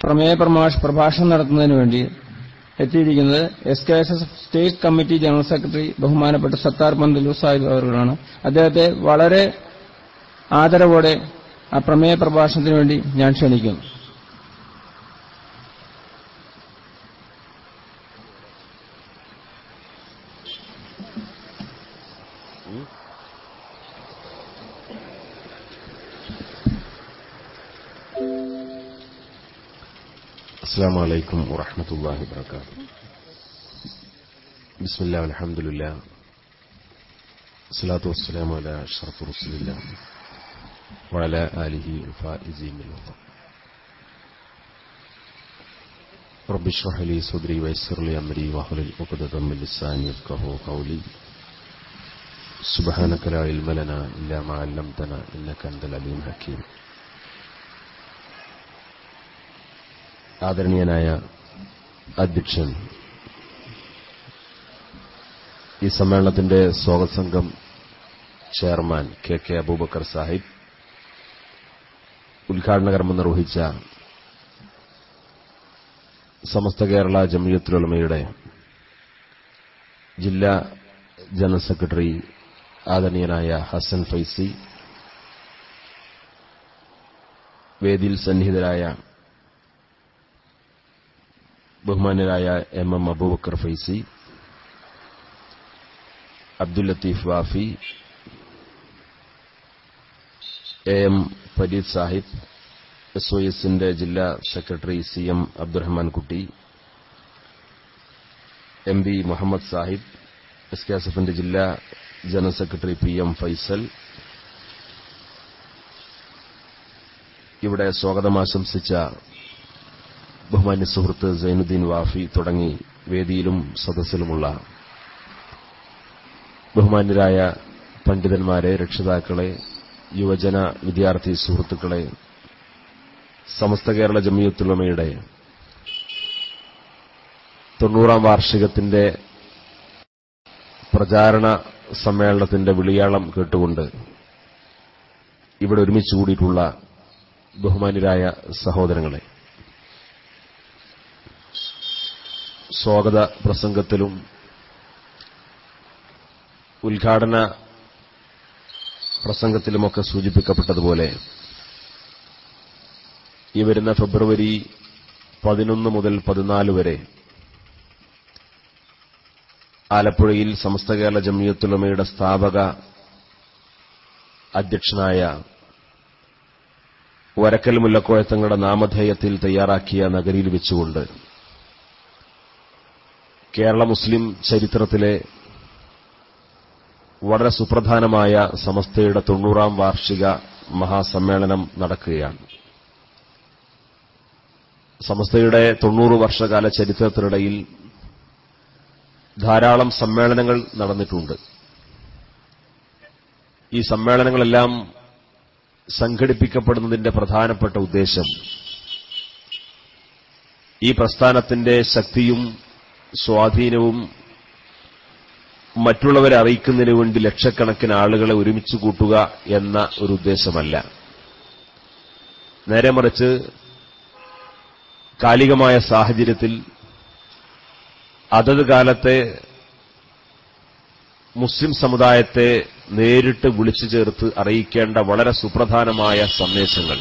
പ്രമേയ പ്രമാഷ പ്രഭാഷണം നടത്തുന്നതിന് വേണ്ടി എത്തിയിരിക്കുന്നത് S K S S state committee general secretary ബഹുമാനപ്പെട്ട സത്താർ പന്തലൂർ സാഹിബ് അവர்களാണ് അദ്ദേഹത്തെ വളരെ ആദരവോടെ ആ പ്രമേയ പ്രഭാഷണത്തിന് വേണ്ടി ഞാൻ ക്ഷണിക്കുന്നു السلام عليكم ورحمة الله وبركاته بسم الله والحمد لله الصلاة والسلام على أشرف رسول الله وعلى آله الفائزين بالوفاء رب اشرح لي صدري ويسر لي أمري واحلل عقدة من لساني يفقهوا قولي سبحانك لا علم لنا إلا ما علمتنا إنك أنت العليم الحكيم ആദരണീയനായ അധ്യക്ഷൻ ഈ സമ്മേളനത്തിന്റെ സ്വാഗത സംഘം chairman K K Abubakar Sahib ഉദ്ഘാടന കർമ്മം നിർവഹിച്ച സമസ്ത കേരള ജമിയത്തുലമയുടെ ജില്ലാ ജനറൽ സെക്രട്ടറി ആദരണീയനായ ഹസൻ ഫൈസി വേദിയിൽ സന്നിഹിതരായ ബഹുമാന്യരായ M M Abubakar Faizi Abdul Latheef Wafi A M Fareed Sahib S O എസിന്റെ ജില്ലാ secretary C M Abdurahman Kutty M P Muhammad Sahib S K S എഫിന്റെ ജില്ലാ general secretary P M Faisal ഇവിടെ സ്വാഗതം ആശംസിച്ച ബഹുമാന്യ സുഹൃത്ത് സൈനുദ്ദീൻ വാഫി തുടങ്ങി വേദിയിലും സദസ്സിലുമുള്ള ബഹുമാന്യരായ പണ്ഡിതന്മാരെ രക്ഷിതാക്കളെ യുവജന വിദ്യാർത്ഥി സുഹൃത്തുക്കളെ സമസ്ത കേരള ജമിയത്തുലമയുടെ തൊണ്ണൂറാം വാർഷികത്തിന്റെ പ്രചാരണ സമ്മേളനത്തിന്റെ വിളിയാളം കേട്ടുകൊണ്ട് ഇവിടെ ഒരുമിച്ച് കൂടിയിട്ടുള്ള ബഹുമാന്യരായ സഹോദരങ്ങളെ സ്വാഗത പ്രസംഗത്തിലും ഉദ്ഘാടന പ്രസംഗത്തിലുമൊക്കെ സൂചിപ്പിക്കപ്പെട്ടതുപോലെ ഈ വരുന്ന ഫെബ്രുവരി പതിനൊന്ന് മുതൽ പതിനാല് വരെ ആലപ്പുഴയിൽ സമസ്ത കേരള ജമിയത്തുലമയുടെ സ്ഥാപക അധ്യക്ഷനായ വരക്കൽ മുല്ലക്കോയത്തങ്ങളുടെ നാമധേയത്തിൽ തയ്യാറാക്കിയ നഗരിയിൽ വെച്ചുകൊണ്ട് കേരള മുസ്ലിം ചരിത്രത്തിലെ വളരെ സുപ്രധാനമായ സമസ്തയുടെ തൊണ്ണൂറാം വാർഷിക മഹാസമ്മേളനം നടക്കുകയാണ് സമസ്തയുടെ തൊണ്ണൂറ് വർഷകാല ചരിത്രത്തിനിടയിൽ ധാരാളം സമ്മേളനങ്ങൾ നടന്നിട്ടുണ്ട് ഈ സമ്മേളനങ്ങളെല്ലാം സംഘടിപ്പിക്കപ്പെടുന്നതിന്റെ പ്രധാനപ്പെട്ട ഉദ്ദേശം ഈ പ്രസ്ഥാനത്തിന്റെ ശക്തിയും സ്വാധീനവും മറ്റുള്ളവരെ അറിയിക്കുന്നതിന് വേണ്ടി ലക്ഷക്കണക്കിന് ആളുകളെ ഒരുമിച്ച് കൂട്ടുക എന്ന ഒരു ഉദ്ദേശമല്ല നേരെ മറിച്ച് കാലികമായ സാഹചര്യത്തിൽ അതത് കാലത്തെ മുസ്ലിം സമുദായത്തെ നേരിട്ട് വിളിച്ചു ചേർത്ത് അറിയിക്കേണ്ട വളരെ സുപ്രധാനമായ സന്ദേശങ്ങൾ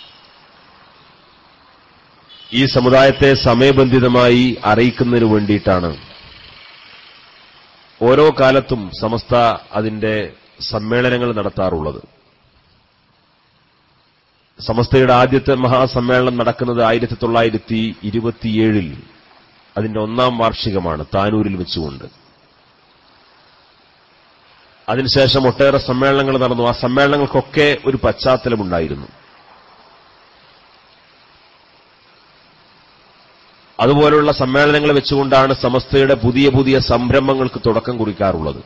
ഈ സമുദായത്തെ സമയബന്ധിതമായി അറിയിക്കുന്നതിന് വേണ്ടിയിട്ടാണ് ഓരോ കാലത്തും സമസ്ത അതിന്റെ സമ്മേളനങ്ങൾ നടത്താറുള്ളത് സമസ്തയുടെ ആദ്യത്തെ മഹാസമ്മേളനം നടക്കുന്നത് ആയിരത്തി തൊള്ളായിരത്തി ഇരുപത്തിയേഴിൽ അതിന്റെ ഒന്നാം വാർഷികമാണ് താനൂരിൽ വെച്ചുകൊണ്ട് അതിനുശേഷം ഒട്ടേറെ സമ്മേളനങ്ങൾ നടന്നു ആ സമ്മേളനങ്ങൾക്കൊക്കെ ഒരു പശ്ചാത്തലമുണ്ടായിരുന്നു അതുപോലുള്ള സമ്മേളനങ്ങൾ വെച്ചുകൊണ്ടാണ് സമസ്തയുടെ പുതിയ പുതിയ സംരംഭങ്ങൾക്ക് തുടക്കം കുറിക്കാറുള്ളത്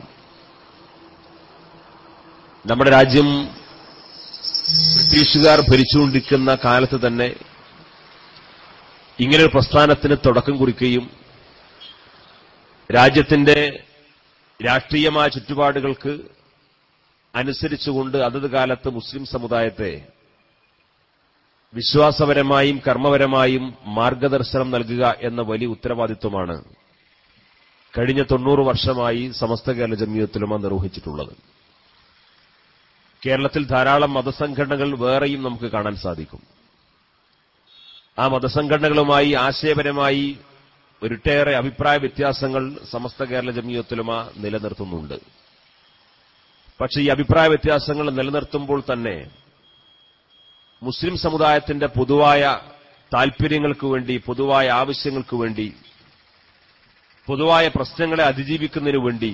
നമ്മുടെ രാജ്യം ബ്രിട്ടീഷുകാർ ഭരിച്ചുകൊണ്ടിരിക്കുന്ന കാലത്ത് തന്നെ ഇങ്ങനൊരു പ്രസ്ഥാനത്തിന് തുടക്കം കുറിക്കുകയും രാജ്യത്തിന്റെ രാഷ്ട്രീയമായ ചുറ്റുപാടുകൾക്ക് അനുസരിച്ചുകൊണ്ട് അതത് കാലത്ത് മുസ്ലിം സമുദായത്തെ വിശ്വാസപരമായും കർമ്മപരമായും മാർഗദർശനം നൽകുക എന്ന വലിയ ഉത്തരവാദിത്വമാണ് കഴിഞ്ഞ തൊണ്ണൂറ് വർഷമായി സമസ്ത കേരള ജമിയത്തുലമ നിർവഹിച്ചിട്ടുള്ളത് കേരളത്തിൽ ധാരാളം മതസംഘടനകൾ വേറെയും നമുക്ക് കാണാൻ സാധിക്കും ആ മതസംഘടനകളുമായി ആശയപരമായി ഒരിട്ടേറെ അഭിപ്രായ വ്യത്യാസങ്ങൾ സമസ്ത കേരള ജമിയത്തുലമ നിലനിർത്തുന്നുണ്ട് പക്ഷേ ഈ അഭിപ്രായ വ്യത്യാസങ്ങൾ നിലനിർത്തുമ്പോൾ തന്നെ മുസ്ലിം സമുദായത്തിന്റെ പൊതുവായ താൽപര്യങ്ങൾക്ക് വേണ്ടി പൊതുവായ ആവശ്യങ്ങൾക്ക് വേണ്ടി പൊതുവായ പ്രശ്നങ്ങളെ അതിജീവിക്കുന്നതിനു വേണ്ടി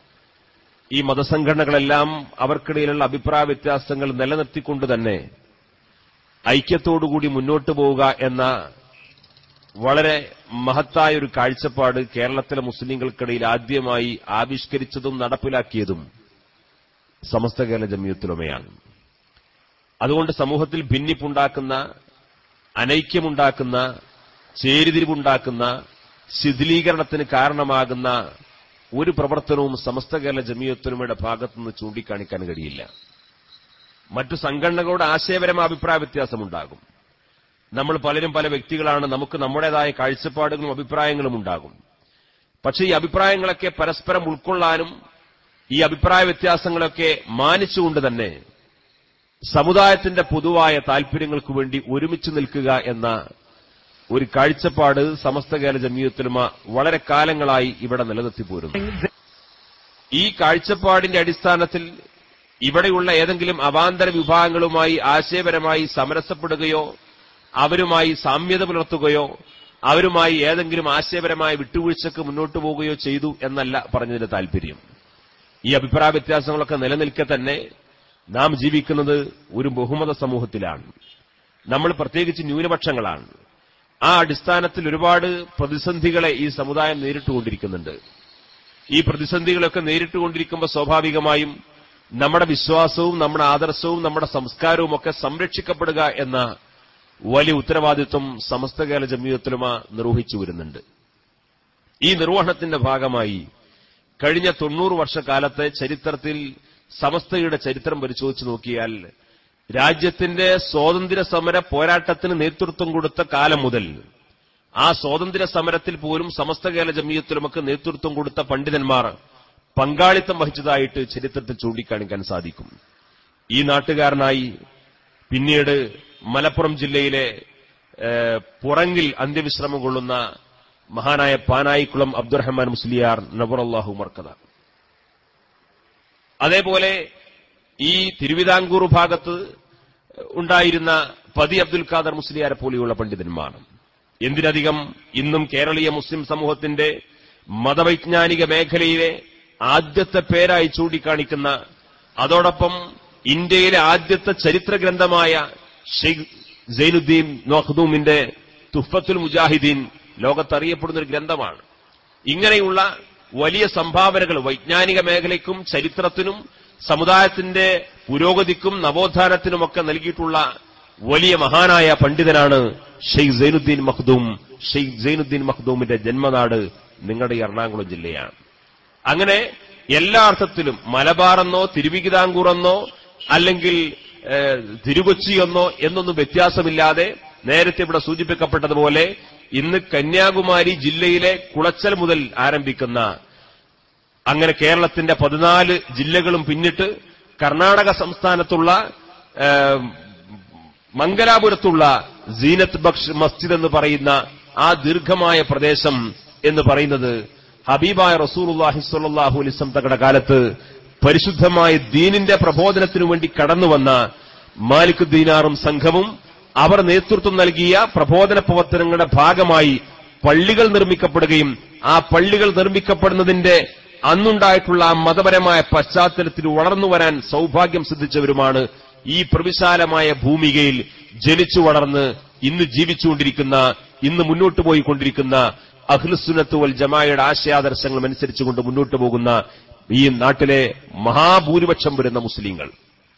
ഈ മതസംഘടനകളെല്ലാം അവർക്കിടയിലുള്ള അഭിപ്രായ വ്യത്യാസങ്ങൾ നിലനിർത്തിക്കൊണ്ട് തന്നെ ഐക്യത്തോടുകൂടി മുന്നോട്ടു പോവുക എന്ന വളരെ മഹത്തായ ഒരു കാഴ്ചപ്പാട് കേരളത്തിലെ മുസ്ലിങ്ങൾക്കിടയിൽ ആദ്യമായി ആവിഷ്കരിച്ചതും നടപ്പിലാക്കിയതും സമസ്ത കേരള ജമിയത്തുലമയാണ് അതുകൊണ്ട് സമൂഹത്തിൽ ഭിന്നിപ്പുണ്ടാക്കുന്ന അനൈക്യമുണ്ടാക്കുന്ന ചേരിതിരിവുണ്ടാക്കുന്ന ശിഥിലീകരണത്തിന് കാരണമാകുന്ന ഒരു പ്രവർത്തനവും സമസ്ത കേരള ജമിയത്തുലമയുടെ ഭാഗത്തുനിന്ന് ചൂണ്ടിക്കാണിക്കാൻ കഴിയില്ല മറ്റു സംഘടനകളുടെ ആശയപരമായ അഭിപ്രായ വ്യത്യാസമുണ്ടാകും നമ്മൾ പലരും പല വ്യക്തികളാണ് നമുക്ക് നമ്മുടേതായ കാഴ്ചപ്പാടുകളും അഭിപ്രായങ്ങളും ഉണ്ടാകും പക്ഷേ ഈ അഭിപ്രായങ്ങളൊക്കെ പരസ്പരം ഉൾക്കൊള്ളാനും ഈ അഭിപ്രായ വ്യത്യാസങ്ങളൊക്കെ മാനിച്ചുകൊണ്ട് തന്നെ സമുദായത്തിന്റെ പൊതുവായ താൽപര്യങ്ങൾക്ക് വേണ്ടി ഒരുമിച്ച് നിൽക്കുക എന്ന ഒരു കാഴ്ചപ്പാട് സമസ്ത കേരള ജമിയത്തുലമ വളരെ കാലങ്ങളായി ഇവിടെ നിലനിർത്തി പോരുന്നു ഈ കാഴ്ചപ്പാടിന്റെ അടിസ്ഥാനത്തിൽ ഇവിടെയുള്ള ഏതെങ്കിലും അവാന്തര വിഭാഗങ്ങളുമായി ആശയപരമായി സമരസപ്പെടുകയോ അവരുമായി സാമ്യത പുലർത്തുകയോ അവരുമായി ഏതെങ്കിലും ആശയപരമായ വിട്ടുവീഴ്ചക്ക് മുന്നോട്ടു പോവുകയോ ചെയ്തു എന്നല്ല പറഞ്ഞതിന്റെ താല്പര്യം ഈ അഭിപ്രായ വ്യത്യാസങ്ങളൊക്കെ നിലനിൽക്കെ തന്നെ നാം ജീവിക്കുന്നത് ഒരു ബഹുമത സമൂഹത്തിലാണ് നമ്മൾ പ്രത്യേകിച്ച് ന്യൂനപക്ഷങ്ങളാണ് ആ അടിസ്ഥാനത്തിൽ ഒരുപാട് പ്രതിസന്ധികളെ ഈ സമുദായം നേരിട്ടുകൊണ്ടിരിക്കുന്നുണ്ട് ഈ പ്രതിസന്ധികളൊക്കെ നേരിട്ടുകൊണ്ടിരിക്കുമ്പോൾ സ്വാഭാവികമായും നമ്മുടെ വിശ്വാസവും നമ്മുടെ ആദർശവും നമ്മുടെ സംസ്കാരവും ഒക്കെ സംരക്ഷിക്കപ്പെടുക എന്ന വലിയ ഉത്തരവാദിത്വം സമസ്ത കേരള ജമീയത്തിലുമ നിർവഹിച്ചു വരുന്നുണ്ട് ഈ നിർവഹണത്തിന്റെ ഭാഗമായി കഴിഞ്ഞ തൊണ്ണൂറ് വർഷക്കാലത്തെ ചരിത്രത്തിൽ സമസ്തയുടെ ചരിത്രം പരിശോധിച്ചു നോക്കിയാൽ രാജ്യത്തിന്റെ സ്വാതന്ത്ര്യ സമര പോരാട്ടത്തിന് നേതൃത്വം കൊടുത്ത കാലം മുതൽ ആ സ്വാതന്ത്ര്യ സമരത്തിൽ പോലും സമസ്ത കേരള ജമീയത്തിലുമൊക്കെ നേതൃത്വം കൊടുത്ത പണ്ഡിതന്മാർ പങ്കാളിത്തം വഹിച്ചതായിട്ട് ചരിത്രത്തിൽ ചൂണ്ടിക്കാണിക്കാൻ സാധിക്കും ഈ നാട്ടുകാരനായി പിന്നീട് മലപ്പുറം ജില്ലയിലെ ഏഹ്, പുറങ്ങിൽ അന്ത്യവിശ്രമം കൊള്ളുന്ന മഹാനായ പാനായിക്കുളം അബ്ദുറഹ്മാൻ മുസ്ലിയാർ നബറല്ലാഹു മർക്കത അതേപോലെ ഈ തിരുവിതാംകൂർ ഭാഗത്ത് ഉണ്ടായിരുന്ന പതി അബ്ദുൽ ഖാദർ മുസ്ലിയാരെ പോലെയുള്ള പണ്ഡിതന്മാർ എന്തിനധികം ഇന്നും കേരളീയ മുസ്ലിം സമൂഹത്തിന്റെ മതവൈജ്ഞാനിക മേഖലയിലെ ആദ്യത്തെ പേരായി ചൂണ്ടിക്കാണിക്കുന്ന അതോടൊപ്പം ഇന്ത്യയിലെ ആദ്യത്തെ ചരിത്ര ഗ്രന്ഥമായ ഷെയ്ഖ് സൈനുദ്ദീൻ നോഖ്ദൂമിന്റെ തുഫത്തുൽ മുജാഹിദീൻ ലോകത്തറിയപ്പെടുന്ന ഒരു ഗ്രന്ഥമാണ് ഇങ്ങനെയുള്ള വലിയ സംഭാവനകൾ വൈജ്ഞാനിക മേഖലയ്ക്കും ചരിത്രത്തിനും സമുദായത്തിന്റെ പുരോഗതിക്കും നവോത്ഥാനത്തിനുമൊക്കെ നൽകിയിട്ടുള്ള വലിയ മഹാനായ പണ്ഡിതനാണ് ഷെയ്ഖ് സൈനുദ്ദീൻ മഖ്ദൂം ഷെയ്ഖ് സൈനുദ്ദീൻ മഖ്ദൂമിന്റെ ജന്മനാട് നിങ്ങളുടെ ഈ എറണാകുളം ജില്ലയാണ് അങ്ങനെ എല്ലാ അർത്ഥത്തിലും മലബാറെന്നോ തിരുവികിതാംകൂറെന്നോ അല്ലെങ്കിൽ ഏഹ്, തിരുകൊച്ചിയെന്നോ എന്നൊന്നും വ്യത്യാസമില്ലാതെ നേരത്തെ ഇവിടെ സൂചിപ്പിക്കപ്പെട്ടതുപോലെ ഇന്ന് കന്യാകുമാരി ജില്ലയിലെ കുളച്ചൽ മുതൽ ആരംഭിക്കുന്ന അങ്ങനെ കേരളത്തിന്റെ പതിനാല് ജില്ലകളും പിന്നിട്ട് കർണാടക സംസ്ഥാനത്തുള്ള ഏഹ്, മംഗലാപുരത്തുള്ള സീനത്ത് ബക്ഷ് മസ്ജിദ് എന്ന് പറയുന്ന ആ ദീർഘമായ പ്രദേശം എന്ന് പറയുന്നത് ഹബീബായ റസൂലുള്ളാഹി സ്വല്ലല്ലാഹു അലൈഹി വസല്ലം തങ്ങളുടെ കാലത്ത് പരിശുദ്ധമായ ദീനിന്റെ പ്രബോധനത്തിനു വേണ്ടി കടന്നുവന്ന മാലിക് ദീനാറും സംഘവും അവർ നേതൃത്വം നൽകിയ പ്രബോധന പ്രവർത്തനങ്ങളുടെ ഭാഗമായി പള്ളികൾ നിർമ്മിക്കപ്പെടുകയും ആ പള്ളികൾ നിർമ്മിക്കപ്പെടുന്നതിന്റെ അന്നുണ്ടായിട്ടുള്ള ആ മതപരമായ പശ്ചാത്തലത്തിൽ വളർന്നു വരാൻ സൗഭാഗ്യം സിദ്ധിച്ചവരുമാണ് ഈ പ്രവിശാലമായ ഭൂമികയിൽ ജനിച്ചു വളർന്ന് ഇന്ന് ജീവിച്ചുകൊണ്ടിരിക്കുന്ന ഇന്ന് മുന്നോട്ട് പോയിക്കൊണ്ടിരിക്കുന്ന അഖ്ലുസുന്നത്ത് വൽ ജമായയുടെ ആശയാദർശങ്ങളും അനുസരിച്ചുകൊണ്ട് മുന്നോട്ട് പോകുന്ന ഈ നാട്ടിലെ മഹാഭൂരിപക്ഷം വരുന്ന മുസ്ലിങ്ങൾ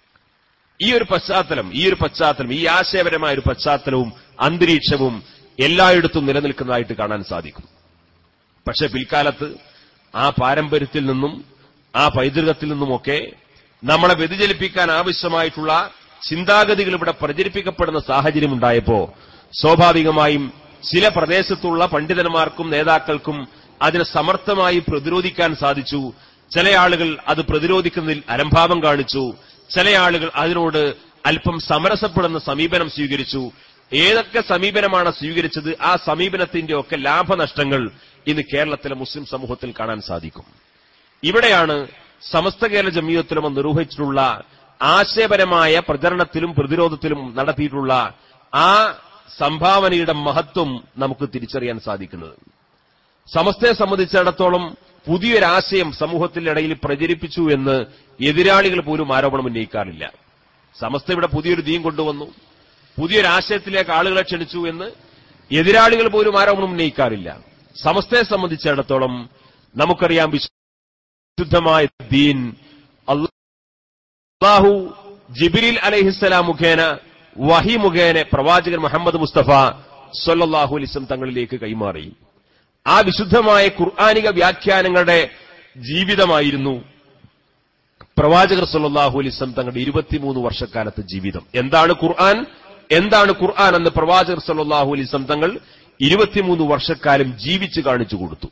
ഈ ഒരു പശ്ചാത്തലം ഈ ഒരു പശ്ചാത്തലം ഈ ആശയപരമായ ഒരു പശ്ചാത്തലവും അന്തരീക്ഷവും എല്ലായിടത്തും നിലനിൽക്കുന്നതായിട്ട് കാണാൻ സാധിക്കും പക്ഷെ പിൽക്കാലത്ത് ആ പാരമ്പര്യത്തിൽ നിന്നും ആ പൈതൃകത്തിൽ നിന്നുമൊക്കെ നമ്മളെ വ്യതിചലിപ്പിക്കാൻ ആവശ്യമായിട്ടുള്ള ചിന്താഗതികൾ ഇവിടെ പ്രചരിപ്പിക്കപ്പെടുന്ന സാഹചര്യം ഉണ്ടായപ്പോ സ്വാഭാവികമായും ചില പ്രദേശത്തുള്ള പണ്ഡിതന്മാർക്കും നേതാക്കൾക്കും അതിനെ സമർത്ഥമായി പ്രതിരോധിക്കാൻ സാധിച്ചു ചില ആളുകൾ അത് പ്രതിരോധിക്കുന്നതിൽ അലംഭാവം കാണിച്ചു ചില ആളുകൾ അതിനോട് അല്പം സമരസപ്പെടുന്ന സമീപനം സ്വീകരിച്ചു ഏതൊക്കെ സമീപനമാണ് സ്വീകരിച്ചത് ആ സമീപനത്തിന്റെ ഒക്കെ ലാഭനഷ്ടങ്ങൾ ഇന്ന് കേരളത്തിലെ മുസ്ലിം സമൂഹത്തിൽ കാണാൻ സാധിക്കും ഇവിടെയാണ് സമസ്ത കേരള ജമീയത്തിലും നിർവഹിച്ചിട്ടുള്ള ആശയപരമായ പ്രചരണത്തിലും പ്രതിരോധത്തിലും നടത്തിയിട്ടുള്ള ആ സംഭാവനയുടെ മഹത്വം നമുക്ക് തിരിച്ചറിയാൻ സാധിക്കുന്നത് സമസ്തയെ സംബന്ധിച്ചിടത്തോളം പുതിയൊരാശയം സമൂഹത്തിനിടയിൽ പ്രചരിപ്പിച്ചു എന്ന് എതിരാളികൾ പോലും ആരോപണം ഉന്നയിക്കാറില്ല സമസ്ത ഇവിടെ പുതിയൊരു ദീൻ കൊണ്ടുവന്നു പുതിയൊരാശയത്തിലേക്ക് ആളുകളെ ക്ഷണിച്ചു എന്ന് എതിരാളികൾ പോലും ആരോപണം ഉന്നയിക്കാറില്ല സമസ്തയെ സംബന്ധിച്ചിടത്തോളം നമുക്കറിയാം വിശുദ്ധമായ ദീൻ അള്ളാഹു ജിബിരിൽ അലഹിസ്സലാം മുഖേന വഹി മുഖേന പ്രവാചകൻ മുഹമ്മദ് മുസ്തഫ സൊല്ലാഹു അലിസ്ലം തങ്ങളിലേക്ക് കൈമാറി ആ വിശുദ്ധമായ ഖുർആാനിക വ്യാഖ്യാനങ്ങളുടെ ജീവിതമായിരുന്നു പ്രവാചകർ സല്ലാഹു അലിസ്ലം തങ്ങളുടെ ഇരുപത്തിമൂന്ന് വർഷക്കാലത്തെ ജീവിതം എന്താണ് ഖുർആൻ എന്താണ് ഖുർആൻ എന്ന് പ്രവാചകർ സല്ലാഹു അലിസ്ലം തങ്ങൾ ഇരുപത്തിമൂന്ന് വർഷക്കാലം ജീവിച്ചു കാണിച്ചു കൊടുത്തു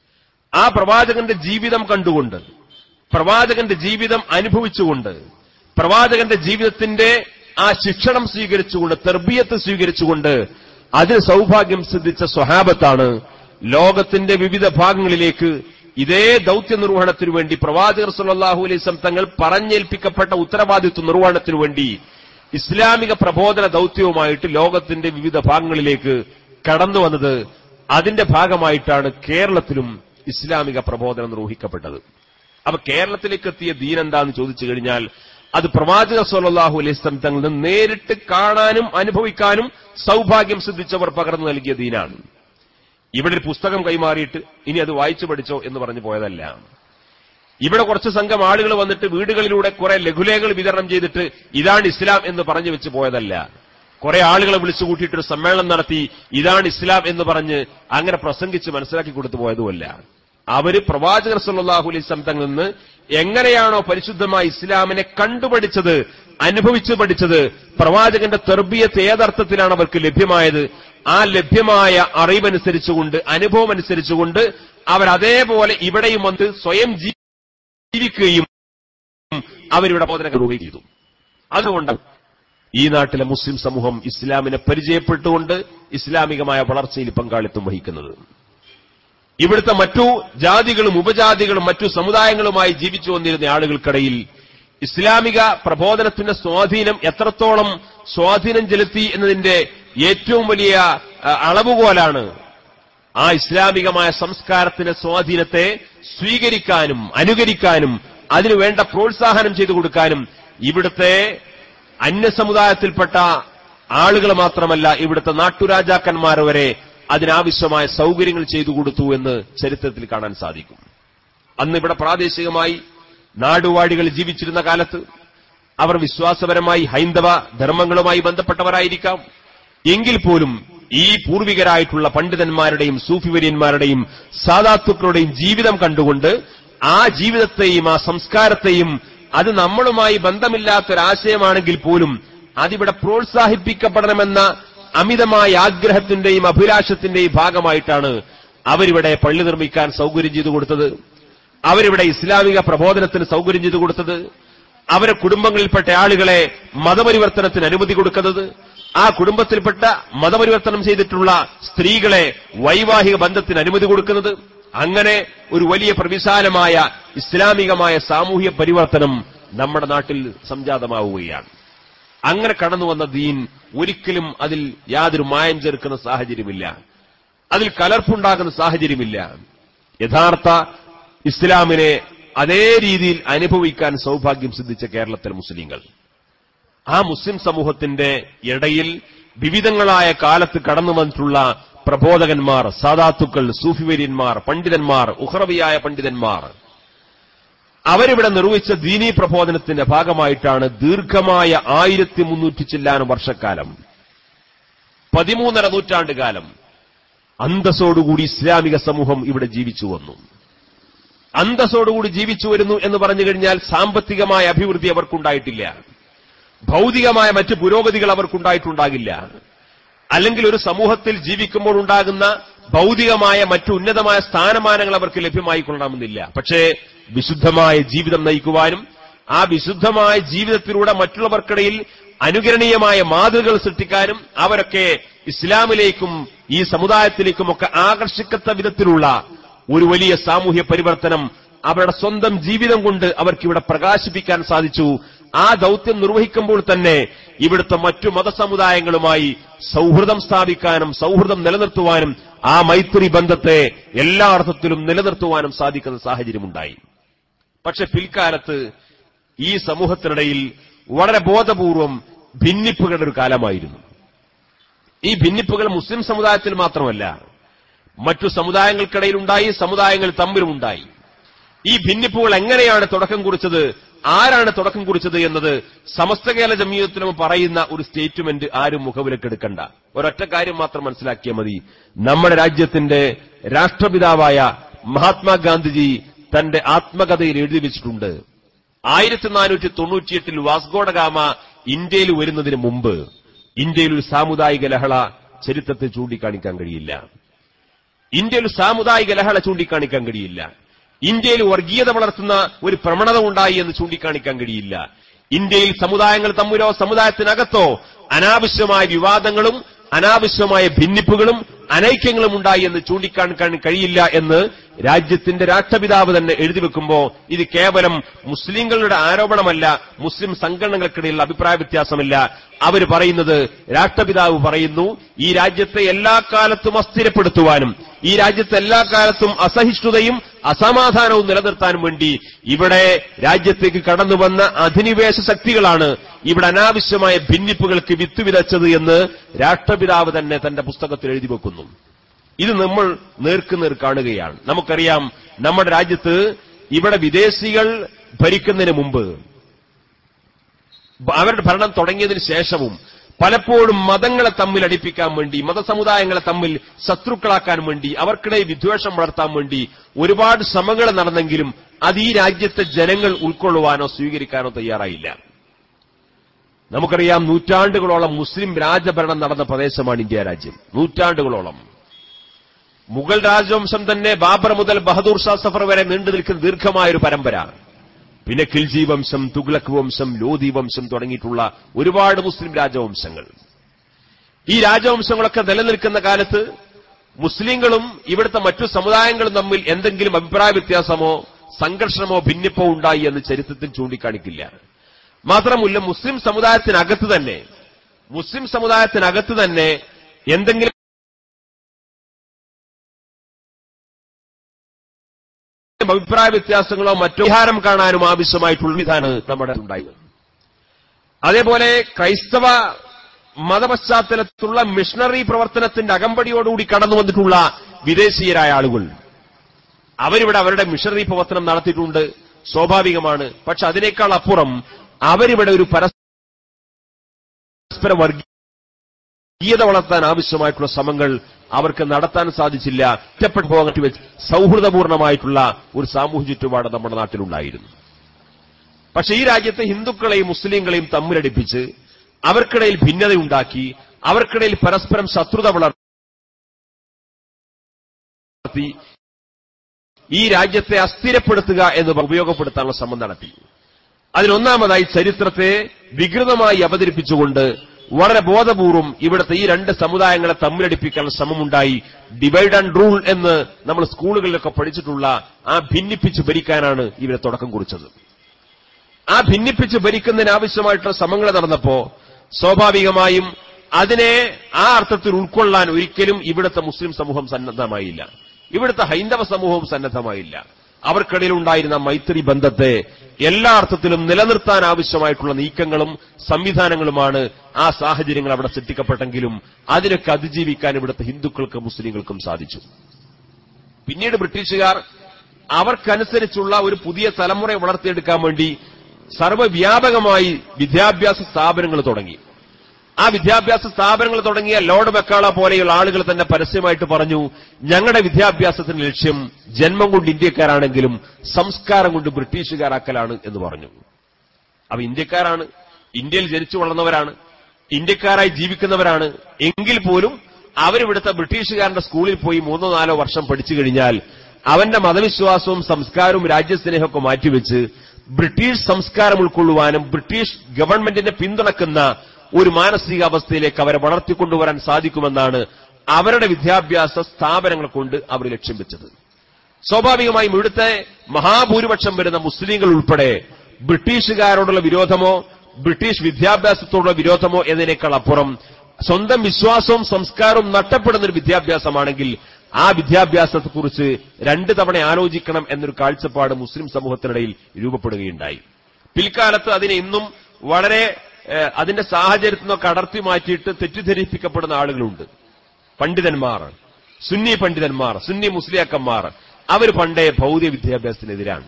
ആ പ്രവാചകന്റെ ജീവിതം കണ്ടുകൊണ്ട് പ്രവാചകന്റെ ജീവിതം അനുഭവിച്ചുകൊണ്ട് പ്രവാചകന്റെ ജീവിതത്തിന്റെ ആ ശിക്ഷണം സ്വീകരിച്ചുകൊണ്ട് തെർബിയത്ത് സ്വീകരിച്ചുകൊണ്ട് അതിന് സൗഭാഗ്യം സിദ്ധിച്ച സ്വഹാബത്താണ് ലോകത്തിന്റെ വിവിധ ഭാഗങ്ങളിലേക്ക് ഇതേ ദൌത്യ നിർവഹണത്തിനു വേണ്ടി പ്രവാചകർ സുല്ലാഹു അലൈസ് തങ്ങൾ പറഞ്ഞേൽപ്പിക്കപ്പെട്ട ഉത്തരവാദിത്വ നിർവഹണത്തിനു വേണ്ടി ഇസ്ലാമിക പ്രബോധന ദൌത്യവുമായിട്ട് ലോകത്തിന്റെ വിവിധ ഭാഗങ്ങളിലേക്ക് കടന്നു വന്നത് അതിന്റെ ഭാഗമായിട്ടാണ് കേരളത്തിലും ഇസ്ലാമിക പ്രബോധനം നിർവഹിക്കപ്പെട്ടത് അപ്പൊ കേരളത്തിലേക്ക് എത്തിയ ദീൻ എന്താന്ന് ചോദിച്ചു കഴിഞ്ഞാൽ അത് പ്രവാചക സല്ലാഹു അലൈസ്ലം തങ്ങളിൽ നിന്ന് നേരിട്ട് കാണാനും അനുഭവിക്കാനും സൗഭാഗ്യം സിദ്ധിച്ചവർ പകർന്നു നൽകിയ ദീനാണ് ഇവിടെ ഒരു പുസ്തകം കൈമാറിയിട്ട് ഇനി അത് വായിച്ചു പഠിച്ചോ എന്ന് പറഞ്ഞു പോയതല്ല ഇവിടെ കുറച്ച് സംഘം ആളുകൾ വന്നിട്ട് വീടുകളിലൂടെ കുറെ ലഘുലേഖകൾ വിതരണം ചെയ്തിട്ട് ഇതാണ് ഇസ്ലാം എന്ന് പറഞ്ഞു വെച്ച് പോയതല്ല കുറെ ആളുകളെ വിളിച്ചു കൂട്ടിയിട്ടൊരു സമ്മേളനം നടത്തി ഇതാണ് ഇസ്ലാം എന്ന് പറഞ്ഞ് അങ്ങനെ പ്രസംഗിച്ച് മനസ്സിലാക്കി കൊടുത്തു പോയതുമല്ല അവര് പ്രവാചകർ സല്ലാഹു അലൈസ് തങ്ങളിൽ നിന്ന് എങ്ങനെയാണോ പരിശുദ്ധമായ ഇസ്ലാമിനെ കണ്ടുപഠിച്ചത് അനുഭവിച്ചു പഠിച്ചത് പ്രവാചകന്റെ തെർബിയത്ത് ഏതർത്ഥത്തിലാണ് അവർക്ക് ലഭ്യമായത് ആ ലഭ്യമായ അറിവനുസരിച്ചുകൊണ്ട് അനുഭവം അനുസരിച്ചുകൊണ്ട് അവർ അതേപോലെ ഇവിടെയും വന്ന് സ്വയം ജീവിക്കുകയും അവരിവിടെ ബോധന നിർവഹിക്കുകയും ചെയ്തു അതുകൊണ്ട് ഈ നാട്ടിലെ മുസ്ലിം സമൂഹം ഇസ്ലാമിനെ പരിചയപ്പെട്ടുകൊണ്ട് ഇസ്ലാമികമായ വളർച്ചയിൽ പങ്കാളിത്തം വഹിക്കുന്നത് ഇവിടുത്തെ മറ്റു ജാതികളും ഉപജാതികളും മറ്റു സമുദായങ്ങളുമായി ജീവിച്ചു വന്നിരുന്ന ആളുകൾക്കിടയിൽ ഇസ്ലാമിക പ്രബോധനത്തിന്റെ സ്വാധീനം എത്രത്തോളം സ്വാധീനം ചെലുത്തി എന്നതിന്റെ ഏറ്റവും വലിയ അഹ്, അളവുകോലാണ് ആ ഇസ്ലാമികമായ സംസ്കാരത്തിന്റെ സ്വാധീനത്തെ സ്വീകരിക്കാനും അനുകരിക്കാനും അതിനു വേണ്ട പ്രോത്സാഹനം ചെയ്തു കൊടുക്കാനും ഇവിടുത്തെ അന്യസമുദായത്തിൽപ്പെട്ട ആളുകൾ മാത്രമല്ല ഇവിടുത്തെ നാട്ടുരാജാക്കന്മാർ വരെ അതിനാവശ്യമായ സൗകര്യങ്ങൾ ചെയ്തു കൊടുത്തു എന്ന് ചരിത്രത്തിൽ കാണാൻ സാധിക്കും അന്ന് ഇവിടെ പ്രാദേശികമായി നാടുവാഴികൾ ജീവിച്ചിരുന്ന കാലത്ത് അവർ വിശ്വാസപരമായി ഹൈന്ദവ ധർമ്മങ്ങളുമായി ബന്ധപ്പെട്ടവരായിരിക്കാം എങ്കിൽ പോലും ഈ പൂർവികരായിട്ടുള്ള പണ്ഡിതന്മാരുടെയും സൂഫിവര്യന്മാരുടെയും സാധാത്തുക്കളുടെയും ജീവിതം കണ്ടുകൊണ്ട് ആ ജീവിതത്തെയും ആ സംസ്കാരത്തെയും അത് നമ്മളുമായി ബന്ധമില്ലാത്തൊരാശയമാണെങ്കിൽ പോലും അതിവിടെ പ്രോത്സാഹിപ്പിക്കപ്പെടണമെന്ന അമിതമായ ആഗ്രഹത്തിന്റെയും അഭിലാഷത്തിന്റെയും ഭാഗമായിട്ടാണ് അവരിവിടെ പള്ളി നിർമ്മിക്കാൻ സൗകര്യം ചെയ്തു കൊടുത്തത് അവരിവിടെ ഇസ്ലാമിക പ്രബോധനത്തിന് സൗകര്യം ചെയ്തു കൊടുത്തത് അവരെ കുടുംബങ്ങളിൽപ്പെട്ട ആളുകളെ മതപരിവർത്തനത്തിന് അനുമതി കൊടുക്കുന്നത് ആ കുടുംബത്തിൽപ്പെട്ട മതപരിവർത്തനം ചെയ്തിട്ടുള്ള സ്ത്രീകളെ വൈവാഹിക ബന്ധത്തിന് അനുമതി കൊടുക്കുന്നത് അങ്ങനെ ഒരു വലിയ പ്രവിശാലമായ ഇസ്ലാമികമായ സാമൂഹ്യ പരിവർത്തനം നമ്മുടെ നാട്ടിൽ സംജാതമാവുകയാണ് അങ്ങനെ കടന്നു വന്ന ദീൻ ഒരിക്കലും അതിൽ യാതൊരു മായം ചേർക്കുന്ന സാഹചര്യമില്ല അതിൽ കലർപ്പുണ്ടാകുന്ന സാഹചര്യമില്ല യഥാർത്ഥ ഇസ്ലാമിനെ അതേ രീതിയിൽ അനുഭവിക്കാൻ സൗഭാഗ്യം സിദ്ധിച്ച കേരളത്തിലെ മുസ്ലിങ്ങൾ ആ മുസ്ലിം സമൂഹത്തിന്റെ ഇടയിൽ വിവിധങ്ങളായ കാലത്ത് കടന്നു വന്നിട്ടുള്ള പ്രബോധകന്മാർ സാദാത്തുക്കൾ സൂഫിവര്യന്മാർ പണ്ഡിതന്മാർ ഉഹ്റവിയായ പണ്ഡിതന്മാർ അവരിവിടെ നിർവഹിച്ച ദീനീ പ്രബോധനത്തിന്റെ ഭാഗമായിട്ടാണ് ദീർഘമായ ആയിരത്തി മുന്നൂറ്റി ചില്ലാനും വർഷക്കാലം പതിമൂന്നര നൂറ്റാണ്ട് കാലം അന്തസ്സോടുകൂടി ഇസ്ലാമിക സമൂഹം ഇവിടെ ജീവിച്ചു വന്നു അന്തസ്സോടുകൂടി ജീവിച്ചു വരുന്നു എന്ന് പറഞ്ഞു കഴിഞ്ഞാൽ സാമ്പത്തികമായ അഭിവൃദ്ധി അവർക്കുണ്ടായിട്ടില്ല ഭൗതികമായ മറ്റ് പുരോഗതികൾ അവർക്കുണ്ടായിട്ടുണ്ടാകില്ല അല്ലെങ്കിൽ ഒരു സമൂഹത്തിൽ ജീവിക്കുമ്പോൾ ഉണ്ടാകുന്ന ഭൗതികമായ മറ്റു ഉന്നതമായ സ്ഥാനമാനങ്ങൾ അവർക്ക് ലഭ്യമായി കൊള്ളണമെന്നില്ല പക്ഷേ വിശുദ്ധമായ ജീവിതം നയിക്കുവാനും ആ വിശുദ്ധമായ ജീവിതത്തിലൂടെ മറ്റുള്ളവർക്കിടയിൽ അനുകരണീയമായ മാതൃകകൾ സൃഷ്ടിക്കാനും അവരൊക്കെ ഇസ്ലാമിലേക്കും ഈ സമുദായത്തിലേക്കും ഒക്കെ ആകർഷിക്കത്ത വിധത്തിലുള്ള ഒരു വലിയ സാമൂഹ്യ പരിവർത്തനം അവരുടെ സ്വന്തം ജീവിതം കൊണ്ട് അവർക്ക് ഇവിടെ പ്രകാശിപ്പിക്കാൻ സാധിച്ചു ആ ദൗത്യം നിർവഹിക്കുമ്പോൾ തന്നെ ഇവിടുത്തെ മറ്റു മതസമുദായങ്ങളുമായി സൗഹൃദം സ്ഥാപിക്കാനും സൗഹൃദം നിലനിർത്തുവാനും ആ മൈത്രി ബന്ധത്തെ എല്ലാ അർത്ഥത്തിലും നിലനിർത്തുവാനും സാധിക്കുന്ന സാഹചര്യമുണ്ടായി പക്ഷെ പിൽക്കാലത്ത് ഈ സമൂഹത്തിനിടയിൽ വളരെ ബോധപൂർവം ഭിന്നിപ്പുകളുടെ ഒരു കാലമായിരുന്നു ഈ ഭിന്നിപ്പുകൾ മുസ്ലിം സമുദായത്തിൽ മാത്രമല്ല മറ്റു സമുദായങ്ങൾക്കിടയിൽ ഉണ്ടായി സമുദായങ്ങൾ തമ്മിലുമുണ്ടായി ഈ ഭിന്നിപ്പുകൾ എങ്ങനെയാണ് തുടക്കം കുറിച്ചത് ആരാണ് തുടക്കം കുറിച്ചത് എന്നത് സമസ്ത കേരള ജമീയത്തിലും പറയുന്ന ഒരു സ്റ്റേറ്റ്മെന്റ് ആരും മുഖവിലക്കെടുക്കണ്ട ഒരൊറ്റ കാര്യം മാത്രം മനസ്സിലാക്കിയാൽ മതി നമ്മുടെ രാജ്യത്തിന്റെ രാഷ്ട്രപിതാവായ മഹാത്മാഗാന്ധിജി തന്റെ ആത്മകഥയിൽ എഴുതി വെച്ചിട്ടുണ്ട് ആയിരത്തി നാനൂറ്റി തൊണ്ണൂറ്റിയെട്ടിൽ വാസ്കോഡഗാമ ഇന്ത്യയിൽ വരുന്നതിന് മുമ്പ് ഇന്ത്യയിൽ ഒരു സാമുദായിക ലഹള ചരിത്രത്തെ ചൂണ്ടിക്കാണിക്കാൻ കഴിയില്ല ഇന്ത്യയിൽ സാമുദായിക ലഹള ചൂണ്ടിക്കാണിക്കാൻ കഴിയില്ല ഇന്ത്യയിൽ വർഗീയത വളർത്തുന്ന ഒരു പ്രവണത ഉണ്ടായി എന്ന് ചൂണ്ടിക്കാണിക്കാൻ കഴിയില്ല ഇന്ത്യയിൽ സമുദായങ്ങൾ തമ്മിലോ സമുദായത്തിനകത്തോ അനാവശ്യമായ വിവാദങ്ങളും അനാവശ്യമായ ഭിന്നിപ്പുകളും അനൈക്യങ്ങളും ഉണ്ടായി എന്ന് ചൂണ്ടിക്കാണിക്കാൻ കഴിയില്ല എന്ന് രാജ്യത്തിന്റെ രാഷ്ട്രപിതാവ് തന്നെ എഴുതി വെക്കുമ്പോ ഇത് കേവലം മുസ്ലിങ്ങളുടെ ആരോപണമല്ല മുസ്ലിം സംഘടനകൾക്കിടയിലുള്ള അഭിപ്രായ വ്യത്യാസമല്ല അവർ പറയുന്നത് രാഷ്ട്രപിതാവ് പറയുന്നു ഈ രാജ്യത്തെ എല്ലാ കാലത്തും അസ്ഥിരപ്പെടുത്തുവാനും ഈ രാജ്യത്തെ എല്ലാ കാലത്തും അസഹിഷ്ണുതയും അസമാധാനവും നിലനിർത്താനും വേണ്ടി ഇവിടെ രാജ്യത്തേക്ക് കടന്നു വന്ന അധിനിവേശ ശക്തികളാണ് ഇവിടെ അനാവശ്യമായ ഭിന്നിപ്പുകൾക്ക് വിത്ത് വിതച്ചത് എന്ന് രാഷ്ട്രപിതാവ് തന്നെ തന്റെ പുസ്തകത്തിൽ എഴുതി വെക്കുന്നു ഇത് നമ്മൾ നേർക്കുനേർ കാണുകയാണ് നമുക്കറിയാം നമ്മുടെ രാജ്യത്ത് ഇവിടെ വിദേശികൾ ഭരിക്കുന്നതിന് മുമ്പ് അവരുടെ ഭരണം തുടങ്ങിയതിന് ശേഷവും പലപ്പോഴും മതങ്ങളെ തമ്മിൽ അടിപ്പിക്കാൻ വേണ്ടി മതസമുദായങ്ങളെ തമ്മിൽ ശത്രുക്കളാക്കാൻ വേണ്ടി അവർക്കിടയിൽ വിദ്വേഷം വളർത്താൻ വേണ്ടി ഒരുപാട് ശ്രമങ്ങൾ നടന്നെങ്കിലും അത് ഈ രാജ്യത്തെ ജനങ്ങൾ ഉൾക്കൊള്ളുവാനോ സ്വീകരിക്കാനോ തയ്യാറായില്ല നമുക്കറിയാം നൂറ്റാണ്ടുകളോളം മുസ്ലിം രാജഭരണം നടന്ന പ്രദേശമാണ് ഇന്ത്യ രാജ്യം നൂറ്റാണ്ടുകളോളം മുഗൾ രാജവംശം തന്നെ ബാബർ മുതൽ ബഹദൂർ ഷാ സഫർ വരെ നീണ്ടു നിൽക്കുന്ന ദീർഘമായ ഒരു പരമ്പര പിന്നെ ഖിൽജി വംശം തുഗ്ലക് വംശം ലോധി വംശം തുടങ്ങിയിട്ടുള്ള ഒരുപാട് മുസ്ലിം രാജവംശങ്ങൾ ഈ രാജവംശങ്ങളൊക്കെ നിലനിൽക്കുന്ന കാലത്ത് മുസ്ലിങ്ങളും ഇവിടുത്തെ മറ്റു സമുദായങ്ങളും തമ്മിൽ എന്തെങ്കിലും അഭിപ്രായ വ്യത്യാസമോ സംഘർഷമോ ഭിന്നിപ്പോ ഉണ്ടായി എന്ന് ചരിത്രത്തിൽ ചൂണ്ടിക്കാണിക്കില്ല മാത്രമല്ല മുസ്ലിം സമുദായത്തിനകത്ത് തന്നെ മുസ്ലിം സമുദായത്തിനകത്ത് തന്നെ എന്തെങ്കിലും അഭിപ്രായ വ്യത്യാസങ്ങളോ മറ്റോ പരിഹാരം കാണാനും ആവശ്യമായിട്ടുള്ള വിധാനം നമ്മുടെ ഉണ്ടായത് അതേപോലെ ക്രൈസ്തവ മതപശ്ചാത്തലത്തിലുള്ള മിഷണറി പ്രവർത്തനത്തിന്റെ അകമ്പടിയോടുകൂടി കടന്നു വന്നിട്ടുള്ള വിദേശീയരായ ആളുകൾ അവരിവിടെ അവരുടെ മിഷണറി പ്രവർത്തനം നടത്തിയിട്ടുണ്ട് സ്വാഭാവികമാണ് പക്ഷെ അതിനേക്കാൾ അപ്പുറം അവരിവിടെ ഒരു പരസ്പര വർഗീയത വളർത്താൻ ആവശ്യമായിട്ടുള്ള ശ്രമങ്ങൾ അവർക്ക് നടത്താൻ സാധിച്ചില്ല ഒറ്റപ്പെട്ടു പോകാൻ വെച്ച് സൗഹൃദപൂർണമായിട്ടുള്ള ഒരു സാമൂഹ്യ ചുറ്റുപാട് നമ്മുടെ നാട്ടിലുണ്ടായിരുന്നു പക്ഷെ ഈ രാജ്യത്തെ ഹിന്ദുക്കളെയും മുസ്ലിങ്ങളെയും തമ്മിലടിപ്പിച്ച് അവർക്കിടയിൽ ഭിന്നതയുണ്ടാക്കി അവർക്കിടയിൽ പരസ്പരം ശത്രുത വളർത്തി ഈ രാജ്യത്തെ അസ്ഥിരപ്പെടുത്തുക എന്ന് ഉപയോഗപ്പെടുത്താനുള്ള ശ്രമം നടത്തി അതിനൊന്നാമതായി ചരിത്രത്തെ വികൃതമായി അവതരിപ്പിച്ചുകൊണ്ട് വളരെ ബോധപൂർവം ഇവിടുത്തെ ഈ രണ്ട് സമുദായങ്ങളെ തമ്മിലടിപ്പിക്കാനുള്ള ശ്രമമുണ്ടായി ഡിവൈഡ് ആൻഡ് റൂൾ എന്ന് നമ്മൾ സ്കൂളുകളിലൊക്കെ പഠിച്ചിട്ടുള്ള ആ ഭിന്നിപ്പിച്ച് ഭരിക്കാനാണ് ഇവരെ തുടക്കം കുറിച്ചത് ആ ഭിന്നിപ്പിച്ച് ഭരിക്കുന്നതിന് ആവശ്യമായിട്ടുള്ള ശ്രമങ്ങൾ നടന്നപ്പോ സ്വാഭാവികമായും അതിനെ ആ അർത്ഥത്തിൽ ഉൾക്കൊള്ളാൻ ഒരിക്കലും ഇവിടുത്തെ മുസ്ലിം സമൂഹം സന്നദ്ധമായില്ല ഇവിടുത്തെ ഹൈന്ദവ സമൂഹവും സന്നദ്ധമായില്ല അവർക്കിടയിൽ ഉണ്ടായിരുന്ന മൈത്രി ബന്ധത്തെ എല്ലാ അർത്ഥത്തിലും നിലനിർത്താൻ ആവശ്യമായിട്ടുള്ള നീക്കങ്ങളും സംവിധാനങ്ങളുമാണ് ആ സാഹചര്യങ്ങൾ അവിടെ സൃഷ്ടിക്കപ്പെട്ടെങ്കിലും അതിനൊക്കെ അതിജീവിക്കാൻ ഇവിടുത്തെ ഹിന്ദുക്കൾക്കും മുസ്ലിങ്ങൾക്കും സാധിച്ചു പിന്നീട് ബ്രിട്ടീഷുകാർ അവർക്കനുസരിച്ചുള്ള ഒരു പുതിയ തലമുറയെ വളർത്തിയെടുക്കാൻ വേണ്ടി സർവ്വവ്യാപകമായി വിദ്യാഭ്യാസ സ്ഥാപനങ്ങൾ തുടങ്ങി ആ വിദ്യാഭ്യാസ സ്ഥാപനങ്ങൾ തുടങ്ങിയ ലോർഡ് മെക്കാള പോലെയുള്ള ആളുകൾ തന്നെ പരസ്യമായിട്ട് പറഞ്ഞു ഞങ്ങളുടെ വിദ്യാഭ്യാസത്തിന്റെ ലക്ഷ്യം ജന്മം കൊണ്ട് ഇന്ത്യക്കാരാണെങ്കിലും സംസ്കാരം കൊണ്ട് ബ്രിട്ടീഷുകാരാക്കലാണ് എന്ന് പറഞ്ഞു അപ്പൊ ഇന്ത്യക്കാരാണ് ഇന്ത്യയിൽ ജനിച്ചു വളർന്നവരാണ് ഇന്ത്യക്കാരായി ജീവിക്കുന്നവരാണ് എങ്കിൽ പോലും അവരിവിടുത്തെ ബ്രിട്ടീഷുകാരന്റെ സ്കൂളിൽ പോയി മൂന്നോ നാലോ വർഷം പഠിച്ചു കഴിഞ്ഞാൽ അവന്റെ മതവിശ്വാസവും സംസ്കാരവും രാജ്യസ്നേഹമൊക്കെ മാറ്റിവെച്ച് ബ്രിട്ടീഷ് സംസ്കാരം ഉൾക്കൊള്ളുവാനും ബ്രിട്ടീഷ് ഗവൺമെന്റിനെ പിന്തുണക്കുന്ന ഒരു മാനസികാവസ്ഥയിലേക്ക് അവരെ വളർത്തിക്കൊണ്ടുവരാൻ സാധിക്കുമെന്നാണ് അവരുടെ വിദ്യാഭ്യാസ സ്ഥാപനങ്ങൾ കൊണ്ട് അവർ ലക്ഷ്യം വെച്ചത് സ്വാഭാവികമായും ഇവിടുത്തെ മഹാഭൂരിപക്ഷം വരുന്ന മുസ്ലിങ്ങൾ ഉൾപ്പെടെ ബ്രിട്ടീഷുകാരോടുള്ള വിരോധമോ ബ്രിട്ടീഷ് വിദ്യാഭ്യാസത്തോടുള്ള വിരോധമോ എന്നതിനേക്കാൾ അപ്പുറം സ്വന്തം വിശ്വാസവും സംസ്കാരവും നഷ്ടപ്പെടുന്ന ഒരു വിദ്യാഭ്യാസമാണെങ്കിൽ ആ വിദ്യാഭ്യാസത്തെക്കുറിച്ച് രണ്ട് തവണ ആലോചിക്കണം എന്നൊരു കാഴ്ചപ്പാട് മുസ്ലിം സമൂഹത്തിനിടയിൽ രൂപപ്പെടുകയുണ്ടായി പിൽക്കാലത്ത് അതിനെ ഇന്നും വളരെ ഏഹ്, അതിന്റെ സാഹചര്യത്തിൽ നിന്നൊക്കെ അടർത്തി മാറ്റിയിട്ട് തെറ്റിദ്ധരിപ്പിക്കപ്പെടുന്ന ആളുകളുണ്ട് പണ്ഡിതന്മാർ സുന്നി പണ്ഡിതന്മാർ സുന്നി മുസ്ലിയാക്കന്മാർ അവർ പണ്ടേ ഭൗതിക വിദ്യാഭ്യാസത്തിനെതിരാണ്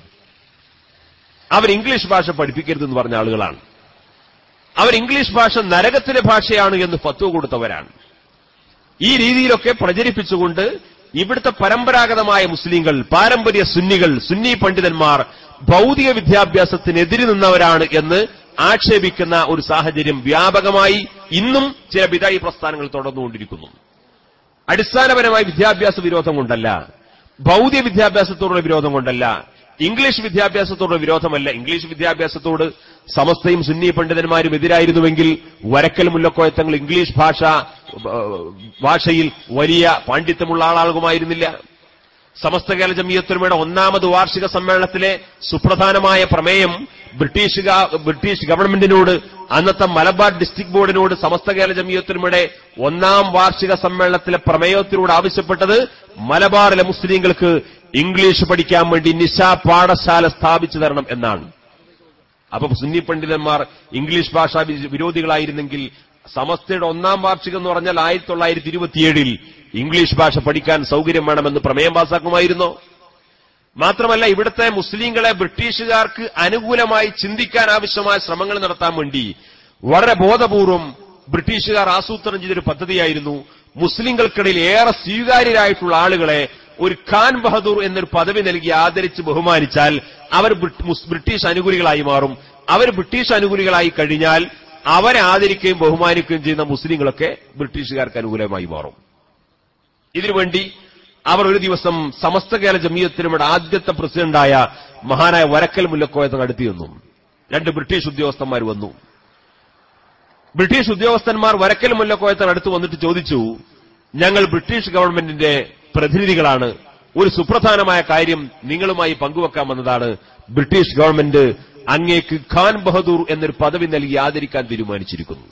അവർ ഇംഗ്ലീഷ് ഭാഷ പഠിപ്പിക്കരുതെന്ന് പറഞ്ഞ ആളുകളാണ് അവർ ഇംഗ്ലീഷ് ഭാഷ നരകത്തിലെ ഭാഷയാണ് എന്ന് ഫത്വ കൊടുത്തവരാണ് ഈ രീതിയിലൊക്കെ പ്രചരിപ്പിച്ചുകൊണ്ട് ഇവിടുത്തെ പരമ്പരാഗതമായ മുസ്ലിങ്ങൾ പാരമ്പര്യ സുന്നികൾ സുന്നി പണ്ഡിതന്മാർ ഭൗതിക വിദ്യാഭ്യാസത്തിനെതിരെ നിന്നവരാണ് എന്ന് ആക്ഷേപിക്കുന്ന ഒരു സാഹചര്യം വ്യാപകമായി ഇന്നും ചില വിദായി പ്രസ്ഥാനങ്ങൾ തുടർന്നുകൊണ്ടിരിക്കുന്നു അടിസ്ഥാനപരമായ വിദ്യാഭ്യാസ വിരോധം കൊണ്ടല്ല ഭൗതിക വിദ്യാഭ്യാസത്തോടുള്ള വിരോധം കൊണ്ടല്ല ഇംഗ്ലീഷ് വിദ്യാഭ്യാസത്തോടുള്ള വിരോധമല്ല ഇംഗ്ലീഷ് വിദ്യാഭ്യാസത്തോട് സമസ്തയും സുന്നി പണ്ഡിതന്മാരും എതിരായിരുന്നുവെങ്കിൽ വരക്കൽ മുല്ലക്കോയത്തങ്ങൾ ഇംഗ്ലീഷ് ഭാഷ ഏഹ്, ഭാഷയിൽ വലിയ പാണ്ഡിത്യമുള്ള ആളാകുമായിരുന്നില്ല സമസ്ത കേരള ജമിയത്തുലമയുടെ ഒന്നാമത് വാർഷിക സമ്മേളനത്തിലെ സുപ്രധാനമായ പ്രമേയം ബ്രിട്ടീഷ് ഗ- ബ്രിട്ടീഷ് ഗവൺമെന്റിനോട് അന്നത്തെ മലബാർ ഡിസ്ട്രിക്ട് ബോർഡിനോട് സമസ്ത കേരള ജമിയത്തുലമയുടെ ഒന്നാം വാർഷിക സമ്മേളനത്തിലെ പ്രമേയത്തിലൂടെ ആവശ്യപ്പെട്ടത് മലബാറിലെ മുസ്ലിങ്ങൾക്ക് ഇംഗ്ലീഷ് പഠിക്കാൻ വേണ്ടി നിശാ പാഠശാല സ്ഥാപിച്ചു തരണം എന്നാണ് അപ്പൊ സുന്നി പണ്ഡിതന്മാർ ഇംഗ്ലീഷ് ഭാഷാ വി- വിരോധികളായിരുന്നെങ്കിൽ സമസ്തയുടെ ഒന്നാം വാർഷികം എന്ന് പറഞ്ഞാൽ ആയിരത്തി തൊള്ളായിരത്തി ഇരുപത്തിയേഴിൽ ഇംഗ്ലീഷ് ഭാഷ പഠിക്കാൻ സൗകര്യം വേണമെന്ന് പ്രമേയം പാസാക്കുമായിരുന്നോ മാത്രമല്ല ഇവിടുത്തെ മുസ്ലിങ്ങളെ ബ്രിട്ടീഷുകാർക്ക് അനുകൂലമായി ചിന്തിക്കാൻ ആവശ്യമായ ശ്രമങ്ങൾ നടത്താൻ വേണ്ടി വളരെ ബോധപൂർവം ബ്രിട്ടീഷുകാർ ആസൂത്രണം ചെയ്തൊരു പദ്ധതിയായിരുന്നു മുസ്ലിങ്ങൾക്കിടയിൽ ഏറെ സ്വീകാര്യരായിട്ടുള്ള ആളുകളെ ഒരു ഖാൻ ബഹദൂർ എന്നൊരു പദവി നൽകി ആദരിച്ച് ബഹുമാനിച്ചാൽ അവർ ബ്രിട്ട്- മുസ്- ബ്രിട്ടീഷ് അനുകൂലികളായി മാറും അവർ ബ്രിട്ടീഷ് അനുകൂലികളായി കഴിഞ്ഞാൽ അവരെ ആദരിക്കുകയും ബഹുമാനിക്കുകയും ചെയ്യുന്ന മുസ്ലിങ്ങളൊക്കെ ബ്രിട്ടീഷുകാർക്ക് അനുകൂലമായി മാറും ഇതിനുവേണ്ടി അവർ ഒരു ദിവസം സമസ്ത കേരള ജമീയത്തിനുടെ ആദ്യത്തെ പ്രസിഡന്റായ മഹാനായ വരക്കൽ മുല്ലക്കോയത്ത് അടുത്തി വന്നു രണ്ട് ബ്രിട്ടീഷ് ഉദ്യോഗസ്ഥന്മാർ വന്നു ബ്രിട്ടീഷ് ഉദ്യോഗസ്ഥന്മാർ വരക്കൽ മുല്ലക്കോയത്തിന് അടുത്ത് വന്നിട്ട് ചോദിച്ചു ഞങ്ങൾ ബ്രിട്ടീഷ് ഗവൺമെന്റിന്റെ പ്രതിനിധികളാണ് ഒരു സുപ്രധാനമായ കാര്യം നിങ്ങളുമായി പങ്കുവെക്കാൻ വന്നതാണ് ബ്രിട്ടീഷ് ഗവൺമെന്റ് അങ്ങേക്ക് ഖാൻ ബഹദൂർ എന്നൊരു പദവി നൽകി ആദരിക്കാൻ തീരുമാനിച്ചിരിക്കുന്നു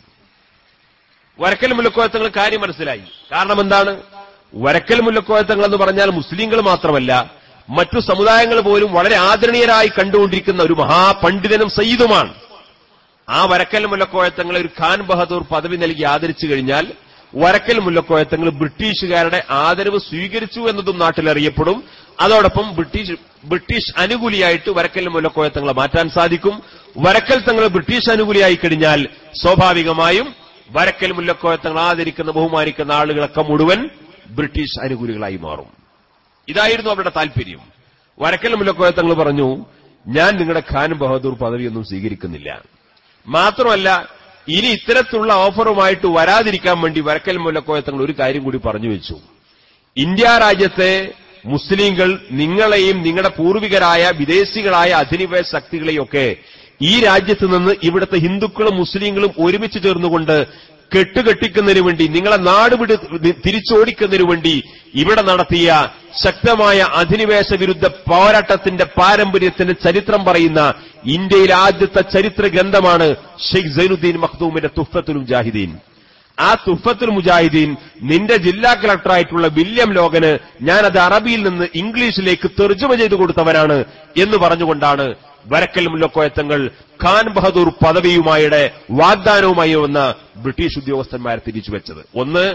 വരക്കൽ മുല്ലക്കോയത്തങ്ങൾ കാര്യം മനസ്സിലായി കാരണം എന്താണ് വരക്കൽ മുല്ലക്കോയത്തങ്ങൾ എന്ന് പറഞ്ഞാൽ മുസ്ലിങ്ങൾ മാത്രമല്ല മറ്റു സമുദായങ്ങൾ പോലും വളരെ ആദരണീയരായി കണ്ടുകൊണ്ടിരിക്കുന്ന ഒരു മഹാപണ്ഡിതനും സയ്യിദുമാണ് ആ വരക്കൽ മുല്ലക്കോയത്തങ്ങൾ ഒരു ഖാൻ ബഹദൂർ പദവി നൽകി ആദരിച്ചു കഴിഞ്ഞാൽ വരക്കൽ മുല്ലക്കോയത്തങ്ങൾ ബ്രിട്ടീഷുകാരുടെ ആദരവ് സ്വീകരിച്ചു എന്നതും നാട്ടിൽ അറിയപ്പെടും അതോടൊപ്പം ബ്രിട്ടീഷ് ബ്രിട്ടീഷ് അനുകൂലിയായിട്ട് വരക്കൽ മുല്ലക്കോയത്തങ്ങളെ മാറ്റാൻ സാധിക്കും വരക്കൽ തങ്ങൾ ബ്രിട്ടീഷ് അനുകൂലിയായി കഴിഞ്ഞാൽ സ്വാഭാവികമായും വരക്കൽ മുല്ലക്കോയത്തങ്ങൾ ആദരിക്കുന്ന ബഹുമാനിക്കുന്ന ആളുകളൊക്കെ മുഴുവൻ ബ്രിട്ടീഷ് അനുകൂലികളായി മാറും ഇതായിരുന്നു അവരുടെ താല്പര്യം വരക്കൽ മുല്ലക്കോയത്തങ്ങൾ പറഞ്ഞു ഞാൻ നിങ്ങളുടെ ഖാൻ ബഹദൂർ പദവിയൊന്നും സ്വീകരിക്കുന്നില്ല മാത്രമല്ല ഇനി ഇത്തരത്തിലുള്ള ഓഫറുമായിട്ട് വരാതിരിക്കാൻ വേണ്ടി വരക്കൽ മുല്ലക്കോയത്തങ്ങൾ ഒരു കാര്യം കൂടി പറഞ്ഞു വെച്ചു ഇന്ത്യ രാജ്യത്തെ മുസ്ലിങ്ങൾ നിങ്ങളെയും നിങ്ങളുടെ പൂർവികരായ വിദേശികളായ അധിനിവേശ ശക്തികളെയൊക്കെ ഈ രാജ്യത്ത് നിന്ന് ഇവിടുത്തെ ഹിന്ദുക്കളും മുസ്ലിങ്ങളും ഒരുമിച്ച് ചേർന്നുകൊണ്ട് കെട്ടുകെട്ടിക്കുന്നതിന് വേണ്ടി നിങ്ങളെ നാട് വിട് തിരിച്ചോടിക്കുന്നതിന് വേണ്ടി ഇവിടെ നടത്തിയ ശക്തമായ അധിനിവേശ വിരുദ്ധ പോരാട്ടത്തിന്റെ പാരമ്പര്യത്തിന്റെ ചരിത്രം പറയുന്ന ഇന്ത്യയിലെ ആദ്യത്തെ ചരിത്ര ഗ്രന്ഥമാണ് ഷെയ്ഖ് സൈനുദ്ദീൻ മഖ്ദൂമിന്റെ തുഫത്തുൽ മുജാഹിദീൻ ആ തുഫത്തുൽ മുജാഹിദീൻ നിന്റെ ജില്ലാ കളക്ടറായിട്ടുള്ള വില്യം ലോഗന് ഞാനത് അറബിയിൽ നിന്ന് ഇംഗ്ലീഷിലേക്ക് തെർജുമ ചെയ്തു കൊടുത്തവരാണ് എന്ന് പറഞ്ഞുകൊണ്ടാണ് വരക്കൽ മുല്ലക്കോയത്തങ്ങൾ ഖാൻ ബഹദൂർ പദവിയുമായുടെ വാഗ്ദാനവുമായി വന്ന ബ്രിട്ടീഷ് ഉദ്യോഗസ്ഥന്മാരെ തിരിച്ചു വെച്ചത് ഒന്ന്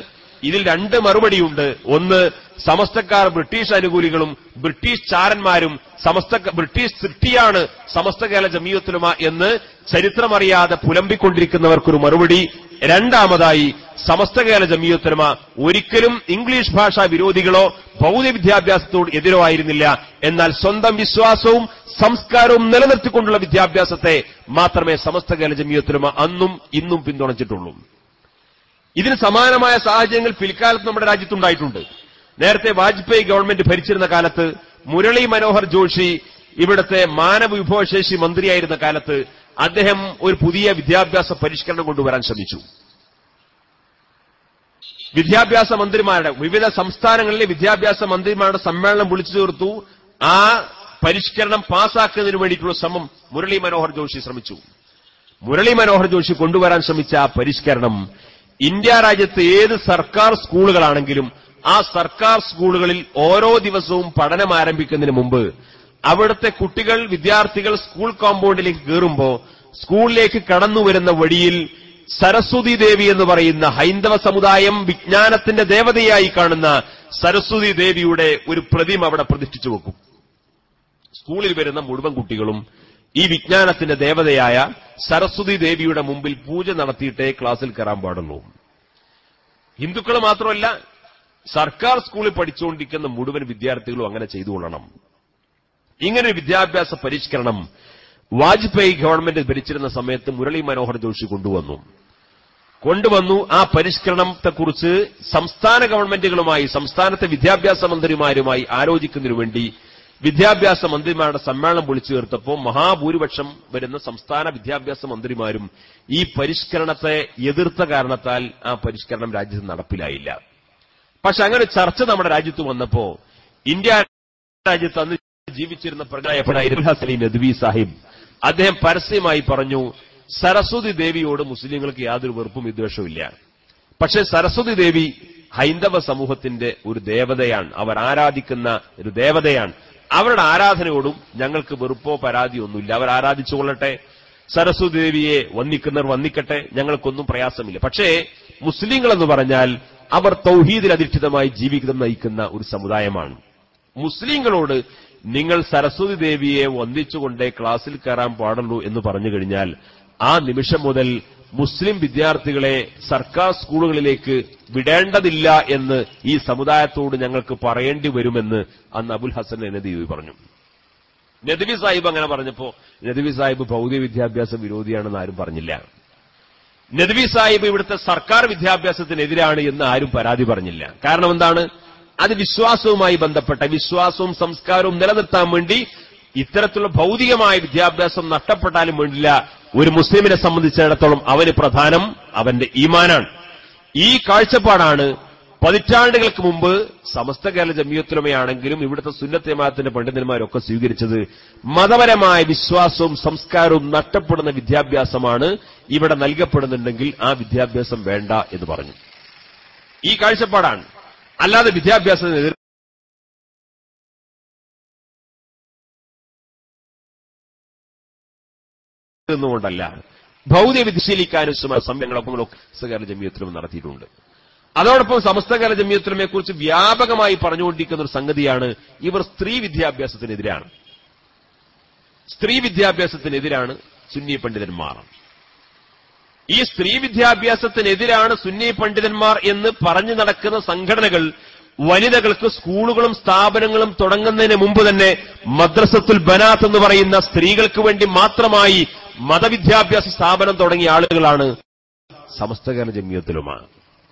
ഇതിൽ രണ്ട് മറുപടിയുണ്ട് ഒന്ന് സമസ്തക്കാർ ബ്രിട്ടീഷ് അനുകൂലികളും ബ്രിട്ടീഷ് ചാരന്മാരും സമസ്ത ബ്രിട്ടീഷ് സൃഷ്ടിയാണ് സമസ്ത കേരള ജമീയത്തുലമ എന്ന് ചരിത്രമറിയാതെ പുലമ്പിക്കൊണ്ടിരിക്കുന്നവർക്കൊരു മറുപടി രണ്ടാമതായി സമസ്ത കേരള ജമീയത്തുലമ ഒരിക്കലും ഇംഗ്ലീഷ് ഭാഷാ വിരോധികളോ ഭൗതിക വിദ്യാഭ്യാസത്തോട് എതിരോ ആയിരുന്നില്ല എന്നാൽ സ്വന്തം വിശ്വാസവും സംസ്കാരവും നിലനിർത്തിക്കൊണ്ടുള്ള വിദ്യാഭ്യാസത്തെ മാത്രമേ സമസ്ത കേരള ജമീയത്തുലമ അന്നും ഇന്നും പിന്തുണച്ചിട്ടുള്ളൂ ഇതിന് സമാനമായ സാഹചര്യങ്ങൾ പിൽക്കാലത്ത് നമ്മുടെ രാജ്യത്തുണ്ടായിട്ടുണ്ട് നേരത്തെ വാജ്പേയി ഗവൺമെന്റ് ഭരിച്ചിരുന്ന കാലത്ത് മുരളി മനോഹർ ജോഷി ഇവിടുത്തെ മാനവ വിഭവശേഷി മന്ത്രിയായിരുന്ന കാലത്ത് അദ്ദേഹം ഒരു പുതിയ വിദ്യാഭ്യാസ പരിഷ്കരണം കൊണ്ടുവരാൻ ശ്രമിച്ചു വിദ്യാഭ്യാസ മന്ത്രിമാരുടെ വിവിധ സംസ്ഥാനങ്ങളിലെ വിദ്യാഭ്യാസ മന്ത്രിമാരുടെ സമ്മേളനം വിളിച്ചു ചേർത്തു ആ പരിഷ്കരണം പാസാക്കുന്നതിന് വേണ്ടിയിട്ടുള്ള ശ്രമം മുരളി മനോഹർ ജോഷി ശ്രമിച്ചു മുരളി മനോഹർ ജോഷി കൊണ്ടുവരാൻ ശ്രമിച്ച ആ പരിഷ്കരണം ഇന്ത്യ രാജ്യത്ത് ഏത് സർക്കാർ സ്കൂളുകളാണെങ്കിലും ആ സർക്കാർ സ്കൂളുകളിൽ ഓരോ ദിവസവും പഠനം ആരംഭിക്കുന്നതിന് മുമ്പ് അവിടുത്തെ കുട്ടികൾ വിദ്യാർത്ഥികൾ സ്കൂൾ കോമ്പൗണ്ടിലേക്ക് കയറുമ്പോ സ്കൂളിലേക്ക് കടന്നു വരുന്ന വഴിയിൽ സരസ്വതി ദേവി എന്ന് പറയുന്ന ഹൈന്ദവ സമുദായം വിജ്ഞാനത്തിന്റെ ദേവതയായി കാണുന്ന സരസ്വതി ദേവിയുടെ ഒരു പ്രതിമ അവിടെ പ്രതിഷ്ഠിച്ചു വെക്കും സ്കൂളിൽ വരുന്ന മുഴുവൻ കുട്ടികളും ഈ വിജ്ഞാനത്തിന്റെ ദേവതയായ സരസ്വതി ദേവിയുടെ മുമ്പിൽ പൂജ നടത്തിയിട്ടേ ക്ലാസ്സിൽ കയറാൻ പാടുള്ളൂ ഹിന്ദുക്കൾ മാത്രമല്ല സർക്കാർ സ്കൂളിൽ പഠിച്ചുകൊണ്ടിരിക്കുന്ന മുഴുവൻ വിദ്യാർത്ഥികളും അങ്ങനെ ചെയ്തുകൊള്ളണം ഇങ്ങനെ ഒരു വിദ്യാഭ്യാസ പരിഷ്കരണം വാജ്പേയി ഗവൺമെന്റ് ഭരിച്ചിരുന്ന സമയത്ത് മുരളി മനോഹർ ജോഷി കൊണ്ടുവന്നു കൊണ്ടുവന്നു ആ പരിഷ്കരണത്തെക്കുറിച്ച് സംസ്ഥാന ഗവൺമെന്റുകളുമായി സംസ്ഥാനത്തെ വിദ്യാഭ്യാസ മന്ത്രിമാരുമായി ആലോചിക്കുന്നതിനു വേണ്ടി വിദ്യാഭ്യാസ മന്ത്രിമാരുടെ സമ്മേളനം വിളിച്ചു ചേർത്തപ്പോൾ മഹാഭൂരിപക്ഷം വരുന്ന സംസ്ഥാന വിദ്യാഭ്യാസ മന്ത്രിമാരും ഈ പരിഷ്കരണത്തെ എതിർത്ത കാരണത്താൽ ആ പരിഷ്കരണം രാജ്യത്ത് നടപ്പിലായില്ല പക്ഷെ അങ്ങനെ ചർച്ച നമ്മുടെ രാജ്യത്ത് വന്നപ്പോ ഇന്ത്യ രാജ്യത്ത് അന്ന് ജീവിച്ചിരുന്ന പ്രജായപ്പനായിരുന്നു ഹസലി നദ്വി സാഹിബ് അദ്ദേഹം പരസ്യമായി പറഞ്ഞു സരസ്വതി ദേവിയോട് മുസ്ലിങ്ങൾക്ക് യാതൊരു വെറുപ്പും വിദ്വേഷവും ഇല്ല പക്ഷെ സരസ്വതി ദേവി ഹൈന്ദവ സമൂഹത്തിന്റെ ഒരു ദേവതയാണ് അവർ ആരാധിക്കുന്ന ഒരു ദേവതയാണ് അവരുടെ ആരാധനയോടും ഞങ്ങൾക്ക് വെറുപ്പോ പരാതിയോ ഒന്നുമില്ല അവർ ആരാധിച്ചുകൊള്ളട്ടെ സരസ്വതി ദേവിയെ വന്ദിക്കുന്നവർ വന്ദിക്കട്ടെ ഞങ്ങൾക്കൊന്നും പ്രയാസമില്ല പക്ഷേ മുസ്ലിങ്ങൾ എന്ന് പറഞ്ഞാൽ അവർ തൗഹീദിൽ അധിഷ്ഠിതമായി ജീവിതം നയിക്കുന്ന ഒരു സമുദായമാണ് മുസ്ലിങ്ങളോട് നിങ്ങൾ സരസ്വതി ദേവിയെ വന്ദിച്ചുകൊണ്ടേ ക്ലാസ്സിൽ കയറാൻ പാടുള്ളൂ എന്ന് പറഞ്ഞു കഴിഞ്ഞാൽ ആ നിമിഷം മുതൽ മുസ്ലിം വിദ്യാർത്ഥികളെ സർക്കാർ സ്കൂളുകളിലേക്ക് വിടേണ്ടതില്ല എന്ന് ഈ സമുദായത്തോട് ഞങ്ങൾക്ക് പറയേണ്ടി വരുമെന്ന് അന്ന് അബുൽ ഹസൻ നദീവി പറഞ്ഞു നദവി സാഹിബ് അങ്ങനെ പറഞ്ഞപ്പോ നദവി സാഹിബ് ഭൗതിക വിദ്യാഭ്യാസ വിരോധിയാണെന്ന് ആരും പറഞ്ഞില്ല നദവി സാഹിബ് ഇവിടുത്തെ സർക്കാർ വിദ്യാഭ്യാസത്തിനെതിരാണ് എന്ന് ആരും പരാതി പറഞ്ഞില്ല കാരണം എന്താണ് അത് വിശ്വാസവുമായി ബന്ധപ്പെട്ട വിശ്വാസവും സംസ്കാരവും നിലനിർത്താൻ വേണ്ടി ഇത്തരത്തിലുള്ള ഭൗതികമായ വിദ്യാഭ്യാസം നഷ്ടപ്പെട്ടാലും വേണ്ടില്ല ഒരു മുസ്ലിമിനെ സംബന്ധിച്ചിടത്തോളം അവന് പ്രധാനം അവന്റെ ഈമാനാണ് ഈ കാഴ്ചപ്പാടാണ് പതിറ്റാണ്ടുകൾക്ക് മുമ്പ് സമസ്ത കേരള ജമിയത്തുലമയാണെങ്കിലും ഇവിടുത്തെ സുന്നത്തേമാത്തിന്റെ പണ്ഡിതന്മാരൊക്കെ സ്വീകരിച്ചത് മതപരമായ വിശ്വാസവും സംസ്കാരവും നഷ്ടപ്പെടുന്ന വിദ്യാഭ്യാസമാണ് ഇവിടെ നൽകപ്പെടുന്നുണ്ടെങ്കിൽ ആ വിദ്യാഭ്യാസം വേണ്ട എന്ന് പറഞ്ഞു ഈ കാഴ്ചപ്പാടാണ് അല്ലാതെ വിദ്യാഭ്യാസത്തിനെതിരെ എന്നുകൊണ്ടല്ല ഭൗതിക വിദ്യശീലിക്കാനും സംരംഭങ്ങളൊക്കെ കേരള ജമിയത്തിലും നടത്തിയിട്ടുണ്ട് അതോടൊപ്പം സമസ്ത കേരള ജമിയത്തിലുമെ കുറിച്ച് വ്യാപകമായി പറഞ്ഞുകൊണ്ടിരിക്കുന്ന ഒരു സംഗതിയാണ് ഇവർ സ്ത്രീ വിദ്യാഭ്യാസത്തിനെതിരാണ് സ്ത്രീ വിദ്യാഭ്യാസത്തിനെതിരാണ് സുന്നി പണ്ഡിതന്മാർ ഈ സ്ത്രീ വിദ്യാഭ്യാസത്തിനെതിരാണ് സുന്നി പണ്ഡിതന്മാർ എന്ന് പറഞ്ഞു നടക്കുന്ന സംഘടനകൾ വനിതകൾക്ക് സ്കൂളുകളും സ്ഥാപനങ്ങളും തുടങ്ങുന്നതിന് മുമ്പ് തന്നെ മദ്രസത്തുൽ ബനാത്ത് എന്ന് പറയുന്ന സ്ത്രീകൾക്ക് വേണ്ടി മാത്രമായി മതവിദ്യാഭ്യാസ സ്ഥാപനം തുടങ്ങിയ ആളുകളാണ് സമസ്ത കേരള ജമിയത്തിലുമാണ്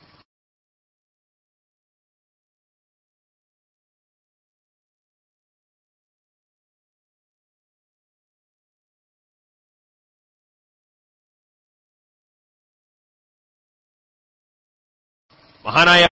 മഹാനായ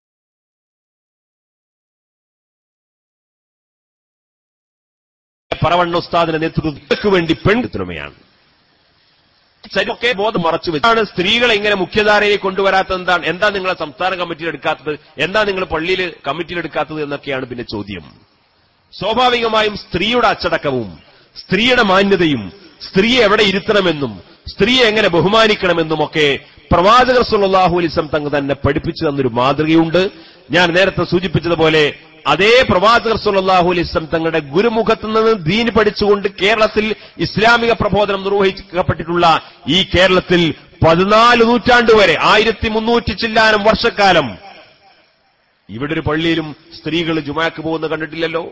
പറവണ്ണ ഉസ്താദിന്റെ നേതൃത്വത്തിലേക്ക് വേണ്ടി പെൺതിനുമയാണ് ശരിയൊക്കെ ബോധം മറച്ചു വെച്ചാണ് സ്ത്രീകളെ ഇങ്ങനെ മുഖ്യധാരയെ കൊണ്ടുവരാത്തത് എന്താണ് എന്താ നിങ്ങളെ സംസ്ഥാന കമ്മിറ്റിയിൽ എടുക്കാത്തത് എന്താ നിങ്ങൾ പള്ളിയിൽ കമ്മിറ്റിയിൽ എടുക്കാത്തത് എന്നൊക്കെയാണ് പിന്നെ ചോദ്യം സ്വാഭാവികമായും സ്ത്രീയുടെ അച്ചടക്കവും സ്ത്രീയുടെ മാന്യതയും സ്ത്രീയെ എവിടെ ഇരുത്തണമെന്നും സ്ത്രീയെ എങ്ങനെ ബഹുമാനിക്കണമെന്നുമൊക്കെ പ്രവാചകർ സുല്ലാഹു അലിസം തങ്ങൾ തന്നെ പഠിപ്പിച്ചു തന്നൊരു മാതൃകയുണ്ട് ഞാൻ നേരത്തെ സൂചിപ്പിച്ചതുപോലെ അതേ പ്രവാചകർ സുല്ലാഹു അലിസ്ലം തങ്ങളുടെ ഗുരുമുഖത്ത് നിന്ന് ദീൻ പഠിച്ചുകൊണ്ട് കേരളത്തിൽ ഇസ്ലാമിക പ്രബോധനം നിർവഹിക്കപ്പെട്ടിട്ടുള്ള ഈ കേരളത്തിൽ പതിനാല് നൂറ്റാണ്ട് വരെ ആയിരത്തി മുന്നൂറ്റി ചില്ലാനം വർഷക്കാലം ഇവിടെ ഒരു പള്ളിയിലും സ്ത്രീകൾ ജുമാക്ക് പോകുന്ന കണ്ടിട്ടില്ലല്ലോ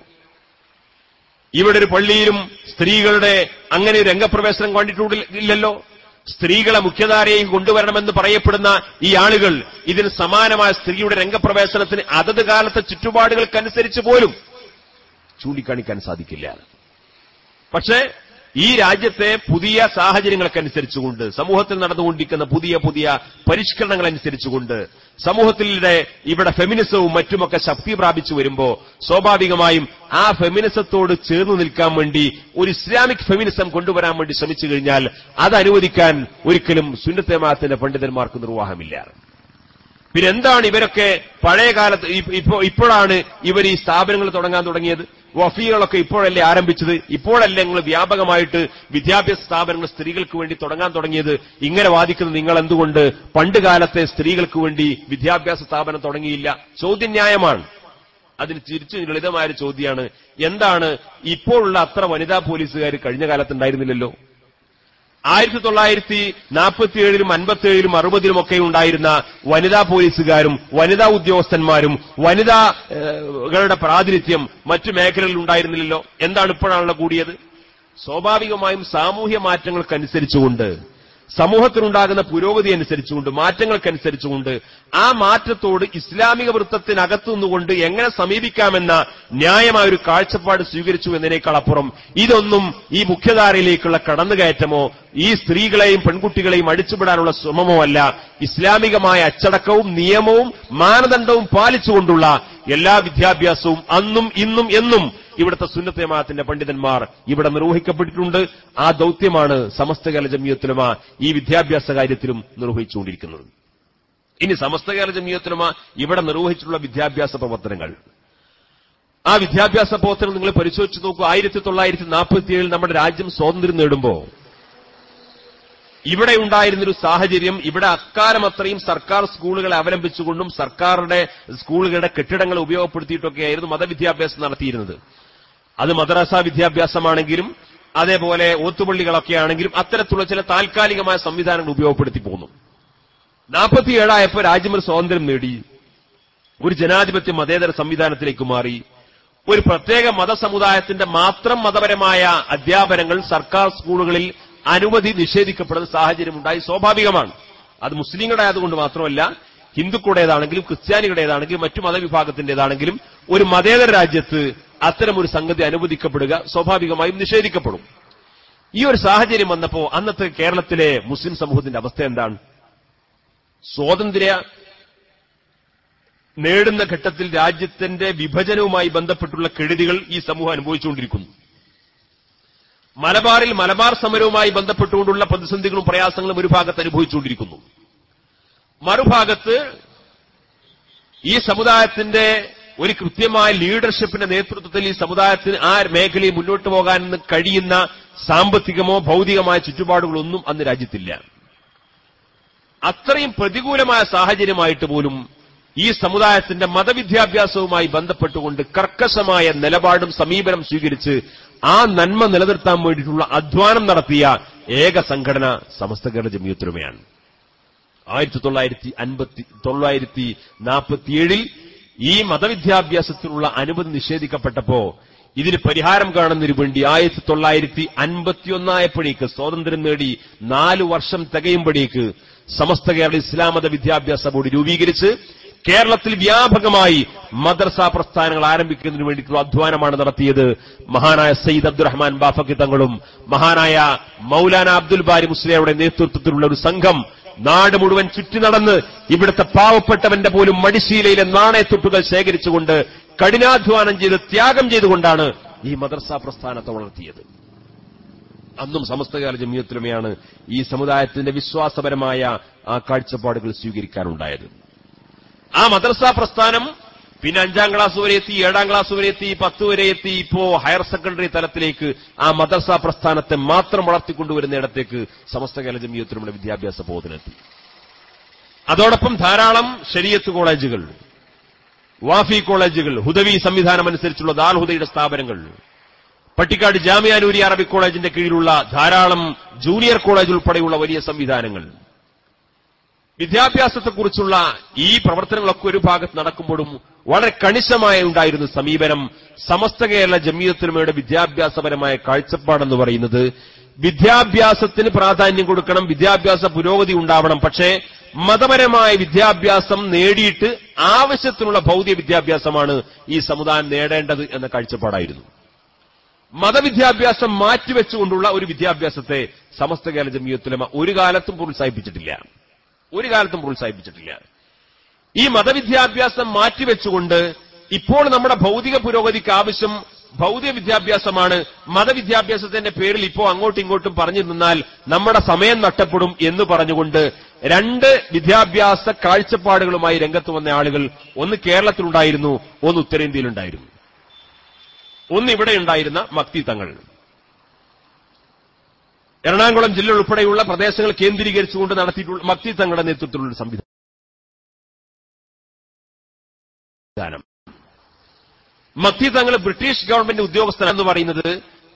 ഇവിടെ ഒരു പള്ളിയിലും സ്ത്രീകളുടെ അങ്ങനെ ഒരു രംഗപ്രവേശനം കണ്ടിട്ടില്ലല്ലോ സ്ത്രീകളെ മുഖ്യധാരയും കൊണ്ടുവരണമെന്ന് പറയപ്പെടുന്ന ഈ ആളുകൾ ഇതിന് സമാനമായ സ്ത്രീയുടെ രംഗപ്രവേശനത്തിന് അതത് കാലത്തെ ചുറ്റുപാടുകൾക്കനുസരിച്ച് പോലും ചൂണ്ടിക്കാണിക്കാൻ സാധിക്കില്ല പക്ഷേ ഈ രാജ്യത്തെ പുതിയ സാഹചര്യങ്ങൾക്കനുസരിച്ചുകൊണ്ട് സമൂഹത്തിൽ നടന്നുകൊണ്ടിരിക്കുന്ന പുതിയ പുതിയ പരിഷ്കരണങ്ങൾ അനുസരിച്ചുകൊണ്ട് സമൂഹത്തിലെ ഇവിടെ ഫെമിനിസവും മറ്റുമൊക്കെ ശക്തി പ്രാപിച്ചു വരുമ്പോ സ്വാഭാവികമായും ആ ഫെമിനിസത്തോട് ചേർന്ന് നിൽക്കാൻ വേണ്ടി ഒരു ഇസ്ലാമിക് ഫെമിനിസം കൊണ്ടുവരാൻ വേണ്ടി ശ്രമിച്ചു കഴിഞ്ഞാൽ അത് അനുവദിക്കാൻ ഒരിക്കലും സുന്നത്തേമാത്തിന്റെ പണ്ഡിതന്മാർക്ക് നിർവാഹമില്ല പിന്നെ എന്താണ് ഇവരൊക്കെ പഴയ കാലത്ത് ഇപ്പ- ഇപ്പോ ഇപ്പോഴാണ് ഇവർ ഈ സ്ഥാപനങ്ങൾ തുടങ്ങാൻ തുടങ്ങിയത് വഫീകളൊക്കെ ഇപ്പോഴല്ലേ ആരംഭിച്ചത് ഇപ്പോഴല്ലേ നിങ്ങൾ വ്യാപകമായിട്ട് വിദ്യാഭ്യാസ സ്ഥാപനങ്ങൾ സ്ത്രീകൾക്ക് വേണ്ടി തുടങ്ങാൻ തുടങ്ങിയത് ഇങ്ങനെ വാദിക്കുന്നത് നിങ്ങൾ എന്തുകൊണ്ട് പണ്ട് കാലത്തെ സ്ത്രീകൾക്ക് വേണ്ടി വിദ്യാഭ്യാസ സ്ഥാപനം തുടങ്ങിയില്ല ചോദ്യം ന്യായമാണ് അതിന് തിരിച്ചു ലളിതമായ ഒരു ചോദ്യമാണ് എന്താണ് ഇപ്പോഴുള്ള അത്ര വനിതാ പോലീസുകാർ കഴിഞ്ഞ കാലത്തുണ്ടായിരുന്നില്ലല്ലോ ആയിരത്തി തൊള്ളായിരത്തി നാൽപ്പത്തിയേഴിലും അൻപത്തിയേഴിലും അറുപതിലും ഒക്കെ ഉണ്ടായിരുന്ന വനിതാ പോലീസുകാരും വനിതാ ഉദ്യോഗസ്ഥന്മാരും വനിതാകളുടെ പ്രാതിനിധ്യം മറ്റു മേഖലകളിൽ ഉണ്ടായിരുന്നില്ലല്ലോ എന്താണ് ഇപ്പോഴാണല്ലോ കൂടിയത് സ്വാഭാവികമായും സാമൂഹ്യ മാറ്റങ്ങൾക്കനുസരിച്ചുകൊണ്ട് സമൂഹത്തിനുണ്ടാകുന്ന പുരോഗതി അനുസരിച്ചുകൊണ്ട് മാറ്റങ്ങൾക്കനുസരിച്ചുകൊണ്ട് ആ മാറ്റത്തോട് ഇസ്ലാമിക വൃത്തത്തിനകത്തു നിന്നുകൊണ്ട് എങ്ങനെ സമീപിക്കാമെന്ന ന്യായമായ ഒരു കാഴ്ചപ്പാട് സ്വീകരിച്ചു എന്നതിനേക്കാൾ അപ്പുറം ഇതൊന്നും ഈ മുഖ്യധാരയിലേക്കുള്ള കടന്നുകയറ്റമോ ഈ സ്ത്രീകളെയും പെൺകുട്ടികളെയും അടിച്ചുവിടാനുള്ള ശ്രമമോ അല്ല ഇസ്ലാമികമായ അച്ചടക്കവും നിയമവും മാനദണ്ഡവും പാലിച്ചുകൊണ്ടുള്ള എല്ലാ വിദ്യാഭ്യാസവും അന്നും ഇന്നും എന്നും ഇവിടുത്തെ സുന്നത്തേമാത്തിന്റെ പണ്ഡിതന്മാർ ഇവിടെ നിർവഹിക്കപ്പെട്ടിട്ടുണ്ട് ആ ദൗത്യമാണ് സമസ്തകാല ജമിയത്തുലമ ഈ വിദ്യാഭ്യാസ കാര്യത്തിലും നിർവഹിച്ചുകൊണ്ടിരിക്കുന്നത് ഇനി സമസ്തകാല ജമിയത്തുലമ ഇവിടെ നിർവഹിച്ചിട്ടുള്ള വിദ്യാഭ്യാസ പ്രവർത്തനങ്ങൾ ആ വിദ്യാഭ്യാസ പ്രവർത്തനം നിങ്ങൾ പരിശോധിച്ച് നോക്കൂ ആയിരത്തി തൊള്ളായിരത്തി നാൽപ്പത്തിയേഴിൽ നമ്മുടെ രാജ്യം സ്വാതന്ത്ര്യം നേടുമ്പോ ഇവിടെ ഉണ്ടായിരുന്നൊരു സാഹചര്യം ഇവിടെ അക്കാലം അത്രയും സർക്കാർ സ്കൂളുകളെ അവലംബിച്ചുകൊണ്ടും സർക്കാരിന്റെ സ്കൂളുകളുടെ കെട്ടിടങ്ങൾ ഉപയോഗപ്പെടുത്തിയിട്ടൊക്കെയായിരുന്നു മതവിദ്യാഭ്യാസം നടത്തിയിരുന്നത് അത് മദ്രസ വിദ്യാഭ്യാസമാണെങ്കിലും അതേപോലെ ഓത്തുപള്ളികളൊക്കെ ആണെങ്കിലും അത്തരത്തിലുള്ള ചില താൽക്കാലികമായ സംവിധാനങ്ങൾ ഉപയോഗപ്പെടുത്തി പോന്നു നാൽപ്പത്തിയേഴായപ്പോൾ രാജ്യം ഒരു സ്വാതന്ത്ര്യം നേടി ഒരു ജനാധിപത്യ മതേതര സംവിധാനത്തിലേക്ക് മാറി ഒരു പ്രത്യേക മതസമുദായത്തിന്റെ മാത്രം മതപരമായ അധ്യാപനങ്ങൾ സർക്കാർ സ്കൂളുകളിൽ അനുമതി നിഷേധിക്കപ്പെടുന്ന സാഹചര്യം ഉണ്ടായി സ്വാഭാവികമാണ് അത് മുസ്ലിങ്ങളുടെ ആയതുകൊണ്ട് മാത്രമല്ല ഹിന്ദുക്കളുടേതാണെങ്കിലും ക്രിസ്ത്യാനികളുടേതാണെങ്കിലും മറ്റു മതവിഭാഗത്തിന്റേതാണെങ്കിലും ഒരു മതേതര രാജ്യത്ത് അത്തരം ഒരു സംഗതി അനുവദിക്കപ്പെടുക സ്വാഭാവികമായും നിഷേധിക്കപ്പെടും ഈ ഒരു സാഹചര്യം വന്നപ്പോ അന്നത്തെ കേരളത്തിലെ മുസ്ലിം സമൂഹത്തിന്റെ അവസ്ഥ എന്താണ് സ്വാതന്ത്ര്യ നേടുന്ന ഘട്ടത്തിൽ രാജ്യത്തിന്റെ വിഭജനവുമായി ബന്ധപ്പെട്ടുള്ള കെടുതികൾ ഈ സമൂഹം അനുഭവിച്ചുകൊണ്ടിരിക്കുന്നു മലബാറിൽ മലബാർ സമരവുമായി ബന്ധപ്പെട്ടുകൊണ്ടുള്ള പ്രതിസന്ധികളും പ്രയാസങ്ങളും ഒരു ഭാഗത്ത് അനുഭവിച്ചുകൊണ്ടിരിക്കുന്നു മറുഭാഗത്ത് ഈ സമുദായത്തിന്റെ ഒരു കൃത്യമായ ലീഡർഷിപ്പിന്റെ നേതൃത്വത്തിൽ ഈ സമുദായത്തിന് ആ മേഖലയിൽ മുന്നോട്ട് പോകാൻ കഴിയുന്ന സാമ്പത്തികമോ ഭൗതികമായ ചുറ്റുപാടുകളൊന്നും അന്ന് രാജ്യത്തില്ല അത്രയും പ്രതികൂലമായ സാഹചര്യമായിട്ട് പോലും ഈ സമുദായത്തിന്റെ മതവിദ്യാഭ്യാസവുമായി ബന്ധപ്പെട്ടുകൊണ്ട് കർക്കശമായ നിലപാടും സമീപനം സ്വീകരിച്ച് ആ നന്മ നിലനിർത്താൻ വേണ്ടിയിട്ടുള്ള അധ്വാനം നടത്തിയ ഏക സംഘടന സമസ്ത കേരള ജമിയത്തുരമയാണ് ആയിരത്തി തൊള്ളായിരത്തി അൻപത്തി തൊള്ളായിരത്തി നാൽപ്പത്തിയേഴിൽ ഈ മതവിദ്യാഭ്യാസത്തിനുള്ള അനുമതി നിഷേധിക്കപ്പെട്ടപ്പോ ഇതിന് പരിഹാരം കാണുന്നതിനു വേണ്ടി ആയിരത്തി തൊള്ളായിരത്തി അൻപത്തിയൊന്നായപ്പോഴേക്ക് സ്വാതന്ത്ര്യം നേടി നാലു വർഷം തികയുമ്പോഴേക്ക് സമസ്ത കേരള ഇസ്ലാം മത വിദ്യാഭ്യാസ ബോർഡ് രൂപീകരിച്ച് കേരളത്തിൽ വ്യാപകമായി മദ്രസ പ്രസ്ഥാനങ്ങൾ ആരംഭിക്കുന്നതിന് വേണ്ടിയിട്ടുള്ള അധ്വാനമാണ് നടത്തിയത് മഹാനായ സയ്യിദ് അബ്ദുറഹ്മാൻ ബാഫക്കി തങ്ങളും മഹാനായ മൗലാന അബ്ദുൽ ബാരി മുസ്ലിയുടെ നേതൃത്വത്തിലുള്ള ഒരു സംഘം നാട് മുഴുവൻ ചുറ്റി നടന്ന് ഇവിടുത്തെ പാവപ്പെട്ടവന്റെ പോലും മടിശീലയിലെ നാണയത്തൊട്ടുകൾ ശേഖരിച്ചുകൊണ്ട് കഠിനാധ്വാനം ചെയ്ത് ത്യാഗം ചെയ്തുകൊണ്ടാണ് ഈ മദ്രസ പ്രസ്ഥാനത്തെ വളർത്തിയത് അന്നും സമസ്തകാല ജമിയത്തിലുമയാണ് ഈ സമുദായത്തിന്റെ വിശ്വാസപരമായ ആ കാഴ്ചപ്പാടുകൾ സ്വീകരിക്കാനുണ്ടായത് ആ മദ്രസ പ്രസ്ഥാനം പിന്നെ അഞ്ചാം ക്ലാസ് വരെ എത്തി ഏഴാം ക്ലാസ് വരെ എത്തി പത്ത് വരെ എത്തി ഇപ്പോ ഹയർ സെക്കൻഡറി തലത്തിലേക്ക് ആ മദ്രസ പ്രസ്ഥാനത്തെ മാത്രം വളർത്തിക്കൊണ്ടുവരുന്ന ഇടത്തേക്ക് സമസ്ത കേരള ജമിയത്തിലുള്ള വിദ്യാഭ്യാസ ബോധനെത്തി അതോടൊപ്പം ധാരാളം ശരീഅത്ത് കോളേജുകൾ വാഫി കോളേജുകൾ ഹുദവി സംവിധാനം അനുസരിച്ചുള്ള ദാൽഹുദയുടെ സ്ഥാപനങ്ങൾ പട്ടിക്കാട് ജാമ്യാനൂരി അറബിക് കോളേജിന്റെ കീഴിലുള്ള ധാരാളം ജൂനിയർ കോളേജ് ഉൾപ്പെടെയുള്ള വലിയ സംവിധാനങ്ങൾ വിദ്യാഭ്യാസത്തെക്കുറിച്ചുള്ള ഈ പ്രവർത്തനങ്ങളൊക്കെ ഒരു ഭാഗത്ത് നടക്കുമ്പോഴും വളരെ കണിശമായ ഉണ്ടായിരുന്ന സമീപനം സമസ്ത കേരള ജമീയത്തിനുമയുടെ വിദ്യാഭ്യാസപരമായ കാഴ്ചപ്പാടെന്ന് പറയുന്നത് വിദ്യാഭ്യാസത്തിന് പ്രാധാന്യം കൊടുക്കണം വിദ്യാഭ്യാസ പുരോഗതി ഉണ്ടാവണം പക്ഷേ മതപരമായ വിദ്യാഭ്യാസം നേടിയിട്ട് ആവശ്യത്തിനുള്ള ഭൗതിക വിദ്യാഭ്യാസമാണ് ഈ സമുദായം നേടേണ്ടത് എന്ന കാഴ്ചപ്പാടായിരുന്നു മതവിദ്യാഭ്യാസം മാറ്റിവെച്ചുകൊണ്ടുള്ള ഒരു വിദ്യാഭ്യാസത്തെ സമസ്ത കേരള ജമീയത്തുലമ ഒരു കാലത്തും പ്രോത്സാഹിപ്പിച്ചിട്ടില്ല ഒരു കാലത്തും പ്രോത്സാഹിപ്പിച്ചിട്ടില്ല ഈ മതവിദ്യാഭ്യാസം മാറ്റിവെച്ചുകൊണ്ട് ഇപ്പോൾ നമ്മുടെ ഭൗതിക പുരോഗതിക്ക് ആവശ്യം ഭൗതിക വിദ്യാഭ്യാസമാണ് മതവിദ്യാഭ്യാസത്തിന്റെ പേരിൽ ഇപ്പോൾ അങ്ങോട്ടും ഇങ്ങോട്ടും പറഞ്ഞു നിന്നാൽ നമ്മുടെ സമയം നഷ്ടപ്പെടും എന്ന് പറഞ്ഞുകൊണ്ട് രണ്ട് വിദ്യാഭ്യാസ കാഴ്ചപ്പാടുകളുമായി രംഗത്ത് വന്ന ആളുകൾ ഒന്ന് കേരളത്തിലുണ്ടായിരുന്നു ഒന്ന് ഉത്തരേന്ത്യയിലുണ്ടായിരുന്നു ഒന്ന് ഇവിടെ ഉണ്ടായിരുന്ന മക്തി തങ്ങൾ എറണാകുളം ജില്ല ഉൾപ്പെടെയുള്ള പ്രദേശങ്ങൾ കേന്ദ്രീകരിച്ചുകൊണ്ട് നടത്തിയിട്ടുള്ള മക്തി തങ്ങളുടെ നേതൃത്വത്തിലുള്ള ഒരു സംവിധാനം മക്തി തങ്ങൾ ബ്രിട്ടീഷ് ഗവൺമെന്റ് ഉദ്യോഗസ്ഥൻ എന്ന് പറയുന്നത്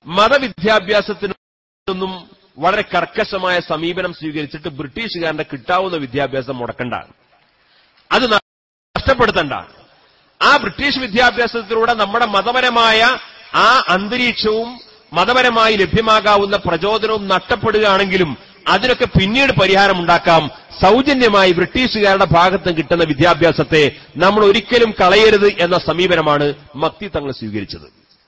മതവിദ്യാഭ്യാസത്തിനൊന്നും വളരെ കർക്കശമായ സമീപനം സ്വീകരിച്ചിട്ട് ബ്രിട്ടീഷുകാരന്റെ കിട്ടാവുന്ന വിദ്യാഭ്യാസം മുടക്കണ്ട അത് നഷ്ടപ്പെടുത്തണ്ട ആ ബ്രിട്ടീഷ് വിദ്യാഭ്യാസത്തിലൂടെ നമ്മുടെ മതപരമായ ആ അന്തരീക്ഷവും മതപരമായി ലഭ്യമാകാവുന്ന പ്രചോദനവും നഷ്ടപ്പെടുകയാണെങ്കിലും അതിനൊക്കെ പിന്നീട് പരിഹാരം ഉണ്ടാക്കാം സൗജന്യമായി ബ്രിട്ടീഷുകാരുടെ ഭാഗത്ത് കിട്ടുന്ന വിദ്യാഭ്യാസത്തെ നമ്മൾ ഒരിക്കലും കളയരുത് എന്ന സമീപനമാണ് മക്തി തങ്ങൾ സ്വീകരിച്ചത്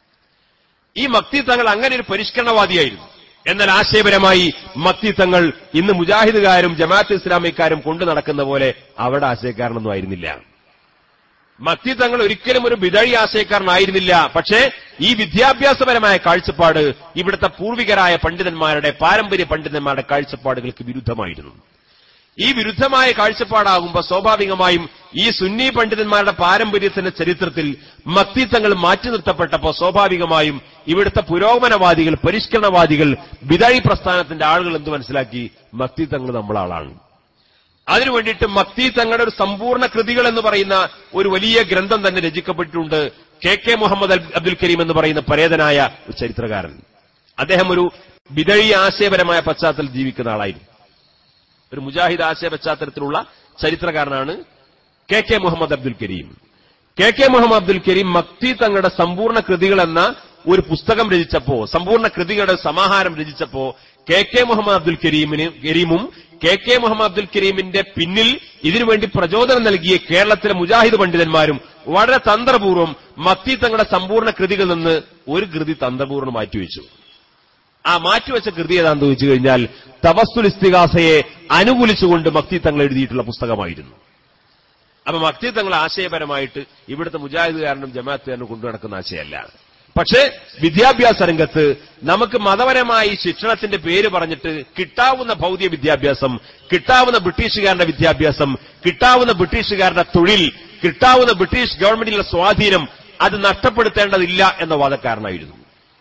ഈ മക്തി തങ്ങൾ അങ്ങനെ ഒരു പരിഷ്കരണവാദിയായിരുന്നു എന്നാൽ ആശയപരമായി മക്തി തങ്ങൾ ഇന്ന് മുജാഹിദുകാരും ജമാഅത്ത് ഇസ്ലാമിക്കാരും കൊണ്ടു നടക്കുന്ന പോലെ അവിടെ ആശയക്കാരനൊന്നും ആയിരുന്നില്ല മക്തി തങ്ങൾ ഒരിക്കലും ഒരു ബിദഴി ആശയക്കാരനായിരുന്നില്ല പക്ഷേ ഈ വിദ്യാഭ്യാസപരമായ കാഴ്ചപ്പാട് ഇവിടുത്തെ പൂർവികരായ പണ്ഡിതന്മാരുടെ പാരമ്പര്യ പണ്ഡിതന്മാരുടെ കാഴ്ചപ്പാടുകൾക്ക് വിരുദ്ധമായിരുന്നു ഈ വിരുദ്ധമായ കാഴ്ചപ്പാടാകുമ്പോൾ സ്വാഭാവികമായും ഈ സുന്നി പണ്ഡിതന്മാരുടെ പാരമ്പര്യത്തിന്റെ ചരിത്രത്തിൽ മക്തി തങ്ങൾ മാറ്റി നിർത്തപ്പെട്ടപ്പോൾ സ്വാഭാവികമായും ഇവിടുത്തെ പുരോഗമനവാദികൾ പരിഷ്കരണവാദികൾ ബിദഴി പ്രസ്ഥാനത്തിന്റെ ആളുകൾ എന്ത് മനസ്സിലാക്കി മക്തി തങ്ങൾ നമ്മളാളാണ് അതിനു വേണ്ടിയിട്ട് മക്തി തങ്ങളുടെ ഒരു സമ്പൂർണ്ണ കൃതികൾ എന്ന് പറയുന്ന ഒരു വലിയ ഗ്രന്ഥം തന്നെ രചിക്കപ്പെട്ടിട്ടുണ്ട് കെ കെ മുഹമ്മദ് അൽ- അബ്ദുൽ കരീം എന്ന് പറയുന്ന പരേതനായ ഒരു ചരിത്രകാരൻ അദ്ദേഹം ഒരു ബിദഴി ആശയപരമായ പശ്ചാത്തലത്തിൽ ജീവിക്കുന്ന ആളായിരുന്നു ഒരു മുജാഹിദ് ആശയ പശ്ചാത്തലത്തിലുള്ള ചരിത്രകാരനാണ് K K Muhammad Abdul Kareem K K Muhammad Abdul Kareem Makti തങ്ങളുടെ സമ്പൂർണ്ണ കൃതികൾ എന്ന ഒരു പുസ്തകം രചിച്ചപ്പോ സമ്പൂർണ്ണ കൃതികളുടെ സമാഹാരം രചിച്ചപ്പോ കെ കെ മുഹമ്മദ് അബ്ദുൽ കരീമിന് കരീമും കെ കെ മുഹമ്മദ് അബ്ദുൽ കരീമിന്റെ പിന്നിൽ ഇതിനുവേണ്ടി പ്രചോദനം നൽകിയ കേരളത്തിലെ മുജാഹിദ് പണ്ഡിതന്മാരും വളരെ തന്ത്രപൂർവ്വം മക്തി തങ്ങളുടെ സമ്പൂർണ്ണ കൃതികളിൽ നിന്ന് ഒരു കൃതി തന്ത്രപൂർവ്വം മാറ്റിവെച്ചു ആ മാറ്റിവെച്ച കൃതി ഏതാണെന്ന് ചോദിച്ചു കഴിഞ്ഞാൽ തപസ്തുൽ ഇസ്തിഹാസയെ അനുകൂലിച്ചുകൊണ്ട് മക്തി തങ്ങൾ എഴുതിയിട്ടുള്ള പുസ്തകമായിരുന്നു അപ്പൊ മക്തി തങ്ങൾ ആശയപരമായിട്ട് ഇവിടുത്തെ മുജാഹിദുകാരനും ജമാഅത്തുകാരനും കൊണ്ടു നടക്കുന്ന ആശയമല്ല പക്ഷേ വിദ്യാഭ്യാസ രംഗത്ത് നമുക്ക് മതപരമായി ശിക്ഷണത്തിന്റെ പേര് പറഞ്ഞിട്ട് കിട്ടാവുന്ന ഭൗതിക വിദ്യാഭ്യാസം കിട്ടാവുന്ന ബ്രിട്ടീഷുകാരുടെ വിദ്യാഭ്യാസം കിട്ടാവുന്ന ബ്രിട്ടീഷുകാരുടെ തൊഴിൽ കിട്ടാവുന്ന ബ്രിട്ടീഷ് ഗവൺമെന്റിന്റെ സ്വാധീനം അത് നഷ്ടപ്പെടുത്തേണ്ടതില്ല എന്ന വാദക്കാരനായിരുന്നു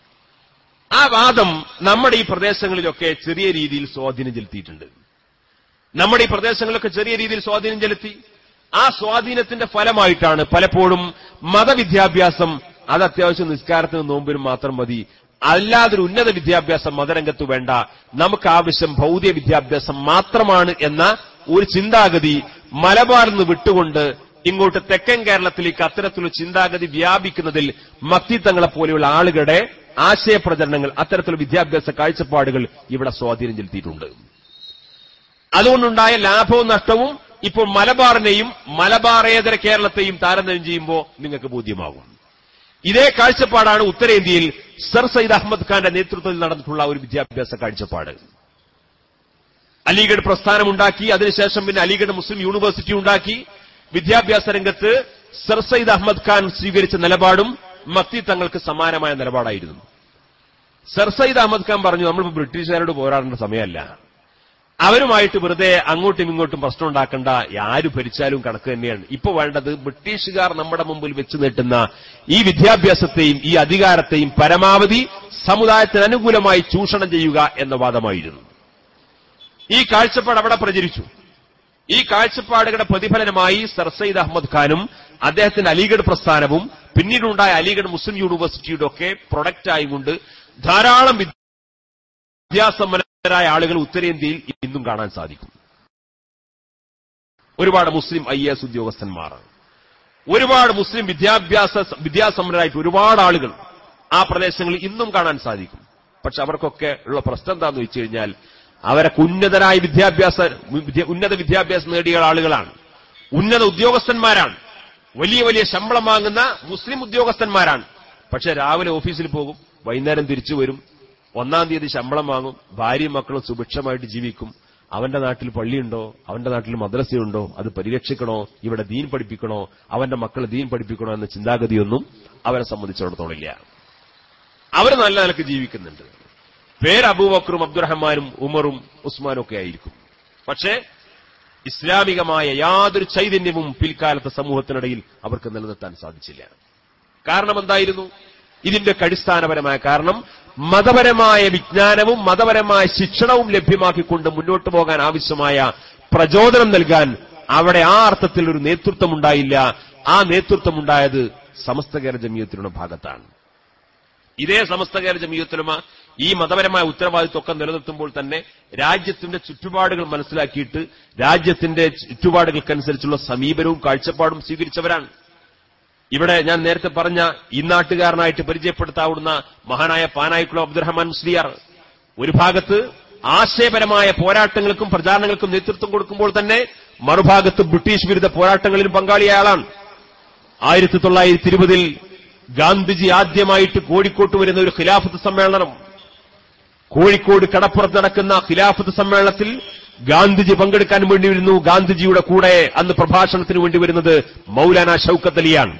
ആ വാദം നമ്മുടെ ഈ പ്രദേശങ്ങളിലൊക്കെ ചെറിയ രീതിയിൽ സ്വാധീനം ചെലുത്തിയിട്ടുണ്ട് നമ്മുടെ ഈ പ്രദേശങ്ങളിലൊക്കെ ചെറിയ രീതിയിൽ സ്വാധീനം ചെലുത്തി ആ സ്വാധീനത്തിന്റെ ഫലമായിട്ടാണ് പലപ്പോഴും മതവിദ്യാഭ്യാസം അത് അത്യാവശ്യം നിസ്കാരത്തിന് നോമ്പിനും മാത്രം മതി അല്ലാതൊരു ഉന്നത വിദ്യാഭ്യാസം മതരംഗത്ത് വേണ്ട നമുക്ക് ആവശ്യം ഭൗതിക വിദ്യാഭ്യാസം മാത്രമാണ് എന്ന ഒരു ചിന്താഗതി മലബാറിൽ നിന്ന് വിട്ടുകൊണ്ട് ഇങ്ങോട്ട് തെക്കൻ കേരളത്തിലേക്ക് അത്തരത്തിലുള്ള ചിന്താഗതി വ്യാപിക്കുന്നതിൽ മക്തിത്തങ്ങളെ പോലെയുള്ള ആളുകളുടെ ആശയപ്രചരണങ്ങൾ അത്തരത്തിലുള്ള വിദ്യാഭ്യാസ കാഴ്ചപ്പാടുകൾ ഇവിടെ സ്വാധീനം ചെലുത്തിയിട്ടുണ്ട് അതുകൊണ്ടുണ്ടായ ലാഭവും നഷ്ടവും ഇപ്പോൾ മലബാറിനെയും മലബാറേതര കേരളത്തെയും താരതമ്യം ചെയ്യുമ്പോൾ നിങ്ങൾക്ക് ബോധ്യമാകും ഇതേ കാഴ്ചപ്പാടാണ് ഉത്തരേന്ത്യയിൽ സർ സയ്യിദ് അഹമ്മദ് ഖാന്റെ നേതൃത്വത്തിൽ നടന്നിട്ടുള്ള ഒരു വിദ്യാഭ്യാസ കാഴ്ചപ്പാട് അലിഗഡ് പ്രസ്ഥാനം ഉണ്ടാക്കി അതിനുശേഷം പിന്നെ അലിഗഡ് മുസ്ലിം യൂണിവേഴ്സിറ്റി ഉണ്ടാക്കി വിദ്യാഭ്യാസ രംഗത്ത് സർ സയ്യിദ് അഹമ്മദ് ഖാൻ സ്വീകരിച്ച നിലപാടും മക്തി തങ്ങൾക്ക് സമാനമായ നിലപാടായിരുന്നു സർ സയ്യിദ് അഹമ്മദ് ഖാൻ പറഞ്ഞു നമ്മളിപ്പോ ബ്രിട്ടീഷുകാരോട് പോരാടേണ്ട സമയമല്ല അവരുമായിട്ട് വെറുതെ അങ്ങോട്ടും ഇങ്ങോട്ടും പ്രശ്നം ഉണ്ടാക്കേണ്ട ആര് ഭരിച്ചാലും കണക്ക് തന്നെയാണ് ഇപ്പൊ വേണ്ടത് ബ്രിട്ടീഷുകാർ നമ്മുടെ മുമ്പിൽ വെച്ച് നീട്ടുന്ന ഈ വിദ്യാഭ്യാസത്തെയും ഈ അധികാരത്തെയും പരമാവധി സമുദായത്തിന് അനുകൂലമായി ചൂഷണം ചെയ്യുക എന്ന വാദമായിരുന്നു ഈ കാഴ്ചപ്പാട് അവിടെ പ്രചരിച്ചു ഈ കാഴ്ചപ്പാടുകളുടെ പ്രതിഫലനമായി സർ സയ്യിദ് അഹമ്മദ് ഖാനും അദ്ദേഹത്തിന്റെ അലിഗഡ് പ്രസ്ഥാനവും പിന്നീടുണ്ടായ അലിഗഡ് മുസ്ലിം യൂണിവേഴ്സിറ്റിയുടെ ഒക്കെ പ്രൊഡക്റ്റ് ആയിക്കൊണ്ട് ധാരാളം വിദ്യാസമ്പന്നരായ ആളുകൾ ഉത്തരേന്ത്യയിൽ ഇന്നും കാണാൻ സാധിക്കും ഒരുപാട് മുസ്ലിം ഐ എസ് ഉദ്യോഗസ്ഥന്മാർ ഒരുപാട് മുസ്ലിം വിദ്യാഭ്യാസ വിദ്യാസമ്പന്നരായിട്ട് ഒരുപാട് ആളുകൾ ആ പ്രദേശങ്ങളിൽ ഇന്നും കാണാൻ സാധിക്കും പക്ഷെ അവർക്കൊക്കെ ഉള്ള പ്രശ്നം എന്താന്ന് വെച്ച് കഴിഞ്ഞാൽ അവരൊക്കെ ഉന്നതരായ വിദ്യാഭ്യാസ വിദ്യ- ഉന്നത വിദ്യാഭ്യാസം നേടിയ ആളുകളാണ് ഉന്നത ഉദ്യോഗസ്ഥന്മാരാണ് വലിയ വലിയ ശമ്പളം വാങ്ങുന്ന മുസ്ലിം ഉദ്യോഗസ്ഥന്മാരാണ് പക്ഷെ രാവിലെ ഓഫീസിൽ പോകും വൈകുന്നേരം തിരിച്ചു വരും ഒന്നാം തീയതി ശമ്പളം വാങ്ങും ഭാര്യയും മക്കളും സുഭിക്ഷമായിട്ട് ജീവിക്കും അവന്റെ നാട്ടിൽ പള്ളിയുണ്ടോ അവന്റെ നാട്ടിൽ മദ്രസയുണ്ടോ അത് പരിരക്ഷിക്കണോ ഇവിടെ ദീൻ പഠിപ്പിക്കണോ അവന്റെ മക്കളെ ദീൻ പഠിപ്പിക്കണോ എന്ന ചിന്താഗതിയൊന്നും അവരെ സംബന്ധിച്ചിടത്തോളം ഇല്ല അവർ നല്ല നിലക്ക് ജീവിക്കുന്നുണ്ട് പേര് അബൂബക്കറും അബ്ദുറഹ്മാനും ഉമറും ഉസ്മാനും ഒക്കെ ആയിരിക്കും പക്ഷേ ഇസ്ലാമികമായ യാതൊരു ചൈതന്യവും പിൽക്കാലത്തെ സമൂഹത്തിനിടയിൽ അവർക്ക് നിലനിർത്താൻ സാധിച്ചില്ല കാരണം എന്തായിരുന്നു ഇതിന്റെ അടിസ്ഥാനപരമായ കാരണം മതപരമായ വിജ്ഞാനവും മതപരമായ ശിക്ഷണവും ലഭ്യമാക്കിക്കൊണ്ട് മുന്നോട്ട് പോകാൻ ആവശ്യമായ പ്രചോദനം നൽകാൻ അവിടെ ആ അർത്ഥത്തിൽ ഒരു നേതൃത്വം ഉണ്ടായില്ല ആ നേതൃത്വം ഉണ്ടായത് സമസ്ത കേരള ജമീയത്തിലുള്ള ഭാഗത്താണ് ഇതേ സമസ്ത കേരള ജമീയത്തിലുമ ഈ മതപരമായ ഉത്തരവാദിത്വമൊക്കെ നിലനിർത്തുമ്പോൾ തന്നെ രാജ്യത്തിന്റെ ചുറ്റുപാടുകൾ മനസ്സിലാക്കിയിട്ട് രാജ്യത്തിന്റെ ചുറ്റുപാടുകൾക്കനുസരിച്ചുള്ള സമീപനവും കാഴ്ചപ്പാടും സ്വീകരിച്ചവരാണ് ഇവിടെ ഞാൻ നേരത്തെ പറഞ്ഞ ഈ നാട്ടുകാരനായിട്ട് പരിചയപ്പെടുത്താവുന്ന മഹാനായ പാനായിക്കുള്ള അബ്ദുറഹ്മാൻ മുസ്ലിയാർ ഒരു ഭാഗത്ത് ആശയപരമായ പോരാട്ടങ്ങൾക്കും പ്രചാരണങ്ങൾക്കും നേതൃത്വം കൊടുക്കുമ്പോൾ തന്നെ മറുഭാഗത്ത് ബ്രിട്ടീഷ് വിരുദ്ധ പോരാട്ടങ്ങളിലും പങ്കാളിയായ ആളാണ് ആയിരത്തി തൊള്ളായിരത്തി ഇരുപതിൽ ഗാന്ധിജി ആദ്യമായിട്ട് കോഴിക്കോട്ട് വരുന്ന ഒരു ഖിലാഫത്ത് സമ്മേളനം കോഴിക്കോട് കടപ്പുറത്ത് നടക്കുന്ന ഖിലാഫത്ത് സമ്മേളനത്തിൽ ഗാന്ധിജി പങ്കെടുക്കാൻ വേണ്ടി വരുന്നു ഗാന്ധിജിയുടെ കൂടെ അന്ന് പ്രഭാഷണത്തിന് വേണ്ടി വരുന്നത് മൗലാന ഷൌക്കത്ത് അലിയാണ്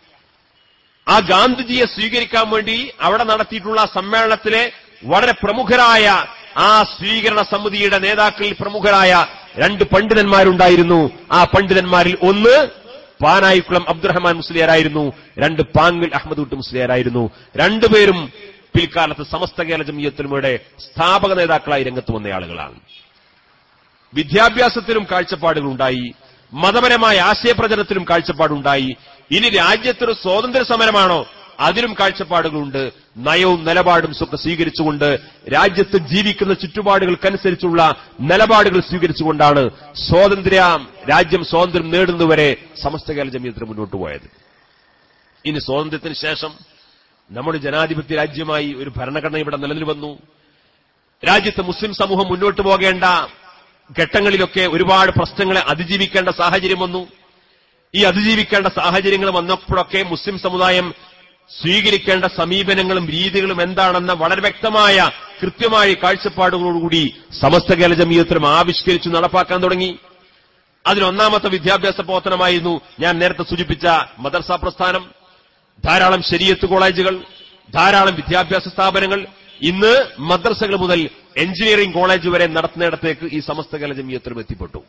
ആ ഗാന്ധിജിയെ സ്വീകരിക്കാൻ വേണ്ടി അവിടെ നടത്തിയിട്ടുള്ള സമ്മേളനത്തിലെ വളരെ പ്രമുഖരായ ആ സ്വീകരണ സമിതിയുടെ നേതാക്കളിൽ പ്രമുഖരായ രണ്ട് പണ്ഡിതന്മാരുണ്ടായിരുന്നു ആ പണ്ഡിതന്മാരിൽ ഒന്ന് പാനായിക്കുളം അബ്ദുറഹ്മാൻ മുസ്ലിയാരായിരുന്നു രണ്ട് പാങ്ങിൽ അഹമ്മദ് കുട്ടി മുസ്ലിയാരായിരുന്നു രണ്ടുപേരും പിൽക്കാലത്ത് സമസ്ത കേരള ജമീയത്തിലുമയുടെ സ്ഥാപക നേതാക്കളായി രംഗത്ത് വന്ന ആളുകളാണ് വിദ്യാഭ്യാസത്തിലും കാഴ്ചപ്പാടുകളുണ്ടായി മതപരമായ ആശയപ്രചരണത്തിലും കാഴ്ചപ്പാടുണ്ടായി ഇനി രാജ്യത്തൊരു സ്വാതന്ത്ര്യ സമരമാണോ അതിനും കാഴ്ചപ്പാടുകളുണ്ട് നയവും നിലപാടും ഒക്കെ സ്വീകരിച്ചുകൊണ്ട് രാജ്യത്ത് ജീവിക്കുന്ന ചുറ്റുപാടുകൾക്കനുസരിച്ചുള്ള നിലപാടുകൾ സ്വീകരിച്ചുകൊണ്ടാണ് സ്വാതന്ത്ര്യ രാജ്യം സ്വാതന്ത്ര്യം നേടുന്നതുവരെ സമസ്ത കേരള ജമീയത്തിന് മുന്നോട്ട് പോയത് ഇനി സ്വാതന്ത്ര്യത്തിന് ശേഷം നമ്മുടെ ജനാധിപത്യ രാജ്യമായി ഒരു ഭരണഘടന ഇവിടെ നിലനിൽ വന്നു രാജ്യത്ത് മുസ്ലിം സമൂഹം മുന്നോട്ട് പോകേണ്ട ഘട്ടങ്ങളിലൊക്കെ ഒരുപാട് പ്രശ്നങ്ങളെ അതിജീവിക്കേണ്ട സാഹചര്യം വന്നു ഈ അതിജീവിക്കേണ്ട സാഹചര്യങ്ങൾ വന്നപ്പോഴൊക്കെ മുസ്ലിം സമുദായം സ്വീകരിക്കേണ്ട സമീപനങ്ങളും രീതികളും എന്താണെന്ന വളരെ വ്യക്തമായ കൃത്യമായ കാഴ്ചപ്പാടുകളോടുകൂടി സമസ്ത കേരള ജമീയത്തിലും ആവിഷ്കരിച്ചു നടപ്പാക്കാൻ തുടങ്ങി അതിലൊന്നാമത്തെ വിദ്യാഭ്യാസ പ്രവർത്തനമായിരുന്നു ഞാൻ നേരത്തെ സൂചിപ്പിച്ച മദർസ പ്രസ്ഥാനം ധാരാളം ശരീയത്ത് കോളേജുകൾ ധാരാളം വിദ്യാഭ്യാസ സ്ഥാപനങ്ങൾ ഇന്ന് മദ്രസകൾ മുതൽ എഞ്ചിനീയറിംഗ് കോളേജ് വരെ നടത്തുന്നിടത്തേക്ക് ഈ സമസ്ത കേരള ജമീയത്തിലും എത്തിപ്പെട്ടു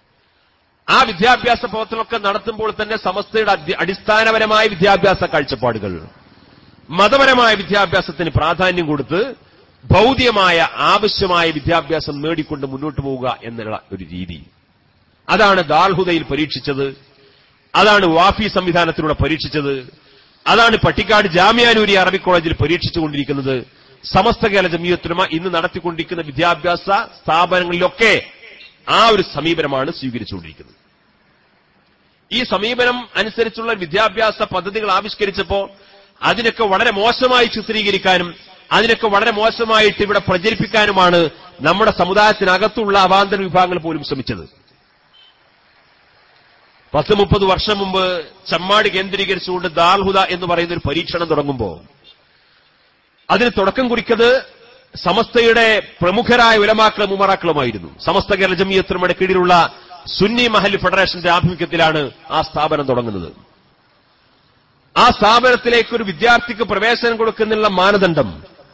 ആ വിദ്യാഭ്യാസ പ്രവർത്തനമൊക്കെ നടത്തുമ്പോൾ തന്നെ സമസ്തയുടെ അധ്യ- അടിസ്ഥാനപരമായ വിദ്യാഭ്യാസ കാഴ്ചപ്പാടുകൾ മതപരമായ വിദ്യാഭ്യാസത്തിന് പ്രാധാന്യം കൊടുത്ത് ഭൗതികമായ ആവശ്യമായ വിദ്യാഭ്യാസം നേടിക്കൊണ്ട് മുന്നോട്ട് പോവുക എന്നുള്ള ഒരു രീതി അതാണ് ദാൽഹുദയിൽ പരീക്ഷിച്ചത് അതാണ് വാഫി സംവിധാനത്തിലൂടെ പരീക്ഷിച്ചത് അതാണ് പട്ടിക്കാട് ജാമ്യാനൂരി അറബിക് കോളേജിൽ പരീക്ഷിച്ചുകൊണ്ടിരിക്കുന്നത് സമസ്ത കേരള ജമീയത്തുലമ ഇന്ന് നടത്തിക്കൊണ്ടിരിക്കുന്ന വിദ്യാഭ്യാസ സ്ഥാപനങ്ങളിലൊക്കെ ആ ഒരു സമീപനമാണ് സ്വീകരിച്ചുകൊണ്ടിരിക്കുന്നത് ഈ സമീപനം അനുസരിച്ചുള്ള വിദ്യാഭ്യാസ പദ്ധതികൾ ആവിഷ്കരിച്ചപ്പോ അതിനൊക്കെ വളരെ മോശമായി ചിത്രീകരിക്കാനും അതിനൊക്കെ വളരെ മോശമായിട്ട് ഇവിടെ പ്രചരിപ്പിക്കാനുമാണ് നമ്മുടെ സമുദായത്തിനകത്തുള്ള അവാന്തര വിഭാഗങ്ങൾ പോലും ശ്രമിച്ചത് പത്ത് മുപ്പത് വർഷം മുമ്പ് ചമ്മാട് കേന്ദ്രീകരിച്ചുകൊണ്ട് ദാൽഹുദ എന്ന് പറയുന്ന ഒരു പരീക്ഷണം തുടങ്ങുമ്പോൾ അതിന് തുടക്കം കുറിക്കത് സമസ്തയുടെ പ്രമുഖരായ ഉലമാക്കളും ഉമറാക്കളുമായിരുന്നു സമസ്ത കേരള ജമീയത്തിനുമയുടെ കീഴിലുള്ള സുന്നി മഹൽ ഫെഡറേഷന്റെ ആഭിമുഖ്യത്തിലാണ് ആ സ്ഥാപനം തുടങ്ങുന്നത് ആ സ്ഥാപനത്തിലേക്ക് ഒരു വിദ്യാർത്ഥിക്ക് പ്രവേശനം കൊടുക്കുന്നതിനുള്ള മാനദണ്ഡം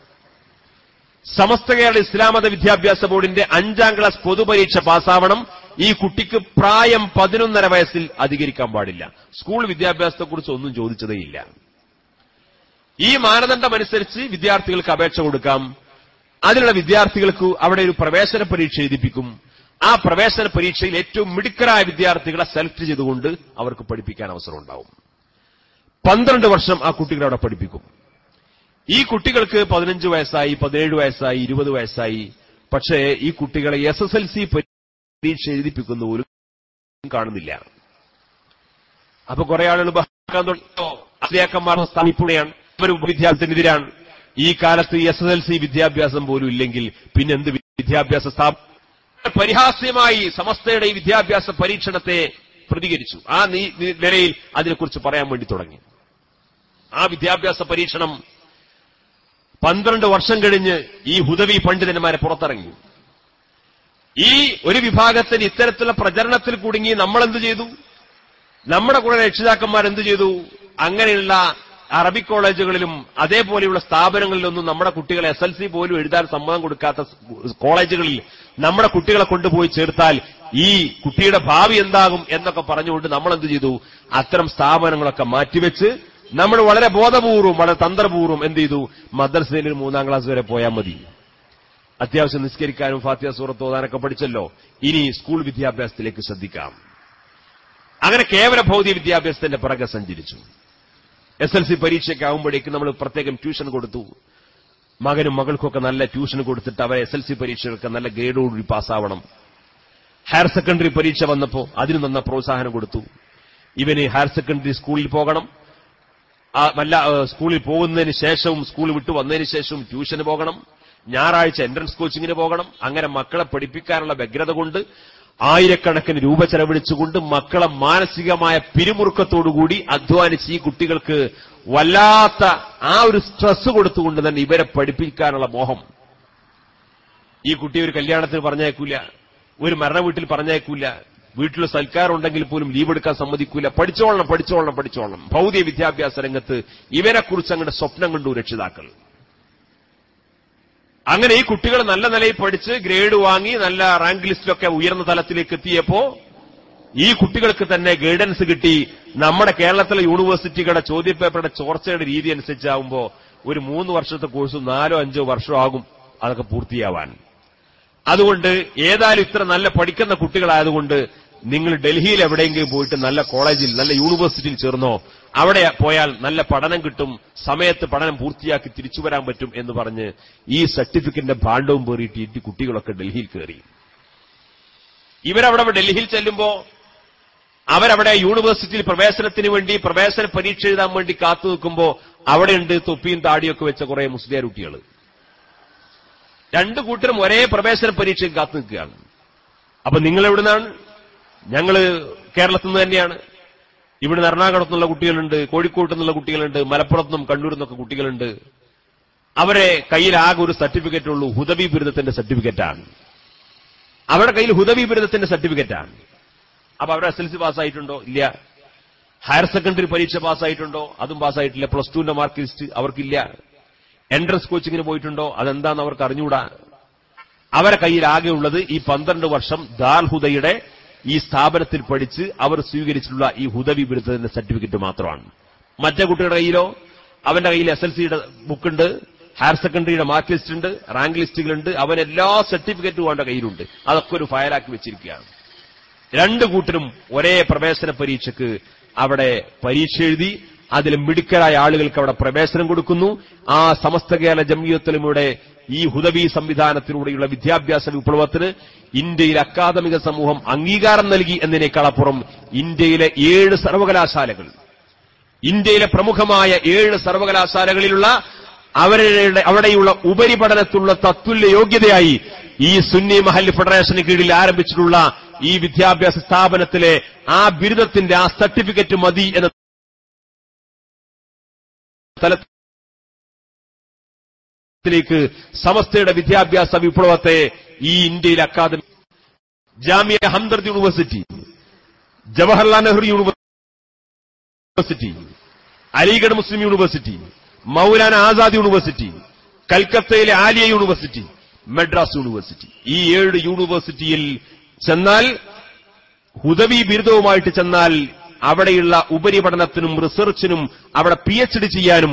സമസ്ത കേരള ഇസ്ലാമത വിദ്യാഭ്യാസ ബോർഡിന്റെ അഞ്ചാം ക്ലാസ് പൊതുപരീക്ഷ പാസ്സാവണം ഈ കുട്ടിക്ക് പ്രായം പതിനൊന്നര വയസ്സിൽ അധികരിക്കാൻ പാടില്ല സ്കൂൾ വിദ്യാഭ്യാസത്തെക്കുറിച്ച് ഒന്നും ചോദിച്ചതേയില്ല ഈ മാനദണ്ഡം അനുസരിച്ച് വിദ്യാർത്ഥികൾക്ക് അപേക്ഷ കൊടുക്കാം അതിനുള്ള വിദ്യാർത്ഥികൾക്ക് അവിടെ ഒരു പ്രവേശന പരീക്ഷ എഴുതിപ്പിക്കും ആ പ്രവേശന പരീക്ഷയിൽ ഏറ്റവും മിടുക്കരായ വിദ്യാർത്ഥികളെ സെലക്ട് ചെയ്തുകൊണ്ട് അവർക്ക് പഠിപ്പിക്കാൻ അവസരം ഉണ്ടാവും പന്ത്രണ്ട് വർഷം ആ കുട്ടികളെ അവിടെ പഠിപ്പിക്കും ഈ കുട്ടികൾക്ക് പതിനഞ്ച് വയസ്സായി പതിനേഴ് വയസ്സായി ഇരുപത് വയസ്സായി പക്ഷേ ഈ കുട്ടികളെ എസ് എസ് എൽ സി പരീക്ഷ എഴുതിപ്പിക്കുന്ന പോലും കാണുന്നില്ല അപ്പൊ കുറെ ആളുകൾ ബഹക്കാൻ തുടങ്ങിയോ അധ്യാക്കന്മാർ സ്ഥാനിപ്പുകയാണ് അവർ വിദ്യാഭ്യാസത്തിനെതിരാണ് ഈ കാലത്ത് എസ് എസ് എൽ സി വിദ്യാഭ്യാസം പോലും ഇല്ലെങ്കിൽ പിന്നെ എന്ത് വിദ്യാഭ്യാസ സ്ഥാപനം പരിഹാസ്യമായി സമസ്തയുടെ ഈ വിദ്യാഭ്യാസ പരീക്ഷണത്തെ പ്രതികരിച്ചു ആ നീ- നി- നിലയിൽ അതിനെക്കുറിച്ച് പറയാൻ വേണ്ടി തുടങ്ങി ആ വിദ്യാഭ്യാസ പരീക്ഷണം പന്ത്രണ്ട് വർഷം കഴിഞ്ഞ് ഈ ഹുദവി പണ്ഡിതന്മാരെ പുറത്തിറങ്ങി ഈ ഒരു വിഭാഗത്തിന് ഇത്തരത്തിലുള്ള പ്രചരണത്തിൽ കുടുങ്ങി നമ്മൾ എന്ത് ചെയ്തു നമ്മുടെ കൂടെ രക്ഷിതാക്കന്മാർ എന്ത് ചെയ്തു അങ്ങനെയുള്ള അറബിക് കോളേജുകളിലും അതേപോലെയുള്ള സ്ഥാപനങ്ങളിലൊന്നും നമ്മുടെ കുട്ടികളെ എസ് എൽ സി പോലും എഴുതാൻ സമ്മതം കൊടുക്കാത്ത സ് കോളേജുകളിൽ നമ്മുടെ കുട്ടികളെ കൊണ്ടുപോയി ചേർത്താൽ ഈ കുട്ടിയുടെ ഭാവി എന്താകും എന്നൊക്കെ പറഞ്ഞുകൊണ്ട് നമ്മൾ എന്ത് ചെയ്തു അത്തരം സ്ഥാപനങ്ങളൊക്കെ മാറ്റിവെച്ച് നമ്മൾ വളരെ ബോധപൂർവം വളരെ തന്ത്രപൂർവ്വം എന്ത് ചെയ്തു മദ്രസയിൽ ഒരു മൂന്നാം ക്ലാസ് വരെ പോയാൽ മതി അത്യാവശ്യം നിസ്കരിക്കാനും ഫാത്തിയ സൂറത്ത് ഓതാനൊക്കെ പഠിച്ചല്ലോ ഇനി സ്കൂൾ വിദ്യാഭ്യാസത്തിലേക്ക് ശ്രദ്ധിക്കാം അങ്ങനെ കേവല ഭൗതിക വിദ്യാഭ്യാസത്തിന്റെ പിറകെ സഞ്ചരിച്ചു എസ് എൽ സി പരീക്ഷയ്ക്ക് ആകുമ്പോഴേക്ക് നമ്മൾ പ്രത്യേകം ട്യൂഷൻ കൊടുത്തു മകനും മകൾക്കൊക്കെ നല്ല ട്യൂഷൻ കൊടുത്തിട്ട് അവരെ എസ് എൽ സി പരീക്ഷകൾക്ക് നല്ല ഗ്രേഡോടുകൂടി പാസ്സാവണം ഹയർ സെക്കൻഡറി പരീക്ഷ വന്നപ്പോ അതിന് നന്ന പ്രോത്സാഹനം കൊടുത്തു ഇവന് ഹയർ സെക്കൻഡറി സ്കൂളിൽ പോകണം ആ നല്ല ആ, സ്കൂളിൽ പോകുന്നതിന് ശേഷവും സ്കൂൾ വിട്ടു വന്നതിന് ശേഷവും ട്യൂഷന് പോകണം ഞായറാഴ്ച എൻട്രൻസ് കോച്ചിങ്ങിന് പോകണം അങ്ങനെ മക്കളെ പഠിപ്പിക്കാനുള്ള വ്യഗ്രത കൊണ്ട് ആയിരക്കണക്കിന് രൂപ ചെലവഴിച്ചുകൊണ്ട് മക്കളെ മാനസികമായ പിരിമുറുക്കത്തോടുകൂടി അധ്വാനിച്ച് ഈ കുട്ടികൾക്ക് വല്ലാത്ത ആ ഒരു സ്ട്രെസ് കൊടുത്തുകൊണ്ട് തന്നെ ഇവരെ പഠിപ്പിക്കാനുള്ള മോഹം ഈ കുട്ടി ഒരു കല്യാണത്തിന് പറഞ്ഞേക്കൂല ഒരു മരണ വീട്ടിൽ പറഞ്ഞേക്കൂല വീട്ടിൽ സൽക്കാരം ഉണ്ടെങ്കിൽ പോലും ലീവ് എടുക്കാൻ സമ്മതിക്കൂല പഠിച്ചോളണം പഠിച്ചോളണം പഠിച്ചോളണം ഭൗതിക വിദ്യാഭ്യാസ രംഗത്ത് ഇവരെ കുറിച്ച് അങ്ങോട്ട് സ്വപ്നം കണ്ടു രക്ഷിതാക്കൾ അങ്ങനെ ഈ കുട്ടികൾ നല്ല നിലയിൽ പഠിച്ച് ഗ്രേഡ് വാങ്ങി നല്ല റാങ്ക് ലിസ്റ്റിലൊക്കെ ഉയർന്ന തലത്തിലേക്ക് എത്തിയപ്പോ ഈ കുട്ടികൾക്ക് തന്നെ ഗൈഡൻസ് കിട്ടി നമ്മുടെ കേരളത്തിലെ യൂണിവേഴ്സിറ്റികളുടെ ചോദ്യപേപ്പറുടെ ചോർച്ചയുടെ രീതി അനുസരിച്ചാവുമ്പോ ഒരു മൂന്ന് വർഷത്തെ കോഴ്സ് നാലോ അഞ്ചോ വർഷമാകും അതൊക്കെ പൂർത്തിയാവാൻ അതുകൊണ്ട് ഏതായാലും ഇത്ര നല്ല പഠിക്കുന്ന കുട്ടികളായതുകൊണ്ട് നിങ്ങൾ ഡൽഹിയിൽ എവിടെയെങ്കിലും പോയിട്ട് നല്ല കോളേജിൽ നല്ല യൂണിവേഴ്സിറ്റിയിൽ ചേർന്നോ അവിടെ പോയാൽ നല്ല പഠനം കിട്ടും സമയത്ത് പഠനം പൂർത്തിയാക്കി തിരിച്ചു വരാൻ പറ്റും എന്ന് പറഞ്ഞ് ഈ സർട്ടിഫിക്കറ്റിന്റെ ഭാണ്ഡവും പേറിയിട്ട് ഈ കുട്ടികളൊക്കെ ഡൽഹിയിൽ കയറി ഇവരവിടെ ഡൽഹിയിൽ ചെല്ലുമ്പോ അവരവിടെ യൂണിവേഴ്സിറ്റിയിൽ പ്രവേശനത്തിന് വേണ്ടി പ്രവേശന പരീക്ഷ എഴുതാൻ വേണ്ടി കാത്തു നിൽക്കുമ്പോ അവിടെയുണ്ട് തൊപ്പിയും താടിയൊക്കെ വെച്ച കുറെ മുസ്ലിയാർ കുട്ടികൾ രണ്ടു കൂട്ടരും ഒരേ പ്രവേശന പരീക്ഷയ്ക്ക് കാത്തു നിൽക്കുകയാണ് അപ്പൊ നിങ്ങൾ എവിടുന്നാണ് ഞങ്ങള് കേരളത്തിൽ നിന്ന് തന്നെയാണ് ഇവിടുന്ന് എറണാകുളത്ത് നിന്നുള്ള കുട്ടികളുണ്ട് കോഴിക്കോട്ട് നിന്നുള്ള കുട്ടികളുണ്ട് മലപ്പുറത്ത് നിന്നും കണ്ണൂരിൽ നിന്നൊക്കെ കുട്ടികളുണ്ട് അവരെ കയ്യിൽ ആകെ ഒരു സർട്ടിഫിക്കറ്റ് ഉള്ളൂ ഹുദബി ബിരുദത്തിന്റെ സർട്ടിഫിക്കറ്റാണ് അവരുടെ കയ്യിൽ ഹുദബി ബിരുദത്തിന്റെ സർട്ടിഫിക്കറ്റാണ് അപ്പൊ അവർ എസ് എൽ സി പാസ്സായിട്ടുണ്ടോ ഇല്ല ഹയർ സെക്കൻഡറി പരീക്ഷ പാസ്സായിട്ടുണ്ടോ അതും പാസ്സായിട്ടില്ല പ്ലസ് ടുവിന്റെ മാർക്ക് ലിസ്റ്റ് അവർക്കില്ല എൻട്രൻസ് കോച്ചിങ്ങിന് പോയിട്ടുണ്ടോ അതെന്താന്ന് അവർക്ക് അറിഞ്ഞുകൂടാ അവരെ കയ്യിൽ ആകെയുള്ളത് ഈ പന്ത്രണ്ട് വർഷം ദാൽ ഹുദയുടെ ഈ സ്ഥാപനത്തിൽ പഠിച്ച് അവർ സ്വീകരിച്ചിട്ടുള്ള ഈ ഹുദവി ബിരുദത്തിന്റെ സർട്ടിഫിക്കറ്റ് മാത്രമാണ് മറ്റേ കുട്ടിയുടെ കയ്യിലോ അവന്റെ കയ്യിൽ എസ് എൽ സിയുടെ ബുക്കുണ്ട് ഹയർ സെക്കൻഡറിയുടെ മാർക്ക് ലിസ്റ്റ് ഉണ്ട് റാങ്ക് ലിസ്റ്റുകളുണ്ട് അവൻ എല്ലാ സർട്ടിഫിക്കറ്റും അവന്റെ കയ്യിലുണ്ട് അതൊക്കെ ഒരു ഫയലാക്കി വെച്ചിരിക്കുകയാണ് രണ്ടു കൂട്ടരും ഒരേ പ്രവേശന പരീക്ഷയ്ക്ക് അവിടെ പരീക്ഷ എഴുതി അതിൽ മിടുക്കരായ ആളുകൾക്ക് അവിടെ പ്രവേശനം കൊടുക്കുന്നു ആ സമസ്ത കേരള ജമിയത്തിലുമൂടെ ഈ ഹുദവി സംവിധാനത്തിലൂടെയുള്ള വിദ്യാഭ്യാസ വിപ്ലവത്തിന് ഇന്ത്യയിലെ അക്കാദമിക സമൂഹം അംഗീകാരം നൽകി എന്നതിനേക്കാൾ അപ്പുറം ഇന്ത്യയിലെ ഏഴ് സർവകലാശാലകൾ ഇന്ത്യയിലെ പ്രമുഖമായ ഏഴ് സർവകലാശാലകളിലുള്ള അവരുടെ അവിടെയുള്ള ഉപരിപഠനത്തിലുള്ള തത്തുല്യ യോഗ്യതയായി ഈ സുന്നി മഹൽ ഫെഡറേഷന് കീഴിൽ ആരംഭിച്ചിട്ടുള്ള ഈ വിദ്യാഭ്യാസ സ്ഥാപനത്തിലെ ആ ബിരുദത്തിന്റെ ആ സർട്ടിഫിക്കറ്റ് മതി എന്ന തലത്തിലേക്ക് സമസ്തയുടെ വിദ്യാഭ്യാസ വിപ്ലവത്തെ ഈ ഇന്ത്യയിലെ academy Jamia Hamdard university Jawaharlal Nehru university Aligarh Muslim university Maulana Azad university കൽക്കത്തയിലെ ആലിയ യൂണിവേഴ്സിറ്റി മദ്രാസ് യൂണിവേഴ്സിറ്റി ഈ ഏഴ് യൂണിവേഴ്സിറ്റിയിൽ ചെന്നാൽ ഹുദവി ബിരുദവുമായിട്ട് ചെന്നാൽ അവിടെയുള്ള ഉപരിപഠനത്തിനും റിസർച്ചിനും അവിടെ പി എച്ച് ഡി ചെയ്യാനും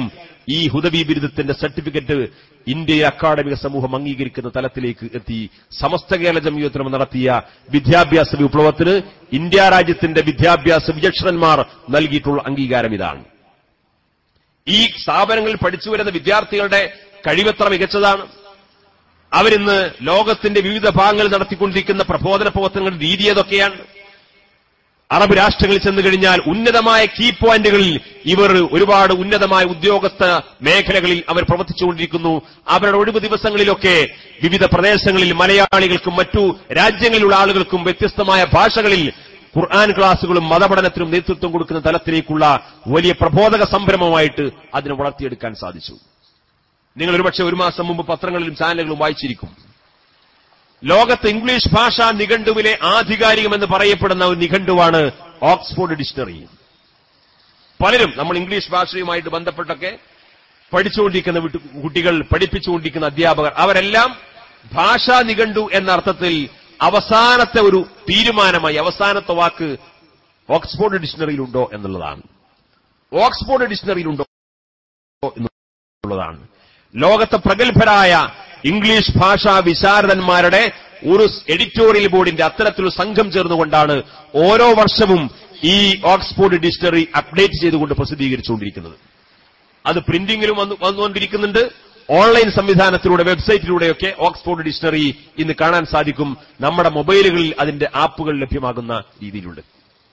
ഈ ഹുദവി ബിരുദത്തിന്റെ സർട്ടിഫിക്കറ്റ് ഇന്ത്യ അക്കാഡമിക സമൂഹം അംഗീകരിക്കുന്ന തലത്തിലേക്ക് എത്തി സമസ്ത കേരള ജമിയോത്രം നടത്തിയ വിദ്യാഭ്യാസ വിപ്ലവത്തിന് ഇന്ത്യ രാജ്യത്തിന്റെ വിദ്യാഭ്യാസ വിചക്ഷണന്മാർ നൽകിയിട്ടുള്ള അംഗീകാരം ഇതാണ് ഈ സ്ഥാപനങ്ങളിൽ പഠിച്ചു വരുന്ന വിദ്യാർത്ഥികളുടെ കഴിവെത്ര മികച്ചതാണ് അവരിന്ന് ലോകത്തിന്റെ വിവിധ ഭാഗങ്ങളിൽ നടത്തിക്കൊണ്ടിരിക്കുന്ന പ്രബോധന പ്രവർത്തനങ്ങളുടെ രീതി ഏതൊക്കെയാണ് അറബ് രാഷ്ട്രങ്ങളിൽ ചെന്നു കഴിഞ്ഞാൽ ഉന്നതമായ കീ പോയിന്റുകളിൽ ഇവർ ഒരുപാട് ഉന്നതമായ ഉദ്യോഗസ്ഥ മേഖലകളിൽ അവർ പ്രവർത്തിച്ചുകൊണ്ടിരിക്കുന്നു അവരുടെ ഒഴിവ് ദിവസങ്ങളിലൊക്കെ വിവിധ പ്രദേശങ്ങളിൽ മലയാളികൾക്കും മറ്റു രാജ്യങ്ങളിലുള്ള ആളുകൾക്കും വ്യത്യസ്തമായ ഭാഷകളിൽ ഖുർആൻ ക്ലാസുകളും മതപഠനത്തിനും നേതൃത്വം കൊടുക്കുന്ന തലത്തിലേക്കുള്ള വലിയ പ്രബോധക സംരംഭമായിട്ട് അതിനെ വളർത്തിയെടുക്കാൻ സാധിച്ചു നിങ്ങൾ ഒരുപക്ഷെ ഒരു മാസം മുമ്പ് പത്രങ്ങളിലും ചാനലുകളും വായിച്ചിരിക്കും ലോകത്ത് ഇംഗ്ലീഷ് ഭാഷാ നിഘണ്ടുവിലെ ആധികാരികമെന്ന് പറയപ്പെടുന്ന ഒരു നിഘണ്ടുവാണ് ഓക്സ്ഫോർഡ് ഡിക്ഷണറി പലരും നമ്മൾ ഇംഗ്ലീഷ് ഭാഷയുമായിട്ട് ബന്ധപ്പെട്ടൊക്കെ പഠിച്ചുകൊണ്ടിരിക്കുന്ന വിട്ടു- കുട്ടികൾ പഠിപ്പിച്ചുകൊണ്ടിരിക്കുന്ന അധ്യാപകർ അവരെല്ലാം ഭാഷാ നിഘണ്ടു എന്ന അർത്ഥത്തിൽ അവസാനത്തെ ഒരു തീരുമാനമായി അവസാനത്തെ വാക്ക് ഓക്സ്ഫോർഡ് ഡിക്ഷണറിയിലുണ്ടോ എന്നുള്ളതാണ് ഓക്സ്ഫോർഡ് ഡിക്ഷണറിയിലുണ്ടോ എന്നുള്ളതാണ് ലോകത്തെ പ്രഗത്ഭരായ ഇംഗ്ലീഷ് ഭാഷാ വിശാരദന്മാരുടെ ഒരു എഡിറ്റോറിയൽ ബോർഡിന്റെ അത്തരത്തിലൊരു സംഘം ചേർന്നുകൊണ്ടാണ് ഓരോ വർഷവും ഈ ഓക്സ്ഫോർഡ് ഡിക്ഷണറി അപ്ഡേറ്റ് ചെയ്തുകൊണ്ട് പ്രസിദ്ധീകരിച്ചുകൊണ്ടിരിക്കുന്നത് അത് പ്രിന്റിംഗിലും വന്നു വന്നുകൊണ്ടിരിക്കുന്നുണ്ട് ഓൺലൈൻ സംവിധാനത്തിലൂടെ വെബ്സൈറ്റിലൂടെയൊക്കെ ഓക്സ്ഫോർഡ് ഡിക്ഷണറി ഇന്ന് കാണാൻ സാധിക്കും നമ്മുടെ മൊബൈലുകളിൽ അതിന്റെ ആപ്പുകൾ ലഭ്യമാകുന്ന രീതിയിലുണ്ട്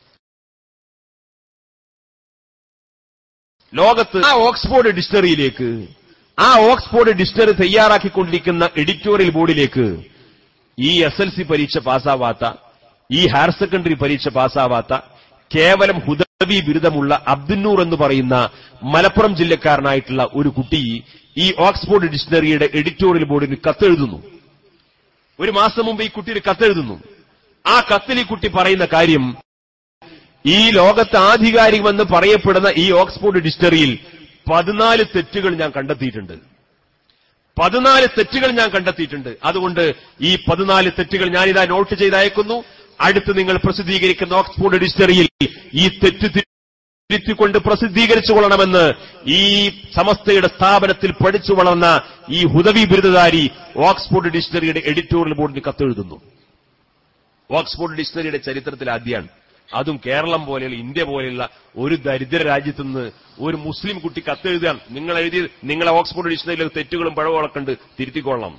ലോകത്ത് ആ ഓക്സ്ഫോർഡ് ഡിക്ഷണറിയിലേക്ക് ആ ഓക്സ്ഫോർഡ് ഡിക്ഷണറി തയ്യാറാക്കിക്കൊണ്ടിരിക്കുന്ന എഡിറ്റോറിയൽ ബോർഡിലേക്ക് ഈ എസ് എൽ സി പരീക്ഷ പാസ്സാവാത്ത ഈ ഹയർ സെക്കൻഡറി പരീക്ഷ പാസ്സാവാത്ത കേവലം ഹുദവി ബിരുദമുള്ള അബ്ദുന്നൂർ എന്ന് പറയുന്ന മലപ്പുറം ജില്ലക്കാരനായിട്ടുള്ള ഒരു കുട്ടി ഈ ഓക്സ്ഫോർഡ് ഡിക്ഷണറിയുടെ എഡിറ്റോറിയൽ ബോർഡിന് കത്തെഴുതുന്നു ഒരു മാസം മുമ്പ് ഈ കുട്ടി ഒരു കത്തെഴുതുന്നു ആ കത്തിൽ ഈ കുട്ടി പറയുന്ന കാര്യം ഈ ലോകത്ത് ആധികാരികമെന്ന് പറയപ്പെടുന്ന ഈ ഓക്സ്ഫോർഡ് ഡിക്ഷണറിയിൽ പതിനാല് തെറ്റുകൾ ഞാൻ കണ്ടെത്തിയിട്ടുണ്ട് പതിനാല് തെറ്റുകൾ ഞാൻ കണ്ടെത്തിയിട്ടുണ്ട് അതുകൊണ്ട് ഈ പതിനാല് തെറ്റുകൾ ഞാനിതാ നോട്ട് ചെയ്ത് അയക്കുന്നു അടുത്ത് നിങ്ങൾ പ്രസിദ്ധീകരിക്കുന്ന ഓക്സ്ഫോർഡ് ഡിക്ഷണറിയിൽ ഈ തെറ്റ് തിരുത്തിക്കൊണ്ട് പ്രസിദ്ധീകരിച്ചു കൊള്ളണമെന്ന് ഈ സമസ്തയുടെ സ്ഥാപനത്തിൽ പഠിച്ചു വളർന്ന ഈ ഹുദവി ബിരുദധാരി ഓക്സ്ഫോർഡ് ഡിക്ഷണറിയുടെ എഡിറ്റോറിയൽ ബോർഡിന് കത്തെഴുതുന്നു ഓക്സ്ഫോർഡ് ഡിക്ഷണറിയുടെ ചരിത്രത്തിൽ ആദ്യമാണ് അതും കേരളം പോലെയുള്ള ഇന്ത്യ പോലെയുള്ള ഒരു ദരിദ്ര രാജ്യത്തു നിന്ന് ഒരു മുസ്ലിം കുട്ടി കത്തെഴുതാൻ നിങ്ങൾ എഴുതി നിങ്ങളെ ഓക്സ്ഫോർഡ് ഡിക്ഷണറിയിലെ തെറ്റുകളും പിഴവുകളൊക്കെ ഉണ്ട് തിരുത്തിക്കൊള്ളണം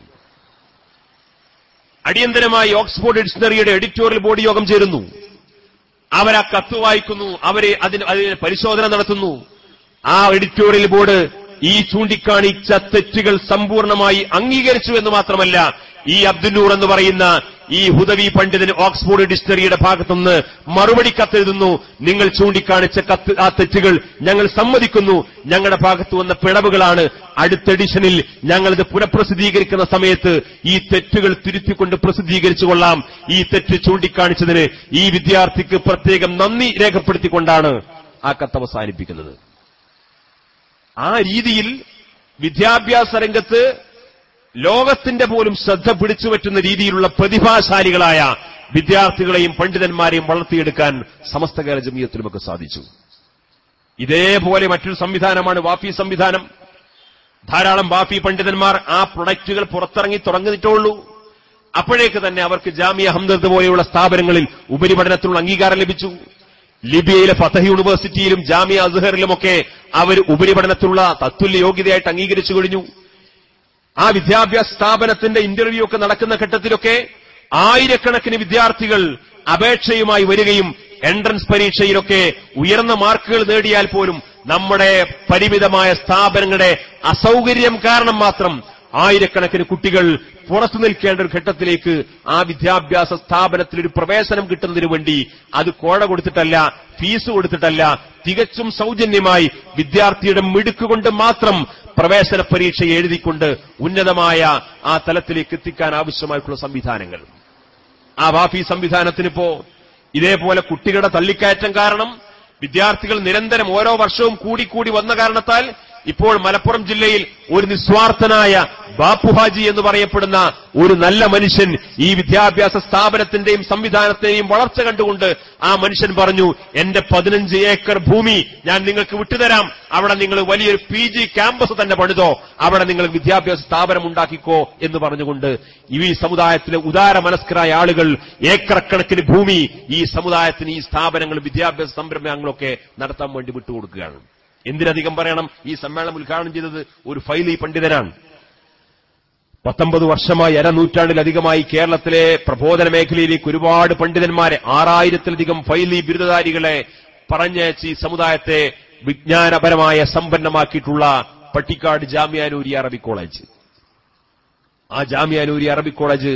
അടിയന്തരമായി ഓക്സ്ഫോർഡ് ഡിക്ഷണറിയുടെ എഡിറ്റോറിയൽ ബോർഡ് യോഗം ചേരുന്നു അവരാ കത്ത് വായിക്കുന്നു അവരെ അതിന് അതിന് പരിശോധന നടത്തുന്നു ആ എഡിറ്റോറിയൽ ബോർഡ് ഈ ചൂണ്ടിക്കാണിച്ച തെറ്റുകൾ സമ്പൂർണമായി അംഗീകരിച്ചു എന്ന് മാത്രമല്ല ഈ അബ്ദുന്നൂർ എന്ന് പറയുന്ന ഈ ഹുദവി പണ്ഡിതന് ഓക്സ്ഫോർഡ് ഡിക്ഷണറിയുടെ ഭാഗത്തുനിന്ന് മറുപടി കത്തെഴുതുന്നു നിങ്ങൾ ചൂണ്ടിക്കാണിച്ച കത്ത് ആ തെറ്റുകൾ ഞങ്ങൾ സമ്മതിക്കുന്നു ഞങ്ങളുടെ ഭാഗത്തു വന്ന പിഴവുകളാണ് അടുത്ത എഡിഷനിൽ ഞങ്ങളിത് പുനഃപ്രസിദ്ധീകരിക്കുന്ന സമയത്ത് ഈ തെറ്റുകൾ തിരുത്തിക്കൊണ്ട് പ്രസിദ്ധീകരിച്ചു കൊള്ളാം ഈ തെറ്റ് ചൂണ്ടിക്കാണിച്ചതിന് ഈ വിദ്യാർത്ഥിക്ക് പ്രത്യേകം നന്ദി രേഖപ്പെടുത്തിക്കൊണ്ടാണ് ആ കത്ത് അവസാനിപ്പിക്കുന്നത് ആ രീതിയിൽ വിദ്യാഭ്യാസ രംഗത്ത് ലോകത്തിന്റെ പോലും ശ്രദ്ധ പിടിച്ചുപറ്റുന്ന രീതിയിലുള്ള പ്രതിഭാശാലികളായ വിദ്യാർത്ഥികളെയും പണ്ഡിതന്മാരെയും വളർത്തിയെടുക്കാൻ സമസ്ത കേരള ജമീയത്തിലുമൊക്കെ സാധിച്ചു ഇതേപോലെ മറ്റൊരു സംവിധാനമാണ് വാഫി സംവിധാനം ധാരാളം വാഫി പണ്ഡിതന്മാർ ആ പ്രൊഡക്റ്റുകൾ പുറത്തിറങ്ങി തുടങ്ങിയിട്ടുള്ളൂ അപ്പോഴേക്ക് തന്നെ അവർക്ക് ജാമിയ ഹംദർദ് പോലെയുള്ള സ്ഥാപനങ്ങളിൽ ഉപരിപഠനത്തിനുള്ള അംഗീകാരം ലഭിച്ചു ലിബിയയിലെ ഫതഹ് യൂണിവേഴ്സിറ്റിയിലും ജാമിയ അസ്ഹറിലുമൊക്കെ അവർ ഉപരിപഠനത്തിലുള്ള തത്തുല്യ യോഗ്യതയായിട്ട് അംഗീകരിച്ചു കഴിഞ്ഞു ആ വിദ്യാഭ്യാസ സ്ഥാപനത്തിന്റെ ഇന്റർവ്യൂ ഒക്കെ നടക്കുന്ന ഘട്ടത്തിലൊക്കെ ആയിരക്കണക്കിന് വിദ്യാർത്ഥികൾ അപേക്ഷയുമായി വരികയും എൻട്രൻസ് പരീക്ഷയിലൊക്കെ ഉയർന്ന മാർക്കുകൾ നേടിയാൽ പോലും നമ്മുടെ പരിമിതമായ സ്ഥാപനങ്ങളുടെ അസൗകര്യം കാരണം മാത്രം ആയിരക്കണക്കിന് കുട്ടികൾ പുറത്തു നിൽക്കേണ്ട ഒരു ഘട്ടത്തിലേക്ക് ആ വിദ്യാഭ്യാസ സ്ഥാപനത്തിൽ ഒരു പ്രവേശനം കിട്ടുന്നതിന് വേണ്ടി അത് കോഴ കൊടുത്തിട്ടല്ല ഫീസ് കൊടുത്തിട്ടല്ല തികച്ചും സൗജന്യമായി വിദ്യാർത്ഥിയുടെ മിടുക്കുകൊണ്ട് മാത്രം പ്രവേശന പരീക്ഷ എഴുതിക്കൊണ്ട് ഉന്നതമായ ആ തലത്തിലേക്ക് എത്തിക്കാൻ ആവശ്യമായിട്ടുള്ള സംവിധാനങ്ങൾ ആ വാഫി സംവിധാനത്തിനിപ്പോ ഇതേപോലെ കുട്ടികളുടെ തള്ളിക്കയറ്റം കാരണം വിദ്യാർത്ഥികൾ നിരന്തരം ഓരോ വർഷവും കൂടിക്കൂടി വന്ന കാരണത്താൽ ഇപ്പോൾ മലപ്പുറം ജില്ലയിൽ ഒരു നിസ്വാർത്ഥനായ ബാപ്പുഹാജി എന്ന് പറയപ്പെടുന്ന ഒരു നല്ല മനുഷ്യൻ ഈ വിദ്യാഭ്യാസ സ്ഥാപനത്തിന്റെയും സംവിധാനത്തെയും വളർച്ച കണ്ടുകൊണ്ട് ആ മനുഷ്യൻ പറഞ്ഞു എന്റെ പതിനഞ്ച് ഏക്കർ ഭൂമി ഞാൻ നിങ്ങൾക്ക് വിട്ടുതരാം അവിടെ നിങ്ങൾ വലിയൊരു പി ജി ക്യാമ്പസ് തന്നെ പണിതോ അവിടെ നിങ്ങൾ വിദ്യാഭ്യാസ സ്ഥാപനം ഉണ്ടാക്കിക്കോ എന്ന് പറഞ്ഞുകൊണ്ട് ഈ സമുദായത്തിലെ ഉദാര മനസ്കരായ ആളുകൾ ഏക്കറക്കണക്കിന് ഭൂമി ഈ സമുദായത്തിന് ഈ സ്ഥാപനങ്ങളും വിദ്യാഭ്യാസ സംരംഭങ്ങളൊക്കെ നടത്താൻ വേണ്ടി വിട്ടുകൊടുക്കുകയാണ് എന്തിനധികം പറയണം ഈ സമ്മേളനം ഉദ്ഘാടനം ചെയ്തത് ഒരു ഫൈലി പണ്ഡിതനാണ് പത്തൊമ്പത് വർഷമായി അരനൂറ്റാണ്ടിലധികമായി കേരളത്തിലെ പ്രബോധന മേഖലയിലേക്ക് ഒരുപാട് പണ്ഡിതന്മാരെ ആറായിരത്തിലധികം ഫൈലി ബിരുദധാരികളെ പറഞ്ഞയച്ച് ഈ സമുദായത്തെ വിജ്ഞാനപരമായ സമ്പന്നമാക്കിയിട്ടുള്ള പട്ടിക്കാട് ജാമ്യാനൂരി അറബി കോളേജ് ആ ജാമ്യാനൂരി അറബി കോളേജ്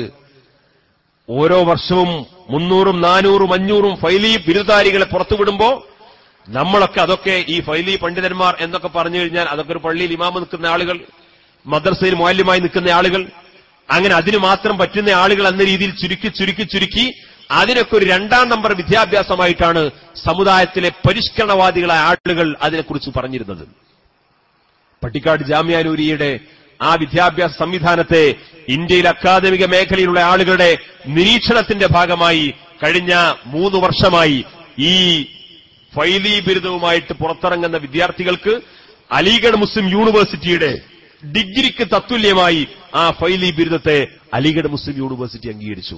ഓരോ വർഷവും മുന്നൂറും നാനൂറും അഞ്ഞൂറും ഫൈലി ബിരുദധാരികളെ പുറത്തുവിടുമ്പോ നമ്മളൊക്കെ അതൊക്കെ ഈ ഫൈലി പണ്ഡിതന്മാർ എന്നൊക്കെ പറഞ്ഞു കഴിഞ്ഞാൽ അതൊക്കെ ഒരു പള്ളിയിൽ ഇമാമ് നിൽക്കുന്ന ആളുകൾ മദ്രസയിൽ മാല്യമായി നിൽക്കുന്ന ആളുകൾ അങ്ങനെ അതിന് മാത്രം പറ്റുന്ന ആളുകൾ എന്ന രീതിയിൽ ചുരുക്കി ചുരുക്കി ചുരുക്കി അതിനൊക്കെ ഒരു രണ്ടാം നമ്പർ വിദ്യാഭ്യാസമായിട്ടാണ് സമുദായത്തിലെ പരിഷ്കരണവാദികളായ ആളുകൾ അതിനെക്കുറിച്ച് പറഞ്ഞിരുന്നത് പട്ടിക്കാട് ജാമ്യാനൂരിയുടെ ആ വിദ്യാഭ്യാസ സംവിധാനത്തെ ഇന്ത്യയിൽ അക്കാദമിക മേഖലയിലുള്ള ആളുകളുടെ നിരീക്ഷണത്തിന്റെ ഭാഗമായി കഴിഞ്ഞ മൂന്ന് വർഷമായി ഈ ഫൈലി ബിരുദവുമായിട്ട് പുറത്തിറങ്ങുന്ന വിദ്യാർത്ഥികൾക്ക് അലിഗഡ് മുസ്ലിം യൂണിവേഴ്സിറ്റിയുടെ ഡിഗ്രിക്ക് തത്തുല്യമായി ആ ഫൈലി ബിരുദത്തെ അലിഗഡ് മുസ്ലിം യൂണിവേഴ്സിറ്റി അംഗീകരിച്ചു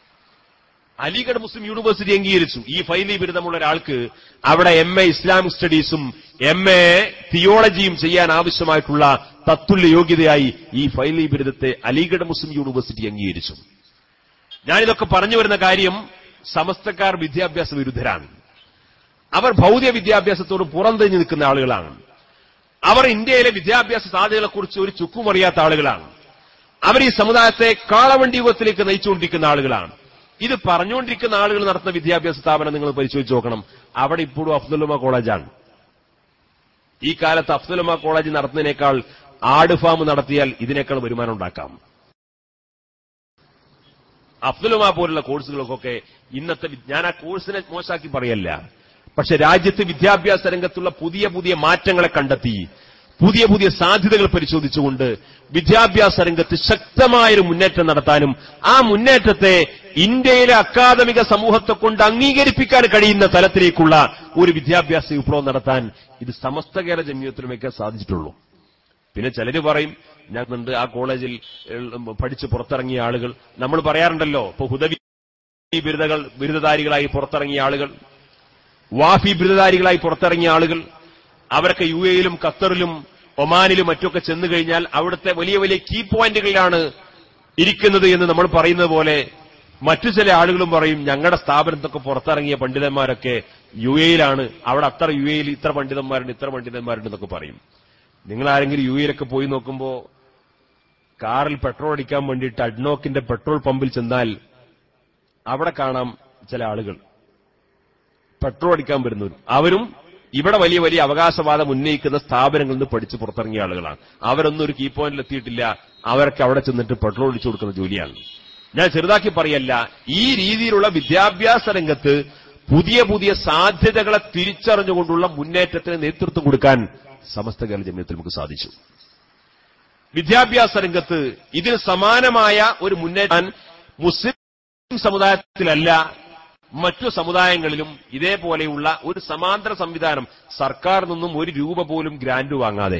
അലിഗഡ് മുസ്ലിം യൂണിവേഴ്സിറ്റി അംഗീകരിച്ചു ഈ ഫൈലി ബിരുദമുള്ള ഒരാൾക്ക് അവിടെ എം എ ഇസ്ലാമിക് സ്റ്റഡീസും എം എ തിയോളജിയും ചെയ്യാൻ ആവശ്യമായിട്ടുള്ള തത്തുല്യ യോഗ്യതയായി ഈ ഫൈലി ബിരുദത്തെ അലിഗഡ് മുസ്ലിം യൂണിവേഴ്സിറ്റി അംഗീകരിച്ചു ഞാനിതൊക്കെ പറഞ്ഞു വരുന്ന കാര്യം സമസ്തക്കാർ വിദ്യാഭ്യാസ വിരുദ്ധരാണ് അവർ ഭൗതിക വിദ്യാഭ്യാസത്തോട് പുറംതിരിഞ്ഞു നിൽക്കുന്ന ആളുകളാണ് അവർ ഇന്ത്യയിലെ വിദ്യാഭ്യാസ സാധ്യതകളെക്കുറിച്ച് ഒരു ചുക്കും അറിയാത്ത ആളുകളാണ് അവർ ഈ സമുദായത്തെ കാളവണ്ടി യുഗത്തിലേക്ക് നയിച്ചുകൊണ്ടിരിക്കുന്ന ആളുകളാണ് ഇത് പറഞ്ഞുകൊണ്ടിരിക്കുന്ന ആളുകൾ നടത്തുന്ന വിദ്യാഭ്യാസ സ്ഥാപനം നിങ്ങൾ പരിശോധിച്ച് നോക്കണം അവിടെ ഇപ്പോഴും അഫ്ദുലുമ കോളേജാണ് ഈ കാലത്ത് അഫ്ദുലുമ കോളേജ് നടത്തുന്നതിനേക്കാൾ ആട് ഫാം നടത്തിയാൽ ഇതിനേക്കാൾ വരുമാനം ഉണ്ടാക്കാം അഫ്ദുലുമ പോലുള്ള കോഴ്സുകൾക്കൊക്കെ ഇന്നത്തെ വി- ഞാൻ ആ കോഴ്സിനെ മോശമാക്കി പറയല്ല പക്ഷെ രാജ്യത്ത് വിദ്യാഭ്യാസ രംഗത്തുള്ള പുതിയ പുതിയ മാറ്റങ്ങളെ കണ്ടെത്തി പുതിയ പുതിയ സാധ്യതകൾ പരിശോധിച്ചുകൊണ്ട് വിദ്യാഭ്യാസ രംഗത്ത് ശക്തമായൊരു മുന്നേറ്റം നടത്താനും ആ മുന്നേറ്റത്തെ ഇന്ത്യയിലെ അക്കാദമിക സമൂഹത്തെ കൊണ്ട് അംഗീകരിപ്പിക്കാൻ കഴിയുന്ന തലത്തിലേക്കുള്ള ഒരു വിദ്യാഭ്യാസ വിപ്ലവം നടത്താൻ ഇത് സമസ്ത കേരള ജമ്യത്തിലുമൊക്കെ സാധിച്ചിട്ടുള്ളൂ പിന്നെ ചിലര് പറയും ഞാനുണ്ട് ആ കോളേജിൽ ഏഹ്, പഠിച്ച് പുറത്തിറങ്ങിയ ആളുകൾ നമ്മൾ പറയാറുണ്ടല്ലോ ഇപ്പൊ ഹുദവി ബിരുദകൾ ബിരുദധാരികളായി പുറത്തിറങ്ങിയ ആളുകൾ വാഫി ബിരുദധാരികളായി പുറത്തിറങ്ങിയ ആളുകൾ അവരൊക്കെ യു എയിലും ഖത്തറിലും ഒമാനിലും മറ്റൊക്കെ ചെന്നു കഴിഞ്ഞാൽ അവിടുത്തെ വലിയ വലിയ കീ പോയിന്റുകളിലാണ് ഇരിക്കുന്നത് എന്ന് നമ്മൾ പറയുന്നത് പോലെ മറ്റു ചില ആളുകളും പറയും ഞങ്ങളുടെ സ്ഥാപനത്തൊക്കെ പുറത്തിറങ്ങിയ പണ്ഡിതന്മാരൊക്കെ യു എയിലാണ് അവിടെ അത്ര യു എയിൽ ഇത്ര പണ്ഡിതന്മാരുണ്ട് ഇത്ര പണ്ഡിതന്മാരുണ്ട് എന്നൊക്കെ പറയും നിങ്ങൾ ആരെങ്കിലും യു എയിലൊക്കെ പോയി നോക്കുമ്പോ കാറിൽ പെട്രോൾ അടിക്കാൻ വേണ്ടിയിട്ട് അഡ്നോക്കിന്റെ പെട്രോൾ പമ്പിൽ ചെന്നാൽ അവിടെ കാണാം ചില ആളുകൾ പെട്രോൾ അടിക്കാൻ വരുന്നവർ അവരും ഇവിടെ വലിയ വലിയ അവകാശവാദം ഉന്നയിക്കുന്ന സ്ഥാപനങ്ങളിൽ നിന്ന് പഠിച്ച് പുറത്തിറങ്ങിയ ആളുകളാണ് അവരൊന്നും ഒരു കീ പോയിന്റിൽ എത്തിയിട്ടില്ല അവരൊക്കെ അവിടെ ചെന്നിട്ട് പെട്രോൾ ഒഴിച്ചു കൊടുക്കുന്ന ജോലിയാണ് ഞാൻ ചെറുതാക്കി പറയല്ല ഈ രീതിയിലുള്ള വിദ്യാഭ്യാസ രംഗത്ത് പുതിയ പുതിയ സാധ്യതകളെ തിരിച്ചറിഞ്ഞുകൊണ്ടുള്ള മുന്നേറ്റത്തിന് നേതൃത്വം കൊടുക്കാൻ സമസ്ത കേരള ജമ്യത്തിൽ നമുക്ക് സാധിച്ചു വിദ്യാഭ്യാസ രംഗത്ത് ഇതിന് സമാനമായ ഒരു മുന്നേറ്റം മുസ്ലിം സമുദായത്തിലല്ല മറ്റു സമുദായങ്ങളിലും ഇതേപോലെയുള്ള ഒരു സമാന്തര സംവിധാനം സർക്കാരിൽ നിന്നും ഒരു രൂപ പോലും ഗ്രാന്റ് വാങ്ങാതെ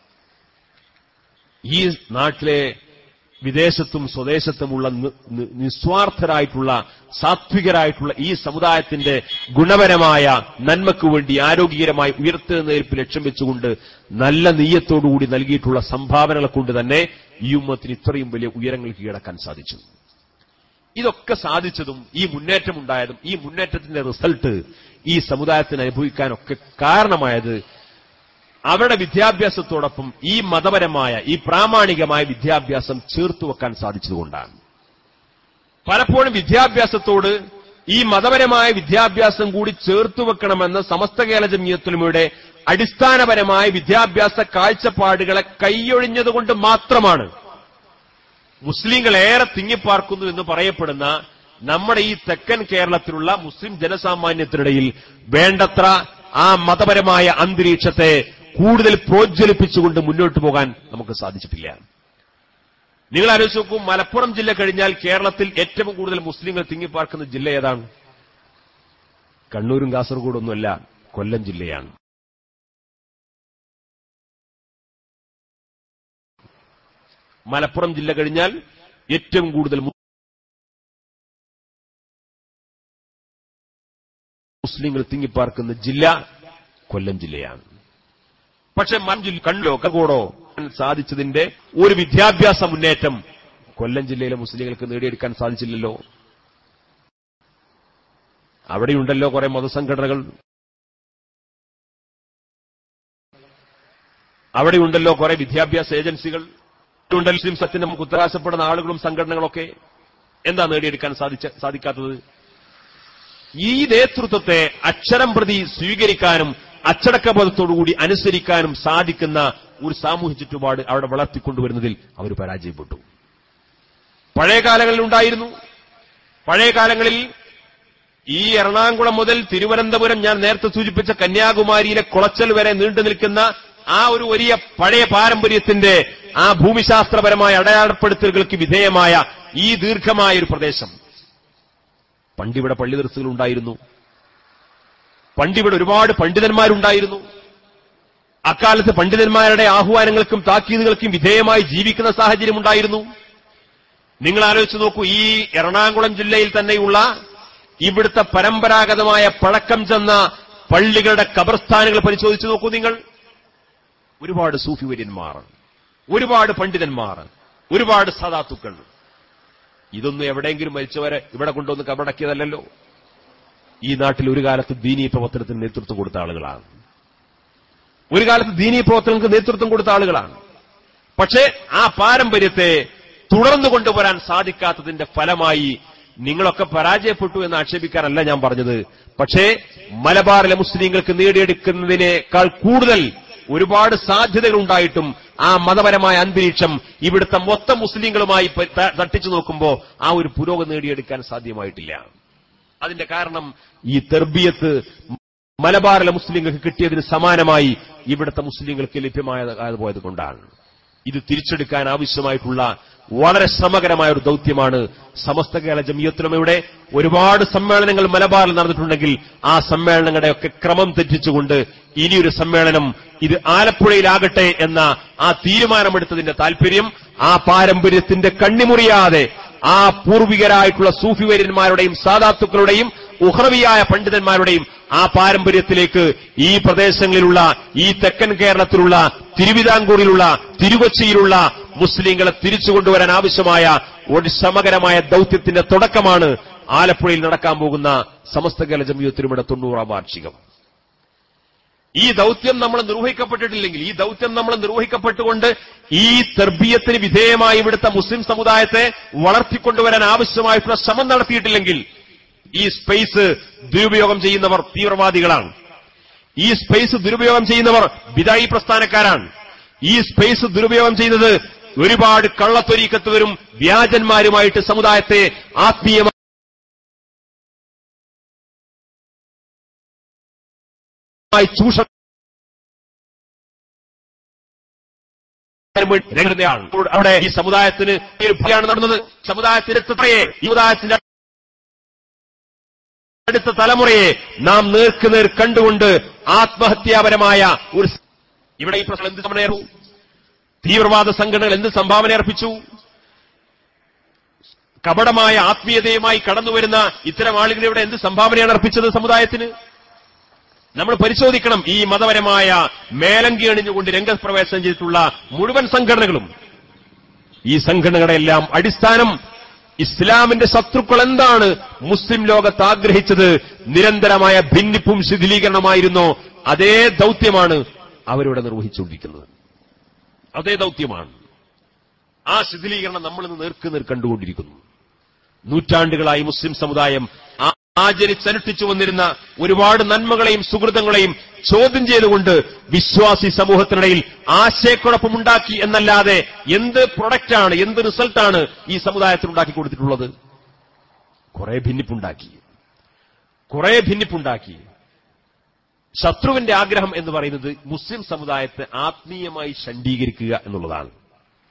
ഈ നാട്ടിലെ വിദേശത്തും സ്വദേശത്തുമുള്ള നി- നി- നിസ്വാർത്ഥരായിട്ടുള്ള സാത്വികരായിട്ടുള്ള ഈ സമുദായത്തിന്റെ ഗുണപരമായ നന്മയ്ക്കു വേണ്ടി ആരോഗ്യകരമായി ഉയർത്തുന്നതിൽ ലക്ഷ്യം വെച്ചുകൊണ്ട് നല്ല നെയ്യത്തോടുകൂടി നൽകിയിട്ടുള്ള സംഭാവനകളെ കൊണ്ട് തന്നെ ഈ ഉമ്മത്തിന് ഇത്രയും വലിയ ഉയരങ്ങൾ കീഴടക്കാൻ സാധിച്ചു ഇതൊക്കെ സാധിച്ചതും ഈ മുന്നേറ്റം ഉണ്ടായതും ഈ മുന്നേറ്റത്തിന്റെ റിസൾട്ട് ഈ സമുദായത്തിന് അനുഭവിക്കാനൊക്കെ കാരണമായത് അവരുടെ വിദ്യാഭ്യാസത്തോടൊപ്പം ഈ മതപരമായ ഈ പ്രാമാണികമായ വിദ്യാഭ്യാസം ചേർത്തു വെക്കാൻ സാധിച്ചതുകൊണ്ടാണ് പലപ്പോഴും വിദ്യാഭ്യാസത്തോട് ഈ മതപരമായ വിദ്യാഭ്യാസം കൂടി ചേർത്തു വെക്കണമെന്ന സമസ്ത കേരള ജമീയത്തിലുമയുടെ അടിസ്ഥാനപരമായ വിദ്യാഭ്യാസ കാഴ്ചപ്പാടുകളെ കൈയൊഴിഞ്ഞതുകൊണ്ട് മാത്രമാണ് മുസ്ലിങ്ങൾ ഏറെ തിങ്ങിപ്പാർക്കുന്നു എന്ന് പറയപ്പെടുന്ന നമ്മുടെ ഈ തെക്കൻ കേരളത്തിലുള്ള മുസ്ലിം ജനസാമാന്യത്തിനിടയിൽ വേണ്ടത്ര ആ മതപരമായ അന്തരീക്ഷത്തെ കൂടുതൽ പ്രോജ്വലിപ്പിച്ചുകൊണ്ട് മുന്നോട്ട് പോകാൻ നമുക്ക് സാധിച്ചിട്ടില്ല നിങ്ങൾ ആലോചിച്ച് നോക്കൂ മലപ്പുറം ജില്ല കഴിഞ്ഞാൽ കേരളത്തിൽ ഏറ്റവും കൂടുതൽ മുസ്ലിങ്ങൾ തിങ്ങിപ്പാർക്കുന്ന ജില്ല ഏതാണ് കണ്ണൂരും കാസർഗോഡും ഒന്നുമല്ല കൊല്ലം ജില്ലയാണ് മലപ്പുറം ജില്ല കഴിഞ്ഞാൽ ഏറ്റവും കൂടുതൽ മു- മുസ്ലിങ്ങൾ തിങ്ങിപ്പാർക്കുന്ന ജില്ല കൊല്ലം ജില്ലയാണ് പക്ഷെ മഞ്ചിൽ കണ്ണോ കകൂടോ സാധിച്ചതിന്റെ ഒരു വിദ്യാഭ്യാസ മുന്നേറ്റം കൊല്ലം ജില്ലയിലെ മുസ്ലിങ്ങൾക്ക് നേടിയെടുക്കാൻ സാധിച്ചില്ലല്ലോ അവിടെയുണ്ടല്ലോ കുറെ മതസംഘടനകൾ അവിടെയുണ്ടല്ലോ കുറെ വിദ്യാഭ്യാസ ഏജൻസികൾ ഉണ്ടല്ലോ മുസ്ലിം സത്യന് നമുക്ക് ഉത്തരാശപ്പെടുന്ന ആളുകളും സംഘടനകളൊക്കെ എന്താ നേടിയെടുക്കാൻ സാധിച്ച സാധിക്കാത്തത് ഈ നേതൃത്വത്തെ അക്ഷരം പ്രതി സ്വീകരിക്കാനും അച്ചടക്കബോധത്തോടുകൂടി അനുസരിക്കാനും സാധിക്കുന്ന ഒരു സാമൂഹ്യ ചുറ്റുപാട് അവിടെ വളർത്തിക്കൊണ്ടുവരുന്നതിൽ അവർ പരാജയപ്പെട്ടു പഴയ കാലങ്ങളിൽ ഉണ്ടായിരുന്നു പഴയ കാലങ്ങളിൽ ഈ എറണാകുളം മുതൽ തിരുവനന്തപുരം ഞാൻ നേരത്തെ സൂചിപ്പിച്ച കന്യാകുമാരിയിലെ കുളച്ചൽ വരെ നീണ്ടു നിൽക്കുന്ന ആ ഒരു വലിയ പഴയ പാരമ്പര്യത്തിന്റെ ആ ഭൂമിശാസ്ത്രപരമായ അടയാളപ്പെടുത്തലുകൾക്ക് വിധേയമായ ഈ ദീർഘമായ ഒരു പ്രദേശം പണ്ടിവിടെ പള്ളി ദർസുകൾ ഉണ്ടായിരുന്നു പണ്ടിവിടെ ഒരുപാട് പണ്ഡിതന്മാരുണ്ടായിരുന്നു അക്കാലത്ത് പണ്ഡിതന്മാരുടെ ആഹ്വാനങ്ങൾക്കും താക്കീതുകൾക്കും വിധേയമായി ജീവിക്കുന്ന സാഹചര്യം ഉണ്ടായിരുന്നു നിങ്ങൾ ആലോചിച്ച് നോക്കൂ ഈ എറണാകുളം ജില്ലയിൽ തന്നെയുള്ള ഇവിടുത്തെ പരമ്പരാഗതമായ പഴക്കം ചെന്ന പള്ളികളുടെ കബർസ്ഥാനുകൾ പരിശോധിച്ചു നോക്കൂ നിങ്ങൾ ഒരുപാട് സൂഫി വര്യന്മാർ ഒരുപാട് പണ്ഡിതന്മാർ ഒരുപാട് സദാത്തുക്കൾ ഇതൊന്നും എവിടെയെങ്കിലും മരിച്ചവരെ ഇവിടെ കൊണ്ടുവന്ന് കബറടക്കിയതല്ലല്ലോ ഈ നാട്ടിൽ ഒരു കാലത്ത് ദീനീ പ്രവർത്തനത്തിന് നേതൃത്വം കൊടുത്ത ആളുകളാണ് ഒരു കാലത്ത് ദീനീ പ്രവർത്തനങ്ങൾക്ക് നേതൃത്വം കൊടുത്ത ആളുകളാണ് പക്ഷേ ആ പാരമ്പര്യത്തെ തുടർന്നു കൊണ്ടുവരാൻ സാധിക്കാത്തതിന്റെ ഫലമായി നിങ്ങളൊക്കെ പരാജയപ്പെട്ടു എന്ന് ആക്ഷേപിക്കാനല്ല ഞാൻ പറഞ്ഞത് പക്ഷേ മലബാറിലെ മുസ്ലിങ്ങൾക്ക് നേടിയെടുക്കുന്നതിനേക്കാൾ കൂടുതൽ ഒരുപാട് സാധ്യതകൾ ഉണ്ടായിട്ടും ആ മതപരമായ അന്തരീക്ഷം ഇവിടുത്തെ മൊത്തം മുസ്ലിങ്ങളുമായി പ- ത- തട്ടിച്ചു നോക്കുമ്പോൾ ആ ഒരു പുരോഗതി നേടിയെടുക്കാൻ സാധ്യമായിട്ടില്ല അതിന്റെ കാരണം ഈ തെർബിയത്ത് മലബാറിലെ മുസ്ലിങ്ങൾക്ക് കിട്ടിയതിന് സമാനമായി ഇവിടുത്തെ മുസ്ലിങ്ങൾക്ക് ലഭ്യമായത് പോയത് കൊണ്ടാണ് ഇത് തിരിച്ചെടുക്കാൻ ആവശ്യമായിട്ടുള്ള വളരെ ശ്രമകരമായ ഒരു ദൗത്യമാണ് സമസ്ത കേരള ജമിയത്തുലമയുടെ ഒരുപാട് സമ്മേളനങ്ങൾ മലബാറിൽ നടന്നിട്ടുണ്ടെങ്കിൽ ആ സമ്മേളനങ്ങളുടെയൊക്കെ ക്രമം തെറ്റിച്ചുകൊണ്ട് ഇനിയൊരു സമ്മേളനം ഇത് ആലപ്പുഴയിലാകട്ടെ എന്ന ആ തീരുമാനമെടുത്തതിന്റെ താല്പര്യം ആ പാരമ്പര്യത്തിന്റെ കണ്ണിമുറിയാതെ ആ പൂർവികരായിട്ടുള്ള സൂഫി വര്യന്മാരുടെയും സാധാത്തുക്കളുടെയും ഉഹ്രവിയായ പണ്ഡിതന്മാരുടെയും ആ പാരമ്പര്യത്തിലേക്ക് ഈ പ്രദേശങ്ങളിലുള്ള ഈ തെക്കൻ കേരളത്തിലുള്ള തിരുവിതാംകൂറിലുള്ള തിരുവച്ചിയിലുള്ള മുസ്ലിങ്ങളെ തിരിച്ചു കൊണ്ടുവരാൻ ആവശ്യമായ ഒരു ശ്രമകരമായ ദൗത്യത്തിന്റെ തുടക്കമാണ് ആലപ്പുഴയിൽ നടക്കാൻ പോകുന്ന സമസ്ത കേരള ജമിയത്തിനുമിടെ തൊണ്ണൂറാം വാർഷികം ഈ ദൗത്യം നമ്മൾ നിർവഹിക്കപ്പെട്ടിട്ടില്ലെങ്കിൽ ഈ ദൗത്യം നമ്മൾ നിർവഹിക്കപ്പെട്ടുകൊണ്ട് ഈ തെർബീയത്തിന് വിധേയമായി ഇവിടുത്തെ മുസ്ലിം സമുദായത്തെ വളർത്തിക്കൊണ്ടുവരാൻ ആവശ്യമായിട്ടുള്ള ശ്രമം നടത്തിയിട്ടില്ലെങ്കിൽ ഈ സ്പേസ് ദുരുപയോഗം ചെയ്യുന്നവർ തീവ്രവാദികളാണ് ഈ സ്പേസ് ദുരുപയോഗം ചെയ്യുന്നവർ വിദായി പ്രസ്ഥാനക്കാരാണ് ഈ സ്പേസ് ദുരുപയോഗം ചെയ്യുന്നത് ഒരുപാട് കള്ളത്തൊരീക്കത്തുവരും വ്യാജന്മാരുമായിട്ട് സമുദായത്തെ ആത്മീയമായി ചൂഷണം രംഗത്തെയാണ് അവിടെ ഈ സമുദായത്തിന് ഈ ഒരു ഭയാണ് നടന്നത് സമുദായത്തിന്റെ തലയെ ഈ സമുദായത്തിന്റെ അടുത്ത തലമുറയെ നാം നേർക്കുനേർ കണ്ടുകൊണ്ട് ആത്മഹത്യാപരമായ ഒരു സ- ഇവിടെ ഈ പ്രശ്നം എന്ത് സംഭാവന അർപ്പിച്ചു? തീവ്രവാദ സംഘടനകൾ എന്ത് സംഭാവന അർപ്പിച്ചു കപടമായ ആത്മീയതയുമായി കടന്നുവരുന്ന ഇത്തരം ആളുകൾ ഇവിടെ എന്ത് സംഭാവനയാണ് അർപ്പിച്ചത് സമുദായത്തിന് നമ്മൾ പരിശോധിക്കണം ഈ മതപരമായ മേലങ്കി അണിഞ്ഞുകൊണ്ട് രംഗപ്രവേശനം ചെയ്തിട്ടുള്ള മുഴുവൻ സംഘടനകളും ഈ സംഘടനകളുടെ എല്ലാം അടിസ്ഥാനം ഇസ്ലാമിന്റെ ശത്രുക്കൾ എന്താണ് മുസ്ലിം ലോകത്ത് ആഗ്രഹിച്ചത് നിരന്തരമായ ഭിന്നിപ്പും ശിഥിലീകരണമായിരുന്നോ അതേ ദൗത്യമാണ് അവരിവിടെ നിർവഹിച്ചുകൊണ്ടിരിക്കുന്നത് അതേ ദൗത്യമാണ് ആ ശിഥിലീകരണം നമ്മൾ ഇന്ന് നേർക്കുനേർ കണ്ടുകൊണ്ടിരിക്കുന്നു നൂറ്റാണ്ടുകളായി മുസ്ലിം സമുദായം ആ- ആചരിച്ചനുഷ്ഠിച്ചു വന്നിരുന്ന ഒരുപാട് നന്മകളെയും സുഹൃതങ്ങളെയും ചോദ്യം ചെയ്തുകൊണ്ട് വിശ്വാസി സമൂഹത്തിനിടയിൽ ആശയക്കുഴപ്പമുണ്ടാക്കി എന്നല്ലാതെ എന്ത് പ്രൊഡക്റ്റാണ് എന്ത് റിസൾട്ടാണ് ഈ സമുദായത്തിൽ ഉണ്ടാക്കി കൊടുത്തിട്ടുള്ളത് കുറെ ഭിന്നിപ്പുണ്ടാക്കി കുറെ ഭിന്നിപ്പുണ്ടാക്കി ശത്രുവിന്റെ ആഗ്രഹം എന്ന് പറയുന്നത് മുസ്ലിം സമുദായത്തെ ആത്മീയമായി ശണ്ഡീകരിക്കുക എന്നുള്ളതാണ്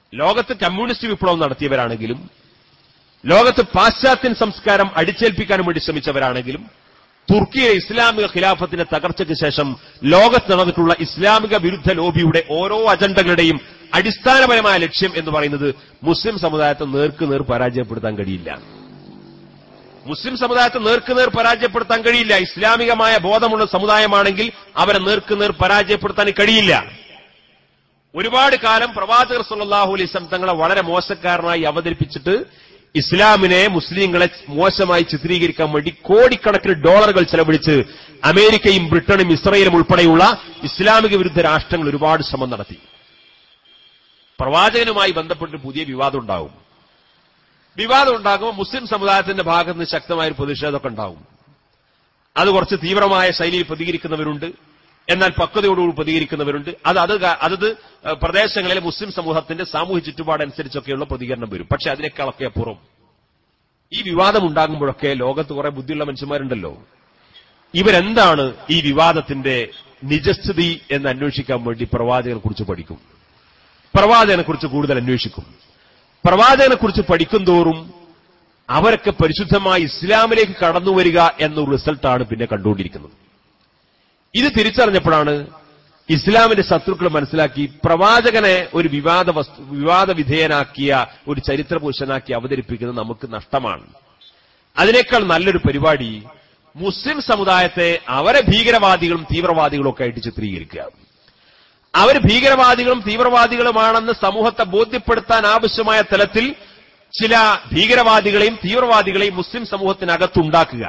ലോകത്ത് കമ്മ്യൂണിസ്റ്റ് വിപ്ലവം നടത്തിയവരാണെങ്കിലും ലോകത്ത് പാശ്ചാത്യൻ സംസ്കാരം അടിച്ചേൽപ്പിക്കാൻ വേണ്ടി ശ്രമിച്ചവരാണെങ്കിലും തുർക്കിയിലെ ഇസ്ലാമിക ഖിലാഫത്തിന്റെ തകർച്ചയ്ക്ക് ശേഷം ലോകത്ത് നടന്നിട്ടുള്ള ഇസ്ലാമിക വിരുദ്ധ ലോബിയുടെ ഓരോ അജണ്ടകളുടെയും അടിസ്ഥാനപരമായ ലക്ഷ്യം എന്ന് പറയുന്നത് മുസ്ലിം സമുദായത്തെ നേർക്ക് നേർ പരാജയപ്പെടുത്താൻ കഴിയില്ല മുസ്ലിം സമുദായത്തെ നേർക്ക് നേർ പരാജയപ്പെടുത്താൻ കഴിയില്ല ഇസ്ലാമികമായ ബോധമുള്ള സമുദായമാണെങ്കിൽ അവരെ നേർക്ക് നേർ പരാജയപ്പെടുത്താൻ കഴിയില്ല ഒരുപാട് കാലം പ്രവാചകർ സല്ലല്ലാഹു അലൈഹി വസല്ലം തങ്ങളെ വളരെ മോശക്കാരനായി അവതരിപ്പിച്ചിട്ട് ഇസ്ലാമിനെ മുസ്ലിങ്ങളെ മോശമായി ചിത്രീകരിക്കാൻ വേണ്ടി കോടിക്കണക്കിന് ഡോളറുകൾ ചെലവഴിച്ച് അമേരിക്കയും ബ്രിട്ടനും ഇസ്രയേലും ഉൾപ്പെടെയുള്ള ഇസ്ലാമിക വിരുദ്ധ രാഷ്ട്രങ്ങൾ ഒരുപാട് ശ്രമം നടത്തി പ്രവാചകനുമായി ബന്ധപ്പെട്ട് പുതിയ വിവാദം ഉണ്ടാവും വിവാദം ഉണ്ടാകുമ്പോൾ മുസ്ലിം സമുദായത്തിന്റെ ഭാഗത്ത് നിന്ന് ശക്തമായ ഒരു പ്രതിഷേധമൊക്കെ ഉണ്ടാവും അത് കുറച്ച് തീവ്രമായ ശൈലിയിൽ പ്രതികരിക്കുന്നവരുണ്ട് എന്നാൽ പക്വതയോടുകൂടി പ്രതികരിക്കുന്നവരുണ്ട് അത് അത് ക- അതത് ഏഹ്, പ്രദേശങ്ങളിലെ മുസ്ലിം സമൂഹത്തിന്റെ സാമൂഹ്യ ചുറ്റുപാടനുസരിച്ചൊക്കെയുള്ള പ്രതികരണം വരും പക്ഷെ അതിനേക്കാളൊക്കെ അപ്പുറം ഈ വിവാദം ഉണ്ടാകുമ്പോഴൊക്കെ ലോകത്ത് കുറെ ബുദ്ധിയുള്ള മനുഷ്യന്മാരുണ്ടല്ലോ ഇവരെന്താണ് ഈ വിവാദത്തിന്റെ നിജസ്ഥിതി എന്ന് അന്വേഷിക്കാൻ വേണ്ടി പ്രവാചകനെ കുറിച്ച് പഠിക്കും പ്രവാചകനെ കുറിച്ച് കൂടുതൽ അന്വേഷിക്കും പ്രവാചകനെ കുറിച്ച് പഠിക്കും തോറും അവരൊക്കെ പരിശുദ്ധമായ ഇസ്ലാമിലേക്ക് കടന്നു വരിക എന്ന റിസൾട്ടാണ് പിന്നെ കണ്ടുകൊണ്ടിരിക്കുന്നത് ഇത് തിരിച്ചറിഞ്ഞപ്പോഴാണ് ഇസ്ലാമിന്റെ ശത്രുക്കൾ മനസ്സിലാക്കി പ്രവാചകനെ ഒരു വിവാദ വസ്തു വിവാദ വിധേയനാക്കിയ ഒരു ചരിത്ര പുരുഷനാക്കി അവതരിപ്പിക്കുന്നത് നമുക്ക് നഷ്ടമാണ് അതിനേക്കാൾ നല്ലൊരു പരിപാടി മുസ്ലിം സമുദായത്തെ അവരെ ഭീകരവാദികളും തീവ്രവാദികളും ഒക്കെ ആയിട്ട് ചിത്രീകരിക്കുക അവർ ഭീകരവാദികളും തീവ്രവാദികളുമാണെന്ന് സമൂഹത്തെ ബോധ്യപ്പെടുത്താൻ ആവശ്യമായ തലത്തിൽ ചില ഭീകരവാദികളെയും തീവ്രവാദികളെയും മുസ്ലിം സമൂഹത്തിനകത്തുണ്ടാക്കുക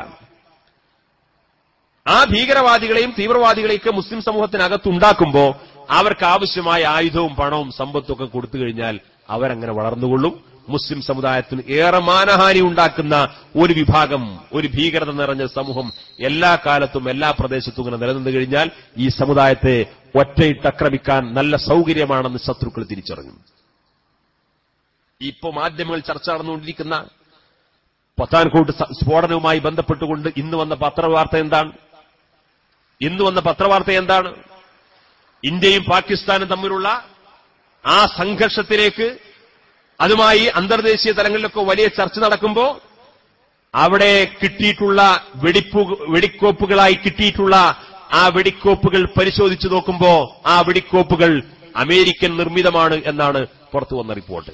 ആ ഭീകരവാദികളെയും തീവ്രവാദികളെയൊക്കെ മുസ്ലിം സമൂഹത്തിനകത്തുണ്ടാക്കുമ്പോ അവർക്ക് ആവശ്യമായ ആയുധവും പണവും സമ്പത്തും ഒക്കെ കൊടുത്തു കഴിഞ്ഞാൽ അവരങ്ങനെ വളർന്നുകൊള്ളും മുസ്ലിം സമുദായത്തിന് ഏറെ മാനഹാനി ഉണ്ടാക്കുന്ന ഒരു വിഭാഗം ഒരു ഭീകരത നിറഞ്ഞ സമൂഹം എല്ലാ കാലത്തും എല്ലാ പ്രദേശത്തും ഇങ്ങനെ നിലനിന്നു കഴിഞ്ഞാൽ ഈ സമുദായത്തെ ഒറ്റയിട്ടക്രമിക്കാൻ നല്ല സൗകര്യമാണെന്ന് ശത്രുക്കൾ തിരിച്ചറിഞ്ഞു ഇപ്പോ മാധ്യമങ്ങൾ ചർച്ച നടന്നുകൊണ്ടിരിക്കുന്ന പത്താൻകോട്ട് സ- സ്ഫോടനവുമായി ബന്ധപ്പെട്ടുകൊണ്ട് ഇന്ന് വന്ന പത്രവാർത്ത എന്താണ് ഇന്ന് വന്ന പത്രവാർത്ത എന്താണ് ഇന്ത്യയും പാകിസ്ഥാനും തമ്മിലുള്ള ആ സംഘർഷത്തിലേക്ക് അതുമായി അന്തർദേശീയ തലങ്ങളിലൊക്കെ വലിയ ചർച്ച നടക്കുമ്പോ അവിടെ കിട്ടിയിട്ടുള്ള വെടിപ്പു വെടിക്കോപ്പുകളായി കിട്ടിയിട്ടുള്ള ആ വെടിക്കോപ്പുകൾ പരിശോധിച്ചു നോക്കുമ്പോ ആ വെടിക്കോപ്പുകൾ അമേരിക്കൻ നിർമ്മിതമാണ് എന്നാണ് പുറത്തു വന്ന റിപ്പോർട്ട്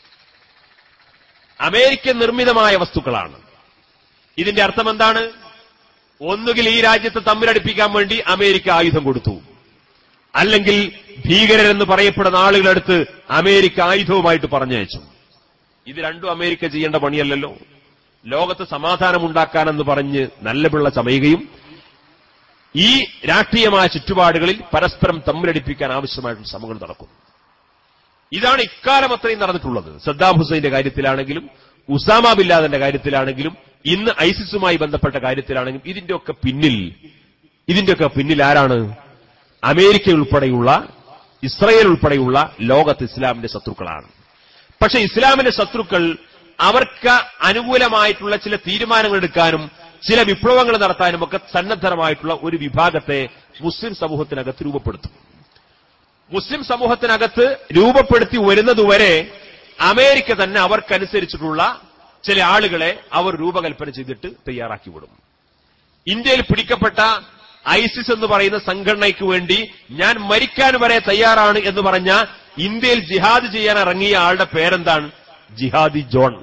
അമേരിക്കൻ നിർമ്മിതമായ വസ്തുക്കളാണ് ഇതിന്റെ അർത്ഥം എന്താണ് ഒന്നുകിൽ ഈ രാജ്യത്തെ തമ്മിലടിപ്പിക്കാൻ വേണ്ടി അമേരിക്ക ആയുധം കൊടുത്തു അല്ലെങ്കിൽ ഭീകരരെന്ന് പറയപ്പെടുന്ന ആളുകളെടുത്ത് അമേരിക്ക ആയുധവുമായിട്ട് പറഞ്ഞയച്ചു ഇത് രണ്ടും അമേരിക്ക ചെയ്യേണ്ട പണിയല്ലല്ലോ ലോകത്ത് സമാധാനമുണ്ടാക്കാനെന്ന് പറഞ്ഞ് നല്ല പിള്ള ചമയുകയും ഈ രാഷ്ട്രീയമായ ചുറ്റുപാടുകളിൽ പരസ്പരം തമ്മിലടിപ്പിക്കാൻ ആവശ്യമായിട്ടുള്ള ശ്രമങ്ങൾ നടക്കുന്നു ഇതാണ് ഇക്കാലം അത്രയും നടന്നിട്ടുള്ളത് സദ്ദാം ഹുസൈന്റെ കാര്യത്തിലാണെങ്കിലും ഉസാമ ബില്ലാദന്റെ കാര്യത്തിലാണെങ്കിലും ഇന്ന് ഐസിസുമായി ബന്ധപ്പെട്ട കാര്യത്തിലാണെങ്കിലും ഇതിന്റെയൊക്കെ പിന്നിൽ ഇതിന്റെയൊക്കെ പിന്നിൽ ആരാണ് അമേരിക്ക ഉൾപ്പെടെയുള്ള ഇസ്രയേൽ ഉൾപ്പെടെയുള്ള ലോകത്ത് ഇസ്ലാമിന്റെ ശത്രുക്കളാണ് പക്ഷെ ഇസ്ലാമിന്റെ ശത്രുക്കൾ അവർക്ക് അനുകൂലമായിട്ടുള്ള ചില തീരുമാനങ്ങൾ എടുക്കാനും ചില വിപ്ലവങ്ങൾ നടത്താനും ഒക്കെ സന്നദ്ധമായിട്ടുള്ള ഒരു വിഭാഗത്തെ മുസ്ലിം സമൂഹത്തിനകത്ത് രൂപപ്പെടുത്തും മുസ്ലിം സമൂഹത്തിനകത്ത് രൂപപ്പെടുത്തി വരുന്നതുവരെ അമേരിക്ക തന്നെ അവർക്കനുസരിച്ചിട്ടുള്ള ചില ആളുകളെ അവർ രൂപകൽപ്പന ചെയ്തിട്ട് തയ്യാറാക്കി വിടും ഇന്ത്യയിൽ പിടിക്കപ്പെട്ട ഐസിസ് എന്ന് പറയുന്ന സംഘടനയ്ക്ക് വേണ്ടി ഞാൻ മരിക്കാൻ വരെ തയ്യാറാണ് എന്ന് പറഞ്ഞ ഇന്ത്യയിൽ ജിഹാദ് ചെയ്യാൻ ഇറങ്ങിയ ആളുടെ പേരെന്താണ് ജിഹാദി ജോൺ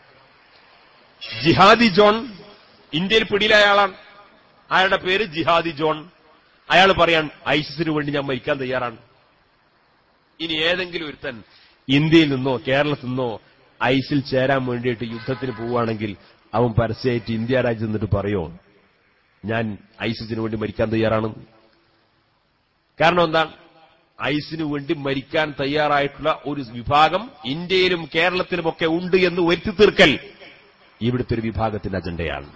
ജിഹാദി ജോൺ ഇന്ത്യയിൽ പിടിയിലായ ആളാണ് അയാളുടെ പേര് ജിഹാദി ജോൺ അയാൾ പറയാൻ ഐസിസിന് വേണ്ടി ഞാൻ മരിക്കാൻ തയ്യാറാണ് ഇനി ഏതെങ്കിലും ഒരുത്തൻ ഇന്ത്യയിൽ നിന്നോ കേരളത്തിൽ നിന്നോ ഐസിൽ ചേരാൻ വേണ്ടിയിട്ട് യുദ്ധത്തിന് പോവുകയാണെങ്കിൽ അവൻ പരസ്യമായിട്ട് ഇന്ത്യ രാജ്യം എന്നിട്ട് പറയോ ഞാൻ ഐസിസിന് വേണ്ടി മരിക്കാൻ തയ്യാറാണ് കാരണം എന്താണ് ഐസിന് വേണ്ടി മരിക്കാൻ തയ്യാറായിട്ടുള്ള ഒരു വിഭാഗം ഇന്ത്യയിലും കേരളത്തിലുമൊക്കെ ഉണ്ട് എന്ന് വരുത്തി തീർക്കൽ ഇവിടുത്തെ ഒരു വിഭാഗത്തിന്റെ അജണ്ടയാണ്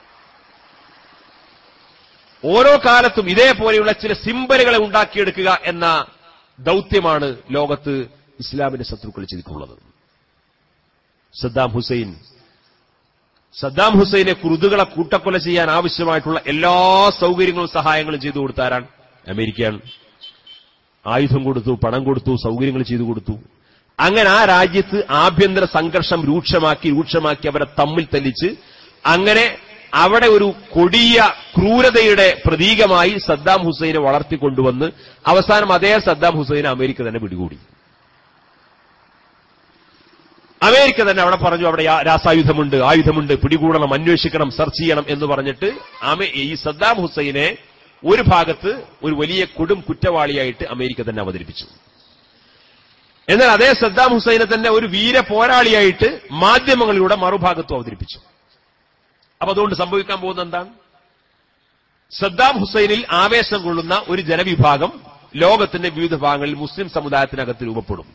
ഓരോ കാലത്തും ഇതേപോലെയുള്ള ചില സിമ്പലുകളെ ഉണ്ടാക്കിയെടുക്കുക എന്ന ദൗത്യമാണ് ലോകത്ത് ഇസ്ലാമിന്റെ ശത്രുക്കൾ ചെയ്തിട്ടുള്ളത് സദ്ദാം ഹുസൈൻ സദ്ദാം ഹുസൈനെ കുറുതുകളെ കൂട്ടക്കൊല ചെയ്യാൻ ആവശ്യമായിട്ടുള്ള എല്ലാ സൗകര്യങ്ങളും സഹായങ്ങളും ചെയ്തു കൊടുത്താരാണ് അമേരിക്കയാണ് ആയുധം കൊടുത്തു പണം കൊടുത്തു സൗകര്യങ്ങൾ ചെയ്തു കൊടുത്തു അങ്ങനെ ആ രാജ്യത്ത് ആഭ്യന്തര സംഘർഷം രൂക്ഷമാക്കി രൂക്ഷമാക്കി അവരെ തമ്മിൽ തല്ലിച്ച് അങ്ങനെ അവിടെ ഒരു കൊടിയ ക്രൂരതയുടെ പ്രതീകമായി സദ്ദാം ഹുസൈനെ വളർത്തിക്കൊണ്ടുവന്ന് അവസാനം അതേ സദ്ദാം ഹുസൈനെ അമേരിക്ക തന്നെ പിടികൂടി അമേരിക്ക തന്നെ അവിടെ പറഞ്ഞു അവിടെ യാ- രാസായുധമുണ്ട് ആയുധമുണ്ട് പിടികൂടണം അന്വേഷിക്കണം സെർച്ച് ചെയ്യണം എന്ന് പറഞ്ഞിട്ട് അമേ- ഈ സദ്ദാം ഹുസൈനെ ഒരു ഭാഗത്ത് ഒരു വലിയ കൊടും കുറ്റവാളിയായിട്ട് അമേരിക്ക തന്നെ അവതരിപ്പിച്ചു എന്നാൽ അതേ സദ്ദാം ഹുസൈനെ തന്നെ ഒരു വീര പോരാളിയായിട്ട് മാധ്യമങ്ങളിലൂടെ മറുഭാഗത്തും അവതരിപ്പിച്ചു അപ്പൊ അതുകൊണ്ട് സംഭവിക്കാൻ പോകുന്ന എന്താണ് സദ്ദാം ഹുസൈനിൽ ആവേശം കൊള്ളുന്ന ഒരു ജനവിഭാഗം ലോകത്തിന്റെ വിവിധ ഭാഗങ്ങളിൽ മുസ്ലിം സമുദായത്തിനകത്ത് രൂപപ്പെടും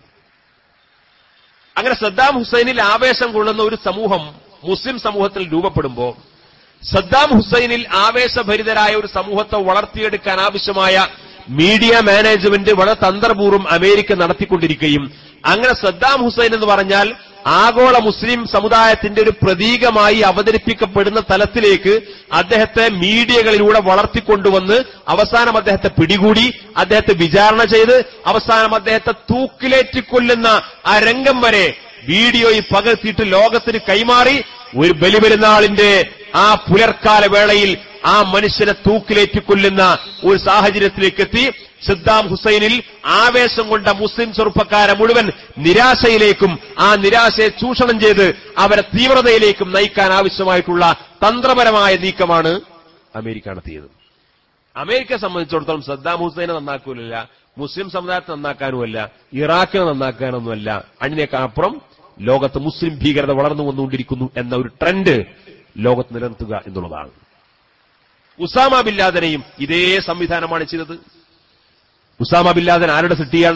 അങ്ങനെ സദ്ദാം ഹുസൈനിൽ ആവേശം കൊള്ളുന്ന ഒരു സമൂഹം മുസ്ലിം സമൂഹത്തിൽ രൂപപ്പെടുമ്പോ സദ്ദാം ഹുസൈനിൽ ആവേശഭരിതരായ ഒരു സമൂഹത്തെ വളർത്തിയെടുക്കാൻ ആവശ്യമായ മീഡിയ മാനേജ്മെന്റ് വളരെ തന്ത്രപൂർവ്വം അമേരിക്ക നടത്തിക്കൊണ്ടിരിക്കുകയും അങ്ങനെ സദ്ദാം ഹുസൈൻ എന്ന് പറഞ്ഞാൽ ആഗോള മുസ്ലിം സമുദായത്തിന്റെ ഒരു പ്രതീകമായി അവതരിപ്പിക്കപ്പെടുന്ന തലത്തിലേക്ക് അദ്ദേഹത്തെ മീഡിയകളിലൂടെ വളർത്തിക്കൊണ്ടുവന്ന് അവസാനം അദ്ദേഹത്തെ പിടികൂടി അദ്ദേഹത്തെ വിചാരണ ചെയ്ത് അവസാനം അദ്ദേഹത്തെ തൂക്കിലേറ്റിക്കൊല്ലുന്ന ആ രംഗം വരെ വീഡിയോയിൽ പകർത്തിയിട്ട് ലോകത്തിന് കൈമാറി ഒരു ബലിപെരുന്നാളിന്റെ ആ പുലർക്കാല വേളയിൽ ആ മനുഷ്യനെ തൂക്കിലേറ്റിക്കൊല്ലുന്ന ഒരു സാഹചര്യത്തിലേക്ക് എത്തി സദ്ദാം ഹുസൈനിൽ ആവേശം കൊണ്ട മുസ്ലിം ചെറുപ്പക്കാരെ മുഴുവൻ നിരാശയിലേക്കും ആ നിരാശയെ ചൂഷണം ചെയ്ത് അവരെ തീവ്രതയിലേക്കും നയിക്കാൻ ആവശ്യമായിട്ടുള്ള തന്ത്രപരമായ നീക്കമാണ് അമേരിക്ക നടത്തിയത് അമേരിക്കയെ സംബന്ധിച്ചിടത്തോളം സദ്ദാം ഹുസൈനെ നന്നാക്കൂലല്ല മുസ്ലിം സമുദായത്തെ നന്നാക്കാനുമല്ല ഇറാഖിനെ നന്നാക്കാനൊന്നുമല്ല അതിനേക്കാൾ അപ്പുറം ലോകത്ത് മുസ്ലിം ഭീകരത വളർന്നു വന്നുകൊണ്ടിരിക്കുന്നു എന്ന ഒരു ട്രെൻഡ് ലോകത്ത് നിലനിർത്തുക എന്നുള്ളതാണ് ഉസാമ ബില്ലാദനെയും ഇതേ സംവിധാനമാണ് ചെയ്തത് ഉസാമ ബില്ലാദൻ ആരുടെ സിട്ടിയാണ്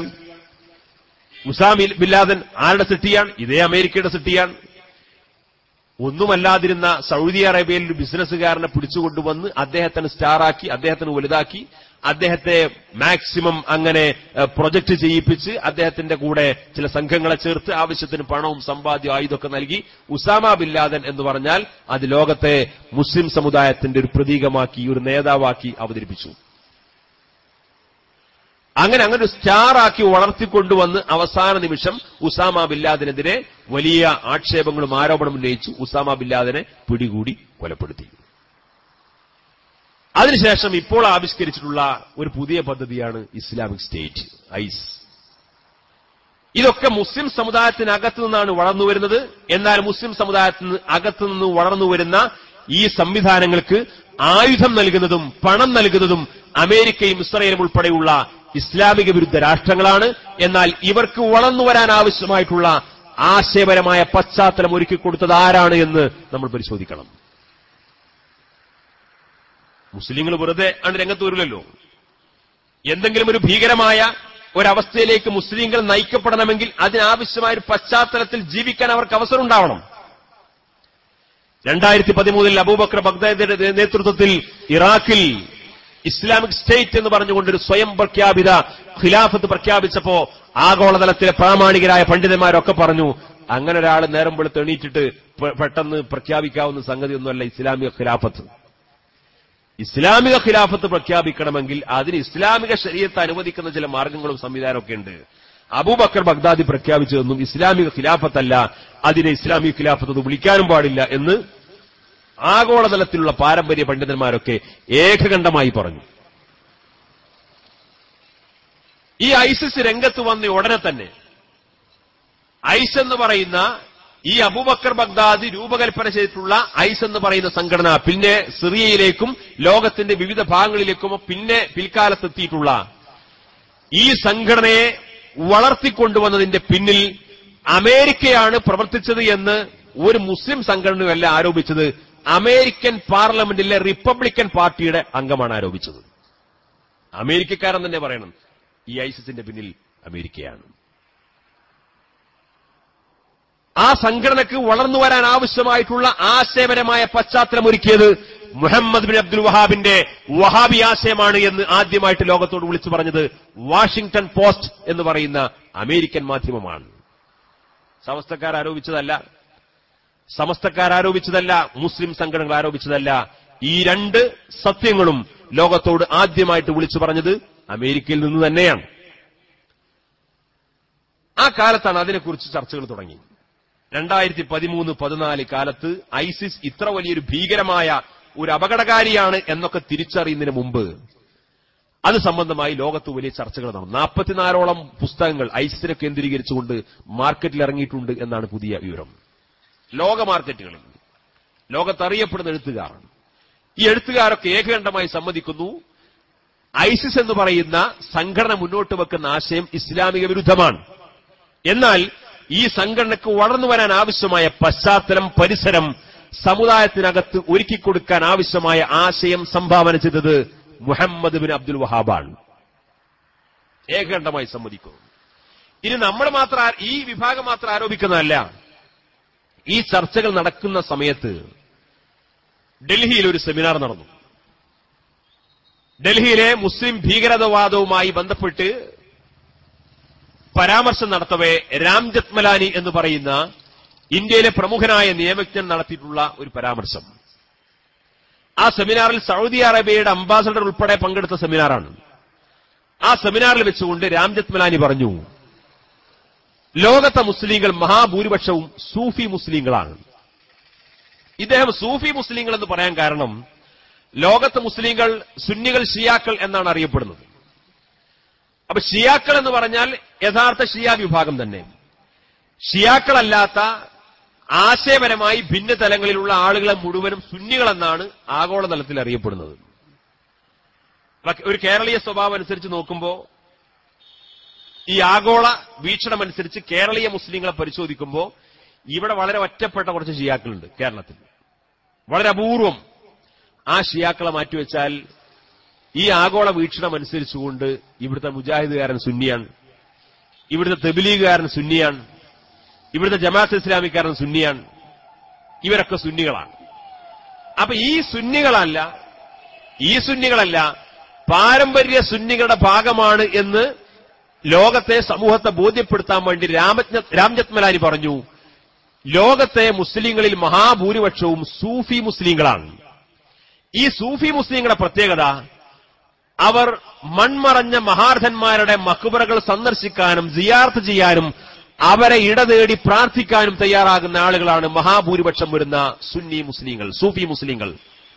ഉസാമ ബില്ലാദൻ ആരുടെ സിട്ടിയാണ് ഇതേ അമേരിക്കയുടെ സിട്ടിയാണ് ഒന്നുമല്ലാതിരുന്ന സൗദി അറേബ്യയിൽ ഒരു ബിസിനസ്സുകാരനെ പിടിച്ചുകൊണ്ടുവന്ന് അദ്ദേഹത്തിന് സ്റ്റാറാക്കി അദ്ദേഹത്തിന് വലുതാക്കി അദ്ദേഹത്തെ മാക്സിമം അങ്ങനെ ഏഹ്, പ്രൊജക്ട് ചെയ്യിപ്പിച്ച് അദ്ദേഹത്തിന്റെ കൂടെ ചില സംഘങ്ങളെ ചേർത്ത് ആവശ്യത്തിന് പണവും സമ്പാദ്യം ആയുധമൊക്കെ നൽകി ഉസാമ ബില്ലാദൻ എന്ന് പറഞ്ഞാൽ അത് ലോകത്തെ മുസ്ലിം സമുദായത്തിന്റെ ഒരു പ്രതീകമാക്കി ഒരു നേതാവാക്കി അവതരിപ്പിച്ചു അങ്ങനെ അങ്ങനെ ഒരു സ്റ്റാർ ആക്കി വളർത്തിക്കൊണ്ടുവന്ന് അവസാന നിമിഷം ഉസാമ ബില്ലാദിനെതിരെ വലിയ ആക്ഷേപങ്ങളും ആരോപണവും ഉന്നയിച്ചു ഉസാമ ബില്ലാദിനെ പിടികൂടി കൊലപ്പെടുത്തി അതിനുശേഷം ഇപ്പോൾ ആവിഷ്കരിച്ചിട്ടുള്ള ഒരു പുതിയ പദ്ധതിയാണ് ഇസ്ലാമിക് സ്റ്റേറ്റ് ഐസ് ഇതൊക്കെ മുസ്ലിം സമുദായത്തിനകത്തു നിന്നാണ് വളർന്നു വരുന്നത് എന്നാൽ മുസ്ലിം സമുദായത്തിന് അകത്തു നിന്ന് വളർന്നു വരുന്ന ഈ സംവിധാനങ്ങൾക്ക് ആയുധം നൽകുന്നതും പണം നൽകുന്നതും അമേരിക്കയും ഇസ്രയേലും ഉൾപ്പെടെയുള്ള ഇസ്ലാമിക വിരുദ്ധ രാഷ്ട്രങ്ങളാണ് എന്നാൽ ഇവർക്ക് വളർന്നു വരാൻ ആവശ്യമായിട്ടുള്ള ആശയപരമായ പശ്ചാത്തലം ഒരുക്കി കൊടുത്തത് ആരാണ് എന്ന് നമ്മൾ പരിശോധിക്കണം മുസ്ലിങ്ങൾ വെറുതെ ആണ് രംഗത്ത് വരില്ലല്ലോ എന്തെങ്കിലും ഒരു ഭീകരമായ ഒരവസ്ഥയിലേക്ക് മുസ്ലിങ്ങൾ നയിക്കപ്പെടണമെങ്കിൽ അതിനാവശ്യമായ ഒരു പശ്ചാത്തലത്തിൽ ജീവിക്കാൻ അവർക്ക് അവസരം ഉണ്ടാവണം രണ്ടായിരത്തി പതിമൂന്നിൽ അബൂബക്കർ ബഗ്ദാദിയുടെ നേതൃത്വത്തിൽ ഇറാഖിൽ ഇസ്ലാമിക് സ്റ്റേറ്റ് എന്ന് പറഞ്ഞുകൊണ്ടൊരു സ്വയം പ്രഖ്യാപിത ഖിലാഫത്ത് പ്രഖ്യാപിച്ചപ്പോ ആഗോളതലത്തിലെ പ്രാമാണികരായ പണ്ഡിതന്മാരൊക്കെ പറഞ്ഞു അങ്ങനെ ഒരാൾ നേരം വെളുത്ത് എണീറ്റിട്ട് പെ- പെട്ടെന്ന് പ്രഖ്യാപിക്കാവുന്ന സംഗതിയൊന്നുമല്ല ഇസ്ലാമിക ഖിലാഫത്ത് ഇസ്ലാമിക ഖിലാഫത്ത് പ്രഖ്യാപിക്കണമെങ്കിൽ അതിന് ഇസ്ലാമിക ശരീരത്തെ അനുവദിക്കുന്ന ചില മാർഗങ്ങളും സംവിധാനമൊക്കെ ഉണ്ട് അബൂബക്കർ ബഗ്ദാദി പ്രഖ്യാപിച്ചതൊന്നും ഇസ്ലാമിക ഖിലാഫത്തല്ല അതിനെ ഇസ്ലാമിക ഖിലാഫത്ത് എന്ന് വിളിക്കാനും പാടില്ല എന്ന് ആഗോളതലത്തിലുള്ള പാരമ്പര്യ പണ്ഡിതന്മാരൊക്കെ ഏകകണ്ഠമായി പറഞ്ഞു ഈ ഐസിസ് രംഗത്ത് വന്ന ഉടനെ തന്നെ ഐസ് എന്ന് പറയുന്ന ഈ അബൂബക്കർ ബഗ്ദാദി രൂപകൽപ്പന ചെയ്തിട്ടുള്ള ഐസ് എന്ന് പറയുന്ന സംഘടന പിന്നെ സിറിയയിലേക്കും ലോകത്തിന്റെ വിവിധ ഭാഗങ്ങളിലേക്കും പിന്നെ പിൽക്കാലത്തെത്തിയിട്ടുള്ള ഈ സംഘടനയെ വളർത്തിക്കൊണ്ടുവന്നതിന്റെ പിന്നിൽ അമേരിക്കയാണ് പ്രവർത്തിച്ചത് എന്ന് ഒരു മുസ്ലിം സംഘടനയല്ല ആരോപിച്ചത് അമേരിക്കൻ പാർലമെന്റിലെ റിപ്പബ്ലിക്കൻ പാർട്ടിയുടെ അംഗമാണ് ആരോപിച്ചത് അമേരിക്കക്കാരൻ തന്നെ പറയണം ഈ ഐസിസിന്റെ പിന്നിൽ അമേരിക്കയാണ് ആ സംഘടനക്ക് വളർന്നു വരാൻ ആവശ്യമായിട്ടുള്ള ആശയപരമായ പശ്ചാത്തലം ഒരുക്കിയത് മുഹമ്മദ് ബിൻ അബ്ദുൽ വഹാബിന്റെ വഹാബി ആശയമാണ് എന്ന് ആദ്യമായിട്ട് ലോകത്തോട് വിളിച്ചു പറഞ്ഞത് വാഷിംഗ്ടൺ പോസ്റ്റ് എന്ന് പറയുന്ന അമേരിക്കൻ മാധ്യമമാണ് സമസ്തക്കാർ ആരോപിച്ചതല്ല സമസ്തക്കാർ ആരോപിച്ചതല്ല മുസ്ലിം സംഘടനകൾ ആരോപിച്ചതല്ല ഈ രണ്ട് സത്യങ്ങളും ലോകത്തോട് ആദ്യമായിട്ട് വിളിച്ചു പറഞ്ഞത് അമേരിക്കയിൽ നിന്ന് തന്നെയാണ് ആ കാലത്താണ് അതിനെക്കുറിച്ച് ചർച്ചകൾ തുടങ്ങി രണ്ടായിരത്തി പതിമൂന്ന് പതിനാല് കാലത്ത് ഐസിസ് ഇത്ര വലിയൊരു ഭീകരമായ ഒരു അപകടകാരിയാണ് എന്നൊക്കെ തിരിച്ചറിയുന്നതിന് മുമ്പ് അത് സംബന്ധമായി ലോകത്ത് വലിയ ചർച്ചകൾ നടന്നു നാൽപ്പത്തിനാലോളം പുസ്തകങ്ങൾ ഐസിസിനെ കേന്ദ്രീകരിച്ചുകൊണ്ട് മാർക്കറ്റിൽ ഇറങ്ങിയിട്ടുണ്ട് എന്നാണ് പുതിയ വിവരം ലോക മാർക്കറ്റുകളിൽ ലോകത്തറിയപ്പെടുന്ന എഴുത്തുകാർ ഈ എഴുത്തുകാരൊക്കെ ഏകകണ്ഠമായി സമ്മതിക്കുന്നു ഐസിസ് എന്ന് പറയുന്ന സംഘടന മുന്നോട്ട് വെക്കുന്ന ആശയം ഇസ്ലാമിക വിരുദ്ധമാണ് എന്നാൽ ഈ സംഘടനയ്ക്ക് വളർന്നു വരാൻ ആവശ്യമായ പശ്ചാത്തലം പരിസരം സമുദായത്തിനകത്ത് ഒരുക്കിക്കൊടുക്കാൻ ആവശ്യമായ ആശയം സംഭാവന ചെയ്തത് മുഹമ്മദ് ബിൻ അബ്ദുൽ വഹാബാണ് ഏകകണ്ഠമായി സമ്മതിക്കുന്നു ഇനി നമ്മൾ മാത്രം ആ- ഈ വിഭാഗം മാത്രം ആരോപിക്കുന്നതല്ല ഈ ചർച്ചകൾ നടക്കുന്ന സമയത്ത് ഡൽഹിയിൽ ഒരു സെമിനാർ നടന്നു ഡൽഹിയിലെ മുസ്ലിം ഭീകരതവാദവുമായി ബന്ധപ്പെട്ട് പരാമർശം നടത്തവേ രാം ജത്മലാനി എന്ന് പറയുന്ന ഇന്ത്യയിലെ പ്രമുഖനായ നിയമജ്ഞൻ നടത്തിയിട്ടുള്ള ഒരു പരാമർശം ആ സെമിനാറിൽ സൗദി അറേബ്യയുടെ അംബാസഡർ ഉൾപ്പെടെ പങ്കെടുത്ത സെമിനാറാണ് ആ സെമിനാറിൽ വെച്ചുകൊണ്ട് രാം ജത്മലാനി പറഞ്ഞു ലോകത്തെ മുസ്ലിങ്ങൾ മഹാഭൂരിപക്ഷവും സൂഫി മുസ്ലിങ്ങളാണ് ഇദ്ദേഹം സൂഫി മുസ്ലിങ്ങൾ എന്ന് പറയാൻ കാരണം ലോകത്തെ മുസ്ലിങ്ങൾ സുന്നികൾ ഷിയാക്കൾ എന്നാണ് അറിയപ്പെടുന്നത് അപ്പൊ ഷിയാക്കൾ എന്ന് പറഞ്ഞാൽ യഥാർത്ഥ ഷിയ വിഭാഗം തന്നെ ഷിയാക്കളല്ലാത്ത ആശയപരമായി ഭിന്ന തലങ്ങളിലുള്ള ആളുകളെ മുഴുവനും സുന്നികളെന്നാണ് ആഗോളതലത്തിൽ അറിയപ്പെടുന്നത് അപ്പൊ ഒരു കേരളീയ സ്വഭാവം അനുസരിച്ച് നോക്കുമ്പോൾ ഈ ആഗോള വീക്ഷണം അനുസരിച്ച് കേരളീയ മുസ്ലിങ്ങളെ പരിശോധിക്കുമ്പോൾ ഇവിടെ വളരെ ഒറ്റപ്പെട്ട കുറച്ച് ഷിയാക്കളുണ്ട് കേരളത്തിൽ വളരെ അപൂർവം ആ ഷിയാക്കളെ മാറ്റിവെച്ചാൽ ഈ ആഗോള വീക്ഷണം അനുസരിച്ചുകൊണ്ട് ഇവിടുത്തെ മുജാഹിദുകാരൻ സുന്നിയാണ് ഇവിടുത്തെ തെബിലീഗുകാരൻ സുന്നിയാണ് ഇവിടുത്തെ ജമാഅത്ത് ഇസ്ലാമിക്കാരൻ സുന്നിയാണ് ഇവരൊക്കെ സുന്നികളാണ് അപ്പൊ ഈ സുന്നികളല്ല ഈ സുന്നികളല്ല പാരമ്പര്യ സുന്നികളുടെ ഭാഗമാണ് എന്ന് ലോകത്തെ സമൂഹത്തെ ബോധ്യപ്പെടുത്താൻ വേണ്ടി രാമജ്ഞ രാംജത്മലാനി പറഞ്ഞു ലോകത്തെ മുസ്ലിങ്ങളിൽ മഹാഭൂരിപക്ഷവും സൂഫി മുസ്ലിങ്ങളാണ് ഈ സൂഫി മുസ്ലിങ്ങളുടെ പ്രത്യേകത അവർ മൺമറഞ്ഞ മഹാർഥന്മാരുടെ മക്ബറകൾ സന്ദർശിക്കാനും സിയാർത്ത് ചെയ്യാനും അവരെ ഇടതേടി പ്രാർത്ഥിക്കാനും തയ്യാറാകുന്ന ആളുകളാണ് മഹാഭൂരിപക്ഷം വരുന്ന സുന്നി മുസ്ലിങ്ങൾ സൂഫി മുസ്ലിങ്ങൾ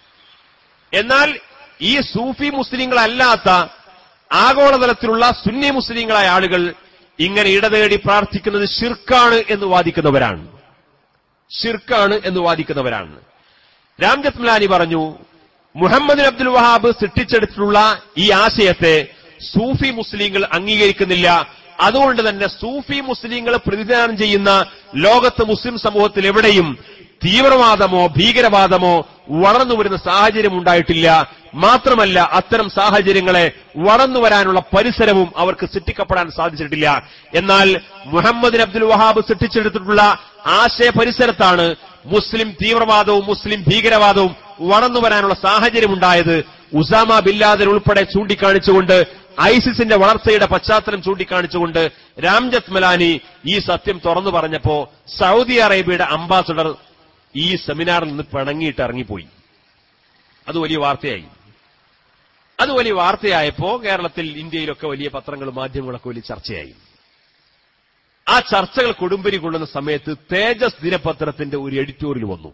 എന്നാൽ ഈ സൂഫി മുസ്ലിങ്ങളല്ലാത്ത ആഗോളതലത്തിലുള്ള സുന്നി മുസ്ലിങ്ങളായ ആളുകൾ ഇങ്ങനെ ഇടതേടി പ്രാർത്ഥിക്കുന്നത് ഷിർക്കാണ് എന്ന് വാദിക്കുന്നവരാണ് ഷിർക്കാണ് എന്ന് വാദിക്കുന്നവരാണ് രാംജത്മലാനി പറഞ്ഞു മുഹമ്മദ് അബ്ദുൽ വഹാബ് സൃഷ്ടിച്ചെടുത്തിട്ടുള്ള ഈ ആശയത്തെ സൂഫി മുസ്ലിങ്ങൾ അംഗീകരിക്കുന്നില്ല അതുകൊണ്ട് തന്നെ സൂഫി മുസ്ലിങ്ങൾ പ്രതിദാനം ചെയ്യുന്ന ലോകത്ത് മുസ്ലിം സമൂഹത്തിൽ എവിടെയും തീവ്രവാദമോ ഭീകരവാദമോ വളർന്നു വരുന്ന സാഹചര്യം ഉണ്ടായിട്ടില്ല മാത്രമല്ല അത്തരം സാഹചര്യങ്ങളെ വളർന്നു വരാനുള്ള പരിസരവും അവർക്ക് സൃഷ്ടിക്കപ്പെടാൻ സാധിച്ചിട്ടില്ല എന്നാൽ മുഹമ്മദ് അബ്ദുൽ വഹാബ് സൃഷ്ടിച്ചെടുത്തിട്ടുള്ള ആശയ പരിസരത്താണ് മുസ്ലിം തീവ്രവാദവും മുസ്ലിം ഭീകരവാദവും വളർന്നു വരാനുള്ള സാഹചര്യം ഉണ്ടായത് ഉസാമ ബില്ലാദൻ ഉൾപ്പെടെ ചൂണ്ടിക്കാണിച്ചുകൊണ്ട് ഐസിസിന്റെ വളർച്ചയുടെ പശ്ചാത്തലം ചൂണ്ടിക്കാണിച്ചുകൊണ്ട് രാംജത്ത് മലാനി ഈ സത്യം തുറന്നു പറഞ്ഞപ്പോ സൗദി അറേബ്യയുടെ അംബാസഡർ ഈ സെമിനാറിൽ നിന്ന് പിണങ്ങിയിട്ട് ഇറങ്ങിപ്പോയി അത് വലിയ വാർത്തയായി അത് വലിയ വാർത്തയായപ്പോ കേരളത്തിൽ ഇന്ത്യയിലൊക്കെ വലിയ പത്രങ്ങളും മാധ്യമങ്ങളൊക്കെ വലിയ ചർച്ചയായി ആ ചർച്ചകൾ കൊടുമ്പരി കൊള്ളുന്ന സമയത്ത് തേജസ് ദിനപത്രത്തിന്റെ ഒരു എഡിറ്റോറിയൽ വന്നു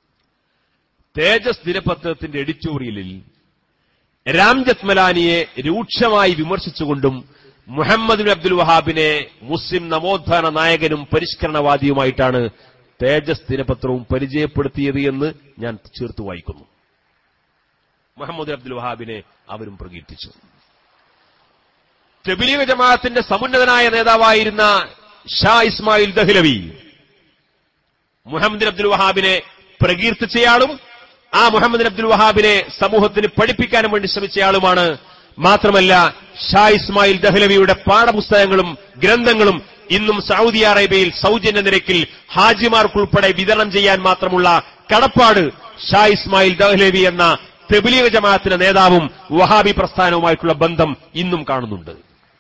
തേജസ് ദിനപത്രത്തിന്റെ എഡിറ്റോറിയലിൽ രാംജത്ത് മലാനിയെ രൂക്ഷമായി വിമർശിച്ചുകൊണ്ടും മുഹമ്മദ് ബിൻ അബ്ദുൽ വഹാബിനെ മുസ്ലിം നവോത്ഥാന നായകനും പരിഷ്കരണവാദിയുമായിട്ടാണ് തേജസ് ദിനപത്രവും പരിചയപ്പെടുത്തിയത് എന്ന് ഞാൻ ചേർത്ത് വായിക്കുന്നു മുഹമ്മദ് അബ്ദുൽ വഹാബിനെ അവരും പ്രകീർത്തിച്ചു തെബിലീഗ് ജമാഅത്തിന്റെ സമുന്നതനായ നേതാവായിരുന്ന ഷാ ഇസ്മായിൽ ദഹ്ലവി മുഹമ്മദ് അബ്ദുൽ വഹാബിനെ പ്രകീർത്തിച്ചയാളും ആ മുഹമ്മദ് അബ്ദുൽ വഹാബിനെ സമൂഹത്തിന് പഠിപ്പിക്കാനും വേണ്ടി ശ്രമിച്ചയാളുമാണ് മാത്രമല്ല ഷാ ഇസ്മായിൽ ദഹ്ലവിയുടെ പാഠപുസ്തകങ്ങളും ഗ്രന്ഥങ്ങളും ഇന്നും സൗദി അറേബ്യയിൽ സൗജന്യ നിരക്കിൽ ഹാജിമാർക്കുൾപ്പെടെ വിതരണം ചെയ്യാൻ മാത്രമുള്ള കടപ്പാട് ഷാ ഇസ്മായിൽ ദഹ്ലവി എന്ന തെബിലീഗ് ജമാഅത്തിന്റെ നേതാവും വഹാബി പ്രസ്ഥാനവുമായിട്ടുള്ള ബന്ധം ഇന്നും കാണുന്നുണ്ട്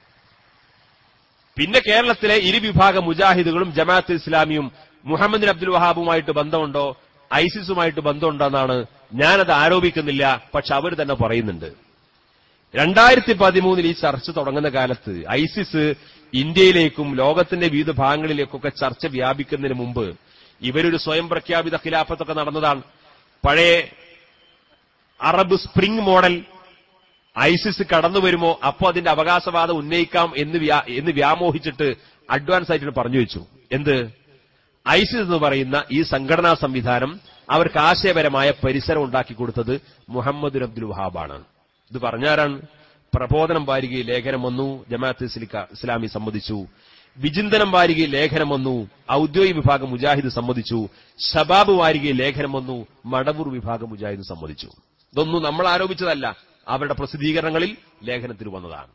പിന്നെ കേരളത്തിലെ ഇരുവിഭാഗം മുജാഹിദുകളും ജമാഅത്ത് ഇസ്ലാമിയും മുഹമ്മദ് അബ്ദുൽ വഹാബുമായിട്ട് ബന്ധമുണ്ടോ ഐസിസുമായിട്ട് ബന്ധമുണ്ടോ എന്നാണ് ഞാനത് ആരോപിക്കുന്നില്ല പക്ഷെ അവർ തന്നെ പറയുന്നുണ്ട് രണ്ടായിരത്തി പതിമൂന്നിൽ ഈ ചർച്ച തുടങ്ങുന്ന കാലത്ത് ഐസിസ് ഇന്ത്യയിലേക്കും ലോകത്തിന്റെ വിവിധ ഭാഗങ്ങളിലേക്കൊക്കെ ചർച്ച വ്യാപിക്കുന്നതിന് മുമ്പ് ഇവരൊരു സ്വയം പ്രഖ്യാപിത ഖിലാഫത്തൊക്കെ നടന്നതാണ് പഴയ അറബ് സ്പ്രിംഗ് മോഡൽ ഐസിസ് കടന്നു വരുമോ അപ്പോ അതിന്റെ അവകാശവാദം ഉന്നയിക്കാം എന്ന് വ്യാ- എന്ന് വ്യാമോഹിച്ചിട്ട് അഡ്വാൻസ് ആയിട്ട് പറഞ്ഞു വെച്ചു എന്ത് ഐസിസ് എന്ന് പറയുന്ന ഈ സംഘടനാ സംവിധാനം അവർക്ക് ആശയപരമായ പരിസരം ഉണ്ടാക്കി കൊടുത്തത് മുഹമ്മദ് അബ്ദുൽ വഹാബാണ് ഇത് പറഞ്ഞാരാണ് പ്രബോധനം വാരികയിൽ ലേഖനം വന്നു ജമാഅത്ത് ഇസ്ലിക്ക- ഇസ്ലാമി സമ്മതിച്ചു വിചിന്തനം വാരികയിൽ ലേഖനം വന്നു ഔദ്യോഗിക വിഭാഗം മുജാഹിദ് സമ്മതിച്ചു ഷബാബ് വാരികയിൽ ലേഖനം വന്നു മടവൂർ വിഭാഗം മുജാഹിദ് സമ്മതിച്ചു ഇതൊന്നും നമ്മൾ ആരോപിച്ചതല്ല അവരുടെ പ്രസിദ്ധീകരണങ്ങളിൽ ലേഖനത്തിൽ വന്നതാണ്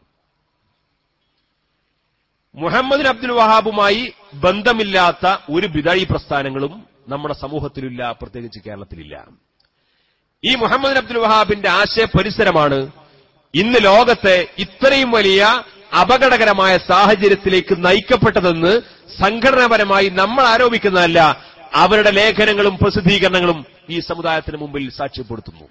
മുഹമ്മദ് അബ്ദുൽ വഹാബുമായി ബന്ധമില്ലാത്ത ഒരു ബിദായി പ്രസ്ഥാനങ്ങളും നമ്മുടെ സമൂഹത്തിലില്ല പ്രത്യേകിച്ച് കേരളത്തിലില്ല ഈ മുഹമ്മദ് അബ്ദുൽ വഹാബിന്റെ ആശയ പരിസരമാണ് ഇന്ന് ലോകത്തെ ഇത്രയും വലിയ അപകടകരമായ സാഹചര്യത്തിലേക്ക് നയിക്കപ്പെട്ടതെന്ന് സംഘടനാപരമായി നമ്മൾ ആരോപിക്കുന്നതല്ല അവരുടെ ലേഖനങ്ങളും പ്രസിദ്ധീകരണങ്ങളും ഈ സമുദായത്തിന് മുമ്പിൽ സാക്ഷ്യപ്പെടുത്തുന്നു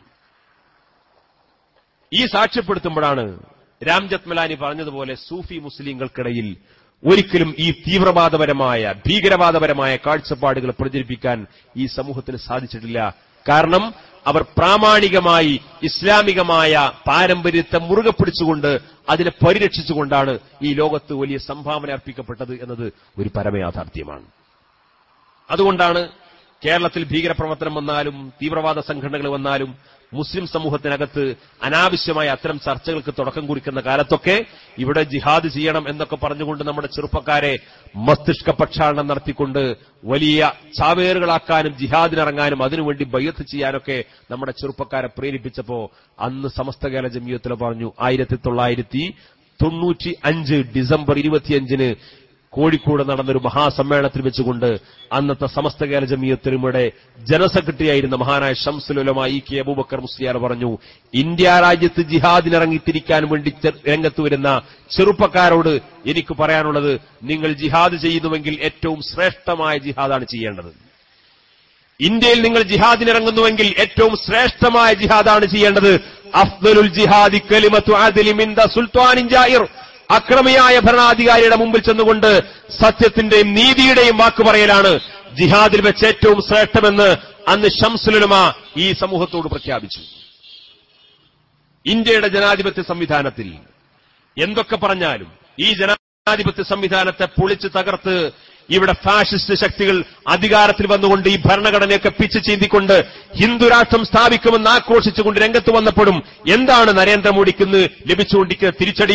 ഈ സാക്ഷ്യപ്പെടുത്തുമ്പോഴാണ് രാം ജത്മലാനി പറഞ്ഞതുപോലെ സൂഫി മുസ്ലിങ്ങൾക്കിടയിൽ ഒരിക്കലും ഈ തീവ്രവാദപരമായ ഭീകരവാദപരമായ കാഴ്ചപ്പാടുകൾ പ്രചരിപ്പിക്കാൻ ഈ സമൂഹത്തിന് സാധിച്ചിട്ടില്ല കാരണം അവർ പ്രാമാണികമായി ഇസ്ലാമികമായ പാരമ്പര്യത്തെ മുറുകെ പിടിച്ചുകൊണ്ട് അതിനെ പരിരക്ഷിച്ചുകൊണ്ടാണ് ഈ ലോകത്ത് വലിയ സംഭാവന അർപ്പിക്കപ്പെട്ടത് എന്നത് ഒരു പരമയാഥാർത്ഥ്യമാണ് അതുകൊണ്ടാണ് കേരളത്തിൽ ഭീകരപ്രവർത്തനം വന്നാലും തീവ്രവാദ സംഘടനകൾ വന്നാലും മുസ്ലിം സമൂഹത്തിനകത്ത് അനാവശ്യമായ അത്തരം ചർച്ചകൾക്ക് തുടക്കം കുറിക്കുന്ന കാലത്തൊക്കെ ഇവിടെ ജിഹാദ് ചെയ്യണം എന്നൊക്കെ പറഞ്ഞുകൊണ്ട് നമ്മുടെ ചെറുപ്പക്കാരെ മസ്തിഷ്ക പക്ഷാടനം നടത്തിക്കൊണ്ട് വലിയ ചാവേറുകളാക്കാനും ജിഹാദിനിറങ്ങാനും അതിനുവേണ്ടി ബയ്യത്ത് ചെയ്യാനൊക്കെ നമ്മുടെ ചെറുപ്പക്കാരെ പ്രേരിപ്പിച്ചപ്പോ അന്ന് സമസ്ത കേരള ജമിയത്തിൽ പറഞ്ഞു ആയിരത്തി തൊള്ളായിരത്തി തൊണ്ണൂറ്റി അഞ്ച് ഡിസംബർ ഇരുപത്തിയഞ്ചിന് കോഴിക്കോട് നടന്നൊരു മഹാസമ്മേളനത്തിൽ വെച്ചുകൊണ്ട് അന്നത്തെ സമസ്ത കേരള ജമിയത്തിനുമിടെ ജനറൽ സെക്രട്ടറിയായിരുന്ന മഹാനായ ഷംസുലുലമ ഇ കെ അബൂബക്കർ മുസ്ലിയാർ പറഞ്ഞു ഇന്ത്യ രാജ്യത്ത് ജിഹാദിനിറങ്ങിത്തിരിക്കാൻ വേണ്ടി ചെ- രംഗത്ത് വരുന്ന ചെറുപ്പക്കാരോട് എനിക്ക് പറയാനുള്ളത് നിങ്ങൾ ജിഹാദ് ചെയ്യുന്നുവെങ്കിൽ ഏറ്റവും ശ്രേഷ്ഠമായ ജിഹാദാണ് ചെയ്യേണ്ടത് ഇന്ത്യയിൽ നിങ്ങൾ ജിഹാദിനിറങ്ങുന്നുവെങ്കിൽ ഏറ്റവും ശ്രേഷ്ഠമായ ജിഹാദാണ് ചെയ്യേണ്ടത് അഫ്ദലുൽ ജിഹാദി കലിമത്തു അദ്ലി മിൻ ദ സുൽത്താനിൻ ജായിർ അക്രമിയായ ഭരണാധികാരിയുടെ മുമ്പിൽ ചെന്നുകൊണ്ട് സത്യത്തിന്റെയും നീതിയുടെയും വാക്ക് പറയലാണ് ജിഹാദിൽ വെച്ച് ഏറ്റവും ശ്രേഷ്ഠമെന്ന് അന്ന് ഷംസുലുലമ ഈ സമൂഹത്തോട് പ്രഖ്യാപിച്ചു ഇന്ത്യയുടെ ജനാധിപത്യ സംവിധാനത്തിൽ എന്തൊക്കെ പറഞ്ഞാലും ഈ ജനാധിപത്യ സംവിധാനത്തെ പൊളിച്ചു തകർത്ത് ഇവിടെ ഫാഷിസ്റ്റ് ശക്തികൾ അധികാരത്തിൽ വന്നുകൊണ്ട് ഈ ഭരണഘടനയൊക്കെ പിച്ചു ചീന്തിക്കൊണ്ട് ഹിന്ദുരാഷ്ട്രം സ്ഥാപിക്കുമെന്ന് ആക്രോശിച്ചുകൊണ്ട് രംഗത്ത് വന്നപ്പോഴും എന്താണ് നരേന്ദ്രമോദിക്ക് ലഭിച്ചുകൊണ്ടിരിക്കുന്ന തിരിച്ചടി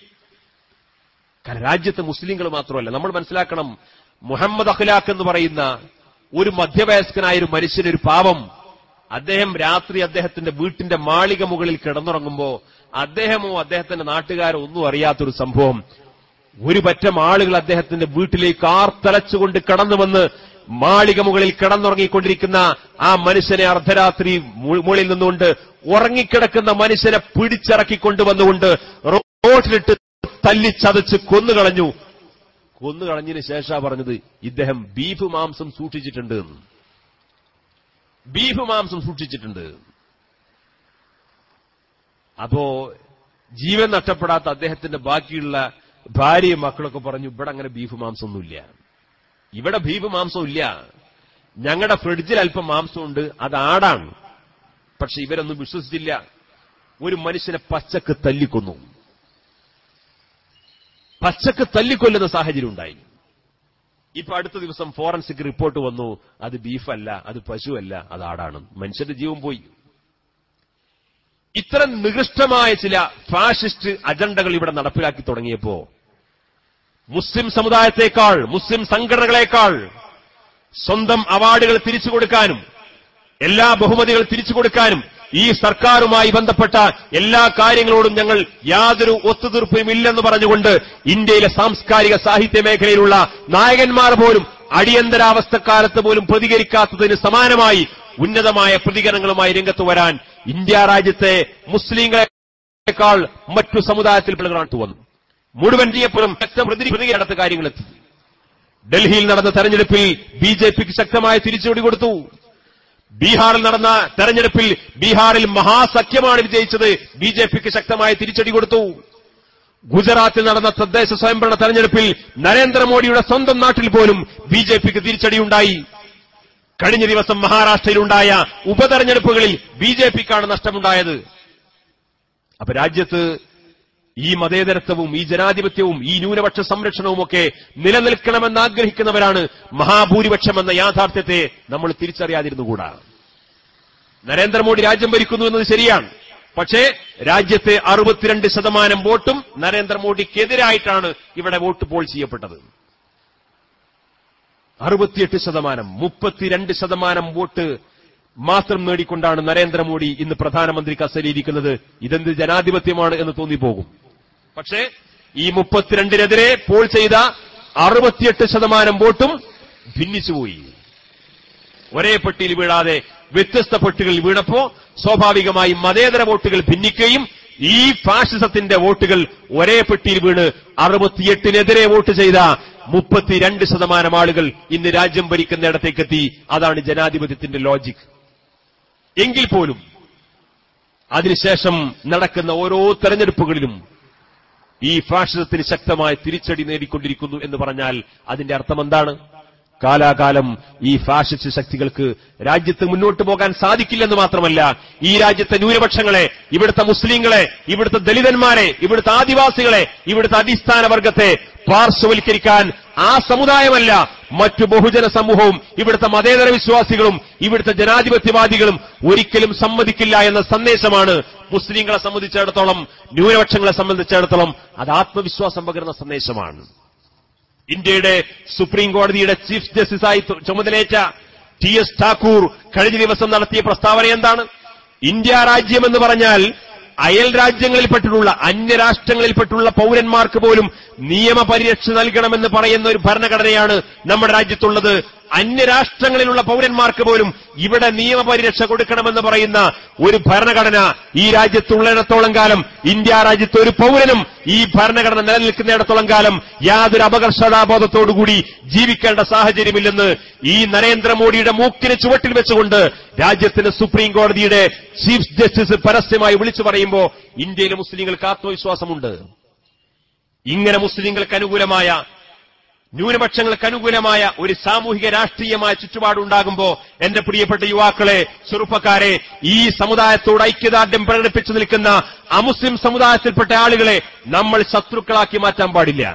കാരണം രാജ്യത്തെ മുസ്ലിങ്ങൾ മാത്രമല്ല നമ്മൾ മനസ്സിലാക്കണം മുഹമ്മദ് അഖ്ലാഖ് എന്ന് പറയുന്ന ഒരു മധ്യവയസ്കനായ ഒരു മനുഷ്യൻ ഒരു പാവം അദ്ദേഹം രാത്രി അദ്ദേഹത്തിന്റെ വീട്ടിന്റെ മാളിക മുകളിൽ കിടന്നുറങ്ങുമ്പോ അദ്ദേഹമോ അദ്ദേഹത്തിന്റെ നാട്ടുകാരോ ഒന്നും അറിയാത്തൊരു സംഭവം ഒരു പറ്റം ആളുകൾ അദ്ദേഹത്തിന്റെ വീട്ടിലേക്ക് ആർത്തലച്ചുകൊണ്ട് കടന്നു വന്ന് മാളിക മുകളിൽ കിടന്നുറങ്ങിക്കൊണ്ടിരിക്കുന്ന ആ മനുഷ്യനെ അർദ്ധരാത്രി മു- മുകളിൽ നിന്നുകൊണ്ട് ഉറങ്ങിക്കിടക്കുന്ന മനുഷ്യനെ പിടിച്ചിറക്കിക്കൊണ്ടുവന്നുകൊണ്ട് റോട്ടിലിട്ട് തല്ലിച്ചതച്ച് കൊന്നുകളഞ്ഞു കൊന്നുകളഞ്ഞതിന് ശേഷാ പറഞ്ഞത് ഇദ്ദേഹം ബീഫ് മാംസം സൂക്ഷിച്ചിട്ടുണ്ട് എന്ന്. ബീഫ് മാംസം സൂക്ഷിച്ചിട്ടുണ്ട് അപ്പോ ജീവൻ നഷ്ടപ്പെടാത്ത അദ്ദേഹത്തിന്റെ ബാക്കിയുള്ള ഭാര്യയും മക്കളൊക്കെ പറഞ്ഞു ഇവിടെ അങ്ങനെ ബീഫ് മാംസമൊന്നുമില്ല ഇവിടെ ബീഫ് മാംസം ഇല്ല ഞങ്ങളുടെ ഫ്രിഡ്ജിൽ അല്പം മാംസമുണ്ട് അത് ആടാണ് പക്ഷെ ഇവരൊന്നും വിശ്വസിച്ചില്ല ഒരു മനുഷ്യനെ പച്ചക്ക് തല്ലിക്കൊന്നു പച്ചക്ക് തല്ലിക്കൊല്ലുന്ന സാഹചര്യം ഉണ്ടായി ഇപ്പൊ അടുത്ത ദിവസം ഫോറൻസിക് റിപ്പോർട്ട് വന്നു അത് ബീഫല്ല അത് പശുവല്ല അത് ആടാണ് മനുഷ്യന്റെ ജീവൻ പോയി ഇത്തരം നികൃഷ്ടമായ ചില ഫാഷിസ്റ്റ് അജണ്ടകൾ ഇവിടെ നടപ്പിലാക്കി തുടങ്ങിയപ്പോ മുസ്ലിം സമുദായത്തെക്കാൾ മുസ്ലിം സംഘടനകളെക്കാൾ സ്വന്തം അവാർഡുകൾ തിരിച്ചു കൊടുക്കാനും എല്ലാ ബഹുമതികൾ തിരിച്ചു കൊടുക്കാനും ഈ സർക്കാരുമായി ബന്ധപ്പെട്ട എല്ലാ കാര്യങ്ങളോടും ഞങ്ങൾ യാതൊരു ഒത്തുതീർപ്പും ഇല്ലെന്ന് പറഞ്ഞുകൊണ്ട് ഇന്ത്യയിലെ സാംസ്കാരിക സാഹിത്യ മേഖലയിലുള്ള നായകന്മാർ പോലും അടിയന്തരാവസ്ഥക്കാലത്ത് പോലും പ്രതികരിക്കാത്തതിന് സമാനമായി ഉന്നതമായ പ്രതികരണങ്ങളുമായി രംഗത്ത് വരാൻ ഇന്ത്യ രാജ്യത്തെ മുസ്ലിങ്ങളെക്കാൾ മറ്റു സമുദായത്തിൽ പിളകളാണ് വന്നു മുഴുവൻ ചെയ്യപ്പോഴും ശക്തം പ്രതികരിക്കാത്ത കാര്യങ്ങളെത്തി ഡൽഹിയിൽ നടന്ന തെരഞ്ഞെടുപ്പിൽ ബി ജെ പിക്ക് ശക്തമായ തിരിച്ചടി കൊടുത്തു ബീഹാറിൽ നടന്ന തെരഞ്ഞെടുപ്പിൽ ബീഹാറിൽ മഹാസഖ്യമാണ് വിജയിച്ചത് ബി ജെ പിക്ക് ശക്തമായ തിരിച്ചടി കൊടുത്തു ഗുജറാത്തിൽ നടന്ന തദ്ദേശ സ്വയംഭരണ തെരഞ്ഞെടുപ്പിൽ നരേന്ദ്രമോദിയുടെ സ്വന്തം നാട്ടിൽ പോലും ബി ജെ പിക്ക് തിരിച്ചടിയുണ്ടായി കഴിഞ്ഞ ദിവസം മഹാരാഷ്ട്രയിലുണ്ടായ ഉപതെരഞ്ഞെടുപ്പുകളിൽ ബി ജെ പിക്കാണ് നഷ്ടമുണ്ടായത് അപ്പൊ രാജ്യത്ത് ഈ മതേതരത്വവും ഈ ജനാധിപത്യവും ഈ ന്യൂനപക്ഷ സംരക്ഷണവും ഒക്കെ നിലനിൽക്കണമെന്ന് ആഗ്രഹിക്കുന്നവരാണ് മഹാഭൂരിപക്ഷം എന്ന യാഥാർത്ഥ്യത്തെ നമ്മൾ തിരിച്ചറിയാതിരുന്നുകൂടാ നരേന്ദ്രമോദി രാജ്യം ഭരിക്കുന്നു എന്നത് ശരിയാണ് പക്ഷേ രാജ്യത്തെ അറുപത്തിരണ്ട് ശതമാനം വോട്ടും നരേന്ദ്രമോദിക്കെതിരായിട്ടാണ് ഇവിടെ വോട്ട് പോൾ ചെയ്യപ്പെട്ടത് അറുപത്തിയെട്ട് ശതമാനം മുപ്പത്തിരണ്ട് ശതമാനം വോട്ട് മാത്രം നേടിക്കൊണ്ടാണ് നരേന്ദ്രമോദി ഇന്ന് പ്രധാനമന്ത്രി കസേരയിരിക്കുന്നത് ഇതെന്ത് ജനാധിപത്യമാണ് എന്ന് തോന്നിപ്പോകും പക്ഷേ ഈ മുപ്പത്തിരണ്ടിനെതിരെ പോൾ ചെയ്ത അറുപത്തിയെട്ട് ശതമാനം വോട്ടും ഭിന്നിച്ചുപോയി ഒരേ പെട്ടിയിൽ വീഴാതെ വ്യത്യസ്ത പെട്ടികളിൽ വീണപ്പോ സ്വാഭാവികമായും മതേതര വോട്ടുകൾ ഭിന്നിക്കുകയും ഈ ഫാഷിസത്തിന്റെ വോട്ടുകൾ ഒരേ പെട്ടിയിൽ വീണ് അറുപത്തിയെട്ടിനെതിരെ വോട്ട് ചെയ്ത മുപ്പത്തിരണ്ട് ശതമാനം ആളുകൾ ഇന്ന് രാജ്യം ഭരിക്കുന്നിടത്തേക്കെത്തി അതാണ് ജനാധിപത്യത്തിന്റെ ലോജിക് എങ്കിൽ പോലും അതിനുശേഷം നടക്കുന്ന ഓരോ തെരഞ്ഞെടുപ്പുകളിലും ഈ ഫാഷിസത്തിന് ശക്തമായ തിരിച്ചടി നേടിക്കൊണ്ടിരിക്കുന്നു എന്ന് പറഞ്ഞാൽ അതിന്റെ അർത്ഥം എന്താണ് കാലാകാലം ഈ ഫാഷിസ്റ്റ് ശക്തികൾക്ക് രാജ്യത്ത് മുന്നോട്ട് പോകാൻ സാധിക്കില്ലെന്ന് മാത്രമല്ല ഈ രാജ്യത്തെ ന്യൂനപക്ഷങ്ങളെ ഇവിടുത്തെ മുസ്ലിങ്ങളെ ഇവിടുത്തെ ദലിതന്മാരെ ഇവിടുത്തെ ആദിവാസികളെ ഇവിടുത്തെ അടിസ്ഥാന വർഗത്തെ പാർശ്വവൽക്കരിക്കാൻ ആ സമുദായമല്ല മറ്റു ബഹുജന സമൂഹവും ഇവിടുത്തെ മതേതര വിശ്വാസികളും ഇവിടുത്തെ ജനാധിപത്യവാദികളും ഒരിക്കലും സമ്മതിക്കില്ല എന്ന സന്ദേശമാണ് മുസ്ലിങ്ങളെ സംബന്ധിച്ചിടത്തോളം ന്യൂനപക്ഷങ്ങളെ സംബന്ധിച്ചിടത്തോളം അത് ആത്മവിശ്വാസം പകരുന്ന സന്ദേശമാണ് ഇന്ത്യയുടെ സുപ്രീം കോടതിയുടെ ചീഫ് ജസ്റ്റിസായി തു- ചുമതലയേറ്റ ടി എസ് ഠാക്കൂർ കഴിഞ്ഞ ദിവസം നടത്തിയ പ്രസ്താവന എന്താണ് ഇന്ത്യ രാജ്യം എന്ന് പറഞ്ഞാൽ അയൽ രാജ്യങ്ങളിൽപ്പെട്ടിട്ടുള്ള അന്യരാഷ്ട്രങ്ങളിൽപ്പെട്ടുള്ള പൗരന്മാർക്ക് പോലും നിയമപരിരക്ഷ നൽകണമെന്ന് പറയുന്ന ഒരു ഭരണഘടനയാണ് നമ്മുടെ രാജ്യത്തുള്ളത് അന്യരാഷ്ട്രങ്ങളിലുള്ള പൗരന്മാർക്ക് പോലും ഇവിടെ നിയമപരിരക്ഷ കൊടുക്കണമെന്ന് പറയുന്ന ഒരു ഭരണഘടന ഈ രാജ്യത്തുള്ളിടത്തോളം കാലം ഇന്ത്യ രാജ്യത്ത് ഒരു പൗരനും ഈ ഭരണഘടന നിലനിൽക്കുന്നിടത്തോളം കാലം യാതൊരു അപകർഷതാബോധത്തോടുകൂടി ജീവിക്കേണ്ട സാഹചര്യമില്ലെന്ന് ഈ നരേന്ദ്രമോദിയുടെ മൂക്കിന് ചുവട്ടിൽ വെച്ചുകൊണ്ട് രാജ്യത്തിന് സുപ്രീം കോടതിയുടെ ചീഫ് ജസ്റ്റിസ് പരസ്യമായി വിളിച്ചു പറയുമ്പോൾ ഇന്ത്യയിലെ മുസ്ലിങ്ങൾക്ക് ആത്മവിശ്വാസമുണ്ട് ഇങ്ങനെ മുസ്ലിങ്ങൾക്ക് അനുകൂലമായ ന്യൂനപക്ഷങ്ങൾക്ക് അനുകൂലമായ ഒരു സാമൂഹിക രാഷ്ട്രീയമായ ചുറ്റുപാടുണ്ടാകുമ്പോ എന്റെ പ്രിയപ്പെട്ട യുവാക്കളെ ചെറുപ്പക്കാരെ ഈ സമുദായത്തോട് ഐക്യദാർഢ്യം പ്രകടിപ്പിച്ചു നിൽക്കുന്ന അമുസ്ലിം സമുദായത്തിൽപ്പെട്ട ആളുകളെ നമ്മൾ ശത്രുക്കളാക്കി മാറ്റാൻ പാടില്ല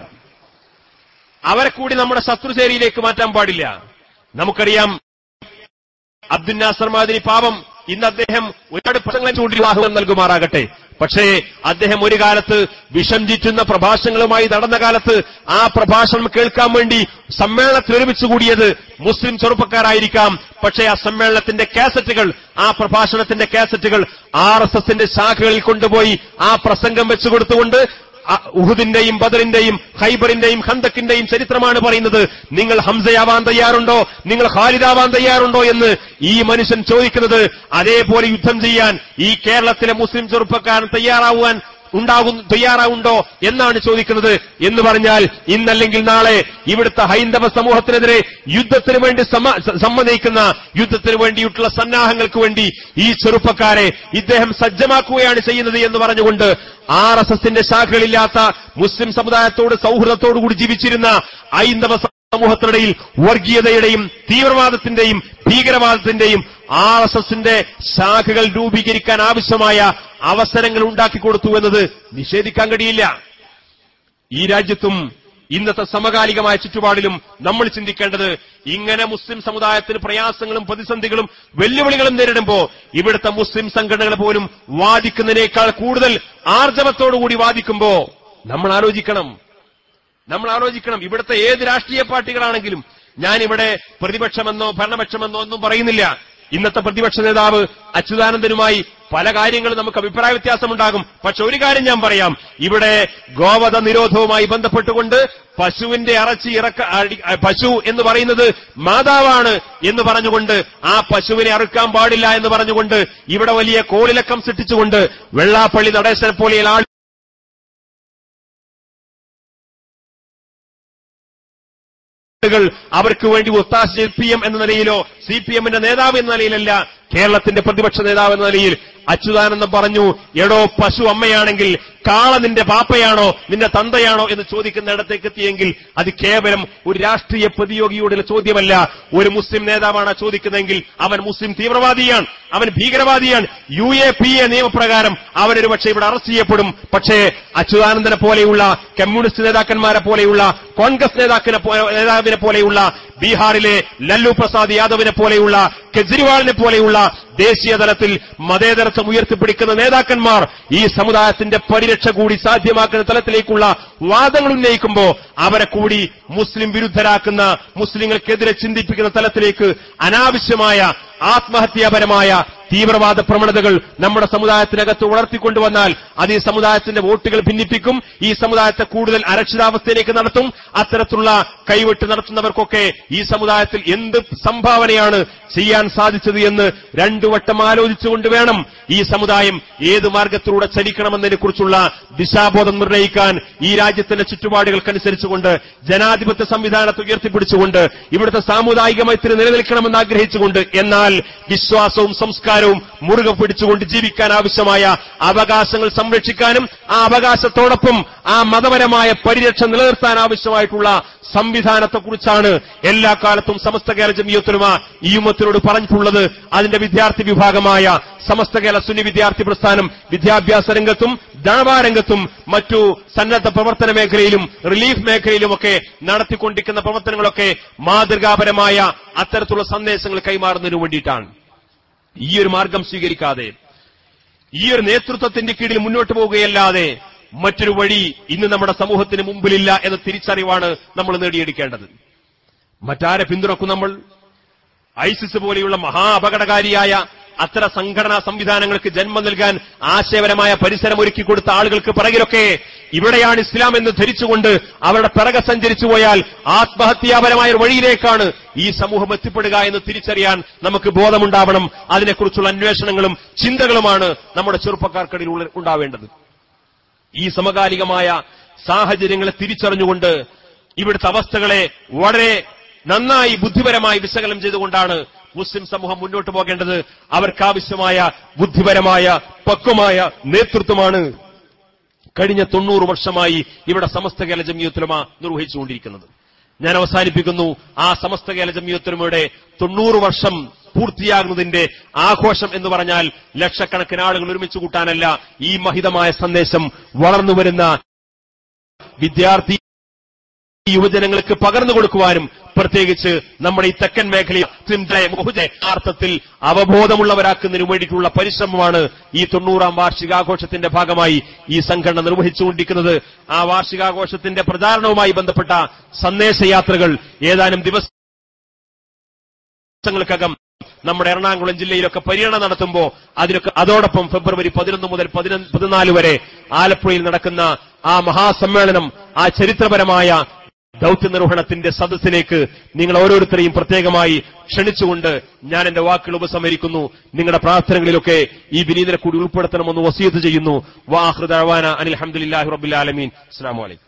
അവരെ കൂടി നമ്മുടെ ശത്രുചേരിയിലേക്ക് മാറ്റാൻ പാടില്ല നമുക്കറിയാം അബ്ദുൽ നാസർ മാതിരി പാപം ഇന്ന് അദ്ദേഹം ഒരുപാട് പ്രശ്നങ്ങളെ ചൂണ്ടി വിവാഹം നൽകുമാറാകട്ടെ പക്ഷേ അദ്ദേഹം ഒരു കാലത്ത് വിഷം ചീറ്റുന്ന പ്രഭാഷണങ്ങളുമായി നടന്ന കാലത്ത് ആ പ്രഭാഷണം കേൾക്കാൻ വേണ്ടി സമ്മേളനത്തിൽ ഒരുമിച്ച് കൂടിയത് മുസ്ലിം ചെറുപ്പക്കാരായിരിക്കാം പക്ഷേ ആ സമ്മേളനത്തിന്റെ കാസറ്റുകൾ ആ പ്രഭാഷണത്തിന്റെ കാസറ്റുകൾ ആർ എസ് എസിന്റെ ശാഖകളിൽ കൊണ്ടുപോയി ആ പ്രസംഗം വെച്ചു കൊടുത്തുകൊണ്ട് അ- ഉഹുദിന്റെയും ബദറിന്റെയും ഹൈബറിന്റെയും ഹന്തക്കിന്റെയും ചരിത്രമാണ് പറയുന്നത് നിങ്ങൾ ഹംസയാവാൻ തയ്യാറുണ്ടോ നിങ്ങൾ ഖാലിദാവാൻ തയ്യാറുണ്ടോ എന്ന് ഈ മനുഷ്യൻ ചോദിക്കുന്നത് അതേപോലെ യുദ്ധം ചെയ്യാൻ ഈ കേരളത്തിലെ മുസ്ലിം ചെറുപ്പക്കാരൻ തയ്യാറാവാൻ ഉണ്ടാകും തയ്യാറാവുണ്ടോ എന്നാണ് ചോദിക്കുന്നത് എന്ന് പറഞ്ഞാൽ ഇന്നല്ലെങ്കിൽ നാളെ ഇവിടുത്തെ ഹൈന്ദവ സമൂഹത്തിനെതിരെ യുദ്ധത്തിന് വേണ്ടി സമ- സ- സമ്മതിക്കുന്ന യുദ്ധത്തിന് വേണ്ടിയിട്ടുള്ള സന്നാഹങ്ങൾക്ക് വേണ്ടി ഈ ചെറുപ്പക്കാരെ ഇദ്ദേഹം സജ്ജമാക്കുകയാണ് ചെയ്യുന്നത് എന്ന് പറഞ്ഞുകൊണ്ട് ആർ എസ് എസിന്റെ ശാഖകളില്ലാത്ത മുസ്ലിം സമുദായത്തോട് സൗഹൃദത്തോടുകൂടി ജീവിച്ചിരുന്ന ഹൈന്ദവ സമൂഹത്തിനിടയിൽ വർഗീയതയുടെയും തീവ്രവാദത്തിന്റെയും ഭീകരവാദത്തിന്റെയും ആർ എസ് എസിന്റെ ശാഖകൾ രൂപീകരിക്കാൻ ആവശ്യമായ അവസരങ്ങൾ ഉണ്ടാക്കിക്കൊടുത്തു എന്നത് നിഷേധിക്കാൻ കഴിയില്ല ഈ രാജ്യത്തും ഇന്നത്തെ സമകാലികമായ ചുറ്റുപാടിലും നമ്മൾ ചിന്തിക്കേണ്ടത് ഇങ്ങനെ മുസ്ലിം സമുദായത്തിന് പ്രയാസങ്ങളും പ്രതിസന്ധികളും വെല്ലുവിളികളും നേരിടുമ്പോ ഇവിടുത്തെ മുസ്ലിം സംഘടനകൾ പോലും വാദിക്കുന്നതിനേക്കാൾ കൂടുതൽ ആർജവത്തോടുകൂടി വാദിക്കുമ്പോ നമ്മൾ ആലോചിക്കണം നമ്മൾ ആലോചിക്കണം ഇവിടുത്തെ ഏത് രാഷ്ട്രീയ പാർട്ടികളാണെങ്കിലും ഞാനിവിടെ പ്രതിപക്ഷമെന്നോ ഭരണപക്ഷമെന്നോ ഒന്നും പറയുന്നില്ല ഇന്നത്തെ പ്രതിപക്ഷ നേതാവ് അച്യുതാനന്ദനുമായി പല കാര്യങ്ങളും നമുക്ക് അഭിപ്രായ വ്യത്യാസമുണ്ടാകും പക്ഷെ ഒരു കാര്യം ഞാൻ പറയാം ഇവിടെ ഗോവധ നിരോധവുമായി ബന്ധപ്പെട്ടുകൊണ്ട് പശുവിന്റെ ഇറച്ചി ഇറക്ക അടി- പശു എന്ന് പറയുന്നത് മാതാവാണ് എന്ന് പറഞ്ഞുകൊണ്ട് ആ പശുവിനെ അറുക്കാൻ പാടില്ല എന്ന് പറഞ്ഞുകൊണ്ട് ഇവിടെ വലിയ കോളിലക്കം സൃഷ്ടിച്ചുകൊണ്ട് വെള്ളാപ്പള്ളി നടേശനെ പോലെയുള്ള ആൾ ആളുകൾ അവർക്ക് വേണ്ടി ഒത്താശ പി എം എന്ന നിലയിലോ സി പി എമ്മിന്റെ നേതാവ് എന്ന നിലയിലല്ല കേരളത്തിന്റെ പ്രതിപക്ഷ നേതാവ് എന്ന നിലയിൽ അച്യുതാനന്ദം പറഞ്ഞു എടോ പശു അമ്മയാണെങ്കിൽ കാള നിന്റെ പാപ്പയാണോ നിന്റെ തന്തയാണോ എന്ന് ചോദിക്കുന്നിടത്തേക്ക് എത്തിയെങ്കിൽ അത് കേവലം ഒരു രാഷ്ട്രീയ പ്രതിയോഗിയുടെ ചോദ്യമല്ല ഒരു മുസ്ലിം നേതാവാണ് ആ ചോദിക്കുന്നതെങ്കിൽ അവൻ മുസ്ലിം തീവ്രവാദിയാണ് അവൻ ഭീകരവാദിയാണ് യു എ പി എ നിയമപ്രകാരം അവനൊരു പക്ഷേ ഇവിടെ അറസ്റ്റ് ചെയ്യപ്പെടും പക്ഷേ അച്യുതാനന്ദനെ പോലെയുള്ള കമ്മ്യൂണിസ്റ്റ് നേതാക്കന്മാരെ പോലെയുള്ള കോൺഗ്രസ് നേതാക്കിനെ പോ- നേതാവിനെ പോലെയുള്ള ബീഹാറിലെ ലല്ലു പ്രസാദ് യാദവിനെ പോലെയുള്ള കെജ്രിവാളിനെ പോലെയുള്ള ദേശീയ തലത്തിൽ മതേതരത്വം ഉയർത്തിപ്പിടിക്കുന്ന നേതാക്കന്മാർ ഈ സമുദായത്തിന്റെ പരിരക്ഷ കൂടി സാധ്യമാക്കുന്ന തലത്തിലേക്കുള്ള വാദങ്ങൾ ഉന്നയിക്കുമ്പോ അവരെ കൂടി മുസ്ലിം വിരുദ്ധരാക്കുന്ന മുസ്ലിങ്ങൾക്കെതിരെ ചിന്തിപ്പിക്കുന്ന തലത്തിലേക്ക് അനാവശ്യമായ ആത്മഹത്യാപരമായ തീവ്രവാദ പ്രവണതകൾ നമ്മുടെ സമുദായത്തിനകത്ത് വളർത്തിക്കൊണ്ടുവന്നാൽ അത് ഈ സമുദായത്തിന്റെ വോട്ടുകൾ ഭിന്നിപ്പിക്കും ഈ സമുദായത്തെ കൂടുതൽ അരക്ഷിതാവസ്ഥയിലേക്ക് നടത്തും അത്തരത്തിലുള്ള കൈവിട്ട് നടത്തുന്നവർക്കൊക്കെ ഈ സമുദായത്തിൽ എന്ത് സംഭാവനയാണ് ചെയ്യാൻ സാധിച്ചത് എന്ന് രണ്ടു വട്ടം ആലോചിച്ചുകൊണ്ട് വേണം ഈ സമുദായം ഏത് മാർഗത്തിലൂടെ ചലിക്കണമെന്നതിനെ കുറിച്ചുള്ള ദിശാബോധം നിർണ്ണയിക്കാൻ ഈ രാജ്യത്തിന്റെ ചുറ്റുപാടുകൾക്കനുസരിച്ചുകൊണ്ട് ജനാധിപത്യ സംവിധാനത്തെ ഉയർത്തിപ്പിടിച്ചുകൊണ്ട് ഇവിടുത്തെ സാമുദായിക മൈത്രി നിലനിൽക്കണമെന്ന് ആഗ്രഹിച്ചുകൊണ്ട് എന്നാൽ വിശ്വാസവും സംസ്കാരവും മുറുകെ പിടിച്ചുകൊണ്ട് ജീവിക്കാൻ ആവശ്യമായ അവകാശങ്ങൾ സംരക്ഷിക്കാനും ആ അവകാശത്തോടൊപ്പം ആ മതപരമായ പരിരക്ഷ നിലനിർത്താൻ ആവശ്യമായിട്ടുള്ള സംവിധാനത്തെക്കുറിച്ചാണ് എല്ലാ കാലത്തും സമസ്ത കേരള ജമിയത്തുലുമ ഈ ഉമ്മത്തിനോട് പറഞ്ഞിട്ടുള്ളത് അതിന്റെ വിദ്യാർത്ഥി വിഭാഗമായ സമസ്ത കേരള സുന്നി വിദ്യാർത്ഥി പ്രസ്ഥാനം വിദ്യാഭ്യാസ രംഗത്തും ദാവാരംഗത്തും മറ്റു സന്നദ്ധ പ്രവർത്തന മേഖലയിലും റിലീഫ് മേഖലയിലുമൊക്കെ നടത്തിക്കൊണ്ടിരിക്കുന്ന പ്രവർത്തനങ്ങളൊക്കെ മാതൃകാപരമായ അത്തരത്തിലുള്ള സന്ദേശങ്ങൾ കൈമാറുന്നതിനു വേണ്ടിയിട്ടാണ് ഈ ഒരു മാർഗം സ്വീകരിക്കാതെ ഈ ഒരു നേതൃത്വത്തിന്റെ കീഴിൽ മുന്നോട്ട് പോവുകയല്ലാതെ മറ്റൊരു വഴി ഇന്ന് നമ്മുടെ സമൂഹത്തിന് മുമ്പിലില്ല എന്ന തിരിച്ചറിവാണ് നമ്മൾ നേടിയെടുക്കേണ്ടത് മറ്റാരെ പിന്തുണക്കും നമ്മൾ ഐസിസ് പോലെയുള്ള മഹാ അപകടകാരിയായ അത്തരം സംഘടനാ സംവിധാനങ്ങൾക്ക് ജന്മം നൽകാൻ ആശയപരമായ പരിസരം ഒരുക്കി കൊടുത്ത ആളുകൾക്ക് പിറകിലൊക്കെ ഇവിടെയാണ് ഇസ്ലാം എന്ന് ധരിച്ചുകൊണ്ട് അവരുടെ പിറകെ സഞ്ചരിച്ചു പോയാൽ ആത്മഹത്യാപരമായ ഒരു വഴിയിലേക്കാണ് ഈ സമൂഹം എത്തിപ്പെടുക എന്ന് തിരിച്ചറിയാൻ നമുക്ക് ബോധമുണ്ടാവണം അതിനെക്കുറിച്ചുള്ള അന്വേഷണങ്ങളും ചിന്തകളുമാണ് നമ്മുടെ ചെറുപ്പക്കാർക്കിടയിൽ ഉള്ള- ഉണ്ടാവേണ്ടത് ഈ സമകാലികമായ സാഹചര്യങ്ങളെ തിരിച്ചറിഞ്ഞുകൊണ്ട് ഇവിടുത്തെ അവസ്ഥകളെ വളരെ നന്നായി ബുദ്ധിപരമായി വിശകലനം ചെയ്തുകൊണ്ടാണ് മുസ്ലിം സമൂഹം മുന്നോട്ട് പോകേണ്ടത് അവർക്കാവശ്യമായ ബുദ്ധിപരമായ പക്വമായ നേതൃത്വമാണ് കഴിഞ്ഞ തൊണ്ണൂറ് വർഷമായി ഇവിടെ സമസ്ത കേരള ജമിയത്തുലമ നിർവഹിച്ചുകൊണ്ടിരിക്കുന്നത് ഞാൻ അവസാനിപ്പിക്കുന്നു ആ സമസ്ത കേരള ജമിയത്തുലമയുടെ തൊണ്ണൂറ് വർഷം പൂർത്തിയാകുന്നതിന്റെ ആഘോഷം എന്ന് പറഞ്ഞാൽ ലക്ഷക്കണക്കിന് ആളുകൾ ഒരുമിച്ച് കൂട്ടാനല്ല ഈ മഹിതമായ സന്ദേശം വളർന്നുവരുന്ന വിദ്യാർത്ഥി യുവജനങ്ങൾക്ക് പകർന്നു കൊടുക്കുവാനും പ്രത്യേകിച്ച് നമ്മുടെ ഈ തെക്കൻ മേഖലയിൽ അർത്ഥത്തിൽ അവബോധമുള്ളവരാക്കുന്നതിനു വേണ്ടിയിട്ടുള്ള പരിശ്രമമാണ് ഈ തൊണ്ണൂറാം വാർഷികാഘോഷത്തിന്റെ ഭാഗമായി ഈ സംഘടന നിർവഹിച്ചുകൊണ്ടിരിക്കുന്നത് ആ വാർഷികാഘോഷത്തിന്റെ പ്രചാരണവുമായി ബന്ധപ്പെട്ട സന്ദേശയാത്രകൾ ഏതാനും ദിവസങ്ങൾക്കകം നമ്മുടെ എറണാകുളം ജില്ലയിലൊക്കെ പര്യടനം നടത്തുമ്പോൾ അതിനൊക്കെ അതോടൊപ്പം ഫെബ്രുവരി പതിനൊന്ന് മുതൽ പതിനൊന്ന് പതിനാല് വരെ ആലപ്പുഴയിൽ നടക്കുന്ന ആ മഹാസമ്മേളനം ആ ചരിത്രപരമായ ദൗത്യ നിർവഹണത്തിന്റെ സദസ്സിലേക്ക് നിങ്ങൾ ഓരോരുത്തരെയും പ്രത്യേകമായി ക്ഷണിച്ചുകൊണ്ട് ഞാൻ എന്റെ വാക്കുകൾ ഉപസംഹരിക്കുന്നു നിങ്ങളുടെ പ്രാർത്ഥനകളിലൊക്കെ ഈ വിനീതനെ കൂടി ഉൾപ്പെടുത്തണമെന്ന് വസീത്ത് ചെയ്യുന്നു വാഹൃദാന അനിൽ അഹമ്മദില്ലാഹി റബ്ബിൽ ആലമീൻ അസ്സാം വലൈക്കും